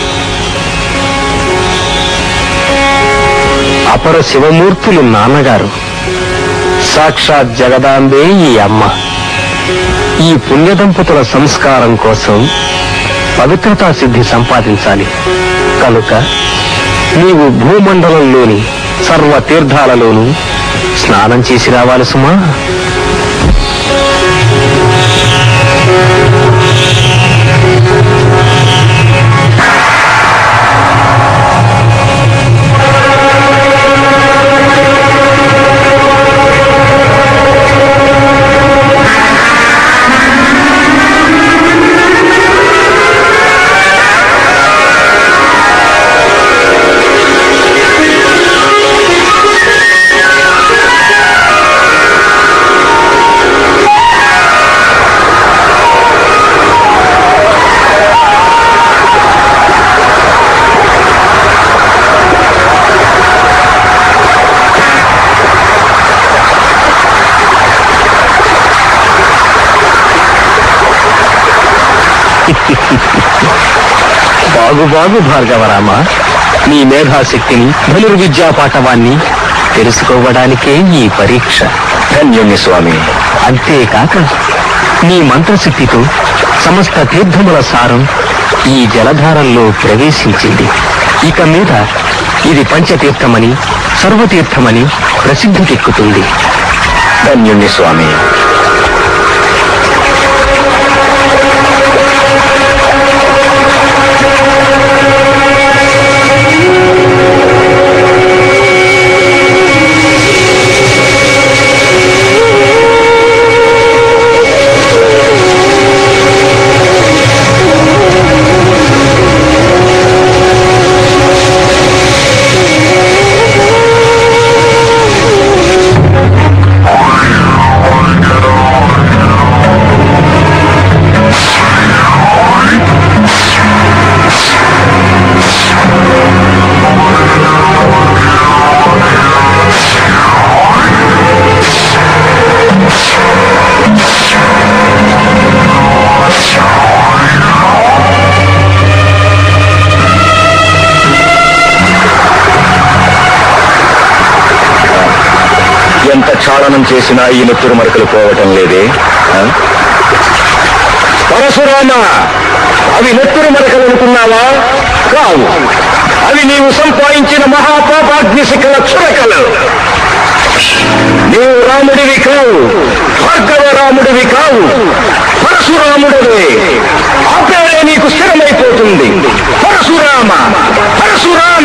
అపర శివమూర్తులు నాన్నగారు సాక్షాత్ జగదాంబే ఈ అమ్మ ఈ పుణ్య దంపతుల సంస్కారం కోసం పవిత్రతా సిద్ధి సంపాదించాలి కనుక నీవు భూమండలంలోని సర్వ తీర్థాలలోనూ స్నానం చేసి రావాలి సుమా బాగు బాగు భార్గవరామ నీ మేధాశక్తిని ధనుర్విద్యా పాఠవాన్ని తెలుసుకోవడానికే ఈ పరీక్ష ధన్యుణ్ణి స్వామి అంతేకాక నీ మంత్రశక్తితో సమస్త తీర్థముల సారం ఈ జలధారంలో ప్రవేశించింది ఇక మీద ఇది పంచతీర్థమని సర్వతీర్థమని ప్రసిద్ధికెక్కుతుంది ధన్యుణ్ణి స్వామి ఆ ఎంత క్షాళనం చేసినా ఈ నెత్తురు మరకలు పోవటం లేదే ఆ? పరశురామ అవి నెత్తురు మరకలు అనుకున్నావా కావు అవి నీవు సంపాదించిన మహాపాపాగ్ని శిఖల చురకలు నీవు రాముడివి కావు భార్గవ రాముడివి కావు పరశురాముడివే ఆ పేరే నీకు స్థిరమైపోతుంది పరశురామ పరశురామ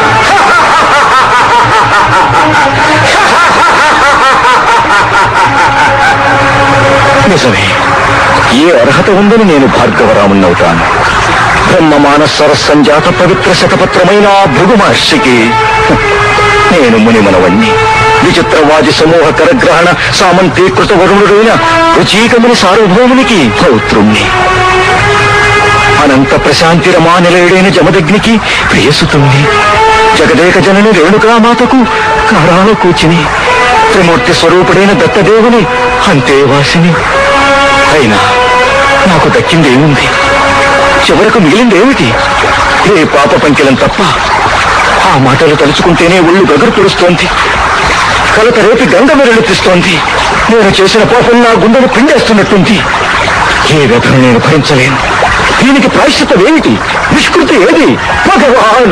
నిజమే ఏ అర్హత ఉందని నేను భార్గవరామున్నవుతాను బ్రహ్మ మానస సరస్సంజాత పవిత్ర శతపత్రమైన ఆ భృగు మహర్షికి నేను మునిమనవణ్ణి విచిత్రవాది సమూహ కరగ్రహణ సామంతీకృత వరుణుడైన రుచీకముని సార్వభౌమునికి పౌత్రుణ్ణి అనంత ప్రశాంతి రమానిలయుడైన జమదగ్నికి ప్రియసుతుణ్ణి జగదేక జనని రేణుకామాతకు కారాల కూచిని త్రిమూర్తి స్వరూపుడైన దత్తదేవుని అంతేవాసిని అయినా నాకు దక్కిందేముంది చివరకు మిగిలిందేమిటి ఏ పాప పంకిలం తప్ప ఆ మాటలు తలుచుకుంటేనే ఒళ్ళు గగురు పుడుస్తోంది కలత రేపి గంగ వెరళిపిస్తోంది నేను చేసిన పాపం నా గుండెను పిండేస్తున్నట్టుంది ఏ వ్యధను నేను భరించలేను దీనికి ప్రాయశ్చిత్తం ఏమిటి నిష్కృతి ఏది భగవాన్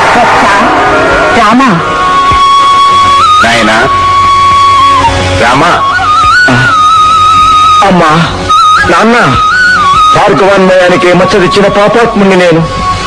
రామా నాయనా రామా అమ్మా నాన్న భార్గవాన్మయానికి మచ్చదిచ్చిన పాపాత్ముని నేను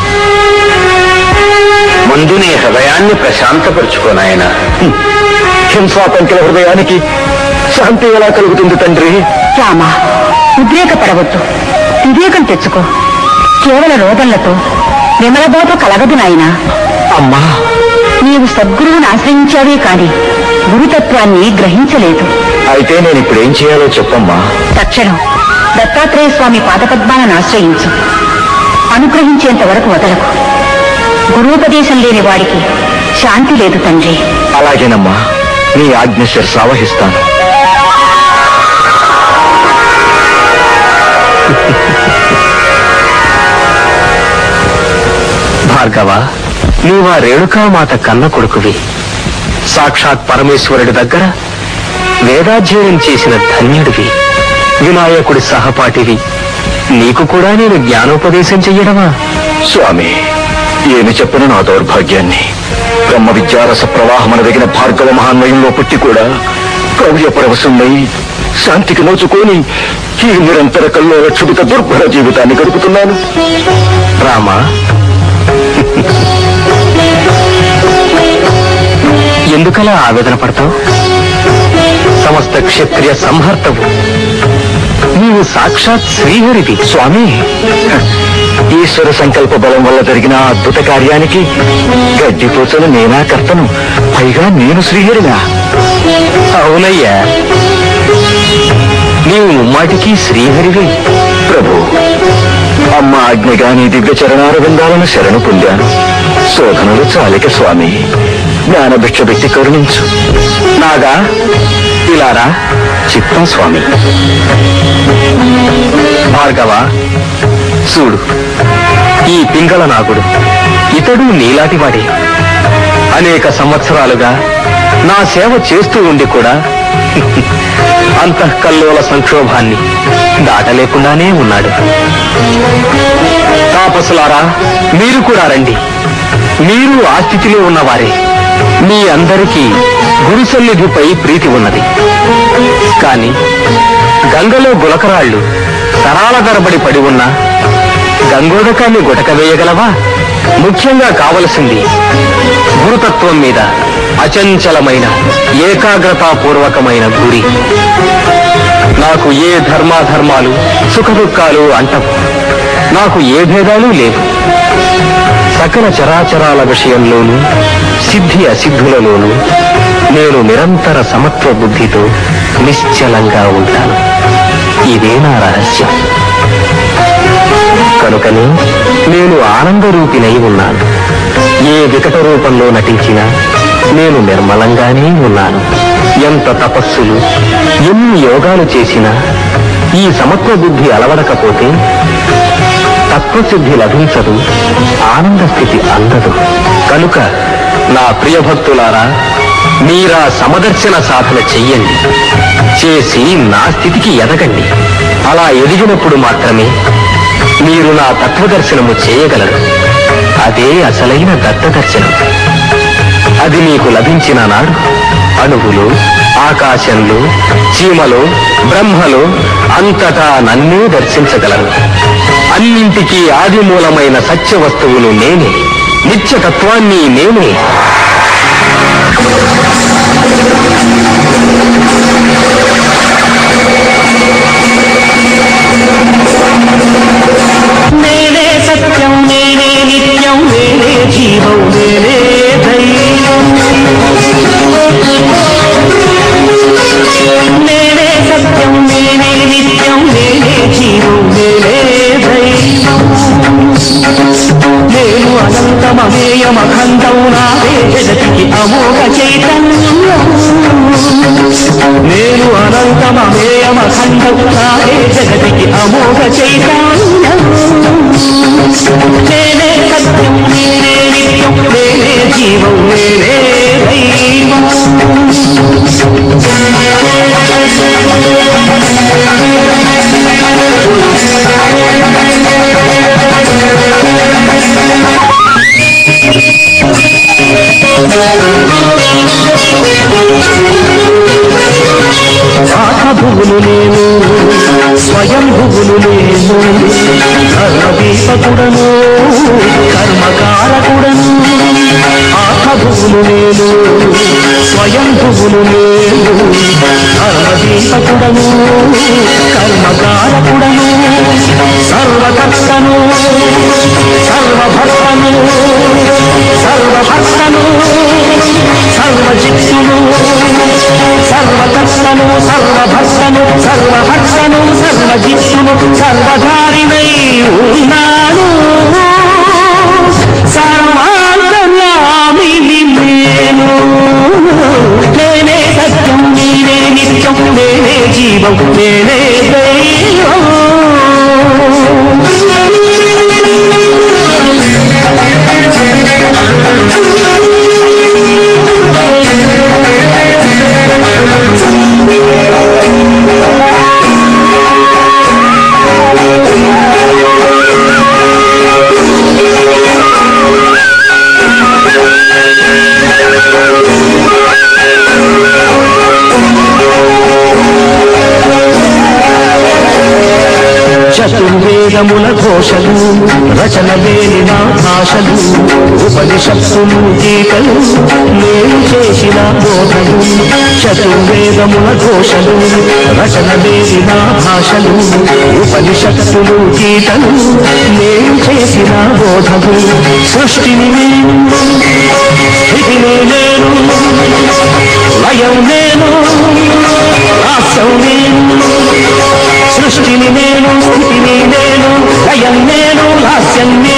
ముందు నీ హృదయాన్ని ప్రశాంతపరుచుకో నాయన హింసాపంకిల హృదయానికి శాంతి ఎలా కలుగుతుంది తండ్రి రామా ఉద్రేకపడవద్దు వివేకం తెచ్చుకో కేవల రోదళ్లతో విమలబోధ కలగదు నాయనా అమ్మా నీవు సద్గురువును ఆశ్రయించావే కాని గురుతత్వాన్ని గ్రహించలేదు అయితే నేను ఇప్పుడు ఏం చేయాలో చెప్పమ్మా తక్షణం దత్తాత్రేయ స్వామి పాదపద్మాలను ఆశ్రయించు అనుగ్రహించేంత వరకు వదలకు గురూపదేశం లేని వాడికి శాంతి లేదు తండ్రి అలాగేనమ్మా నీ ఆజ్ఞ శిరసావహిస్తాను భార్గవ నీవా రేణుకామాత కన్న కొడుకువి సాక్షాత్ పరమేశ్వరుడి దగ్గర వేదాధ్యయనం చేసిన ధన్యుడివి వినాయకుడి సహపాఠివి నీకు కూడా నేను జ్ఞానోపదేశం చెయ్యడమా స్వామి ఏమి చెప్పను నా దౌర్భాగ్యాన్ని బ్రహ్మ విద్యారస ప్రవాహమనదగిన భార్గవ మహాన్వయంలో పుట్టి కూడా కవ్య పరవశున్నై శాంతికి నోచుకొని ఈ నిరంతర కల్లోల క్షుభిత దుర్భర జీవితాన్ని గడుపుతున్నాను రామా ఎందుకలా ఆవేదన పడతావు సమస్త క్షత్రియ సంహర్తవు నీవు సాక్షాత్ శ్రీహరివి స్వామి ఈశ్వర సంకల్ప బలం వల్ల జరిగిన ఆ అద్భుత కార్యానికి గడ్డిపోచను నేనా కర్తను పైగా నేను శ్రీహరినా అవునయ్యా నీవు ముమ్మాటికి శ్రీహరివి ప్రభు అమ్మ ఆజ్ఞగా నీ దివ్య చరణార బృందాలను శరణు పొందాను శోధనలు చాలిక స్వామి జ్ఞానభిక్ష పెట్టి కరుణించు నాగా ఇలారా చిత్తం స్వామి భార్గవ చూడు ఈ పింగళ నాగుడు ఇతడు నీలాంటివాడే అనేక సంవత్సరాలుగా నా సేవ చేస్తూ ఉండి కూడా అంతఃకల్లోల సంక్షోభాన్ని దాటలేకుండానే ఉన్నాడు తాపసులారా మీరు కూడా రండి మీరు ఆ స్థితిలో ఉన్నవారే మీ అందరికీ గురు సన్నిధిపై ప్రీతి ఉన్నది కాని గంగలో గులకరాళ్ళు తరాల తరబడి పడి ఉన్న గంగోదకాన్ని గుటక వేయగలవా ముఖ్యంగా కావలసింది గురుతత్వం మీద అచంచలమైన ఏకాగ్రతాపూర్వకమైన గురి నాకు ఏ ధర్మాధర్మాలు సుఖదుఖాలు అంటవు నాకు ఏ భేదాలు లేవు సకల చరాచరాల విషయంలోనూ సిద్ధి అసిద్ధులలోనూ నేను నిరంతర సమత్వ బుద్ధితో నిశ్చలంగా ఉంటాను ఇదే నా రహస్యం కనుకనే నేను ఆనందరూపినై ఉన్నాను ఏ వికట రూపంలో నటించినా నేను నిర్మలంగానే ఉన్నాను ఎంత తపస్సులు ఎన్ని యోగాలు చేసినా ఈ సమత్వ బుద్ధి అలవడకపోతే తత్వసిద్ధి లభించదు ఆనంద స్థితి అందదు కనుక నా ప్రియ భక్తులారా మీరా సమదర్శన సాధన చెయ్యండి చేసి నా స్థితికి ఎదగండి అలా ఎదిగినప్పుడు మాత్రమే మీరు నా తత్వదర్శనము చేయగలరు అదే అసలైన దత్తదర్శనం అది మీకు లభించిన నాడు అణువులు ఆకాశంలో చీమలు బ్రహ్మలు అంతటా నన్నే దర్శించగలరు అన్నింటికీ ఆదిమూలమైన సత్య వస్తువును నేనే నిత్యతత్వాన్ని నేనే నేనే సత్యం నేనే నిత్యం నేనే జీవం నేనే దైవం నేనే సత్యం నేనే నిత్యం నేనే జీవం నేనే దైవం నేను అనంతమహేయమఖండం నాదే జగతికి అమోఘ చైతన్యం నేను అనంతమహేయమఖండం నాదే జగతికి అమోఘ చైతన్యం నేనే సత్యం నేనే నిత్యం నేనే జీవం నేనే దైవం ఆత్మభువులు నేను స్వయం భువులు నేను కర్మదీపకుడను కర్మకారకుడను ఆత్మభువులు నేను స్వయం భువులు నేను కర్మదీపకుడను కర్మకారకుడను సర్వకర్తను సర్వభక్తను సర్వభక్తను సర్వజిత్తును సర్వకర్తను సర్వభక్తను సర్వభక్తను సర్వజిత్తును సర్వధారిణై ఉన్నాను సర్వాంతర్యామిని నేను నేనే సత్యం నేనే నిత్యం నేనే జీవం నేనే దైవం చతుర్వేదముల ఘోషలు రచన వేలిన భాషలు ఉపనిషత్తులు గీతలు నేను చేసిన బోధలు చతుర్వేదముల ఘోషలు రచన వేలిన భాషలు ఉపనిషత్తులు గీతలు నేను చేసిన బోధలు సృష్టిని నేను స్థితిని నేను లయం నేను హాస్యం నేను సృష్టిని నేను స్థితిని నేను లయం నేను లాస్యం నేను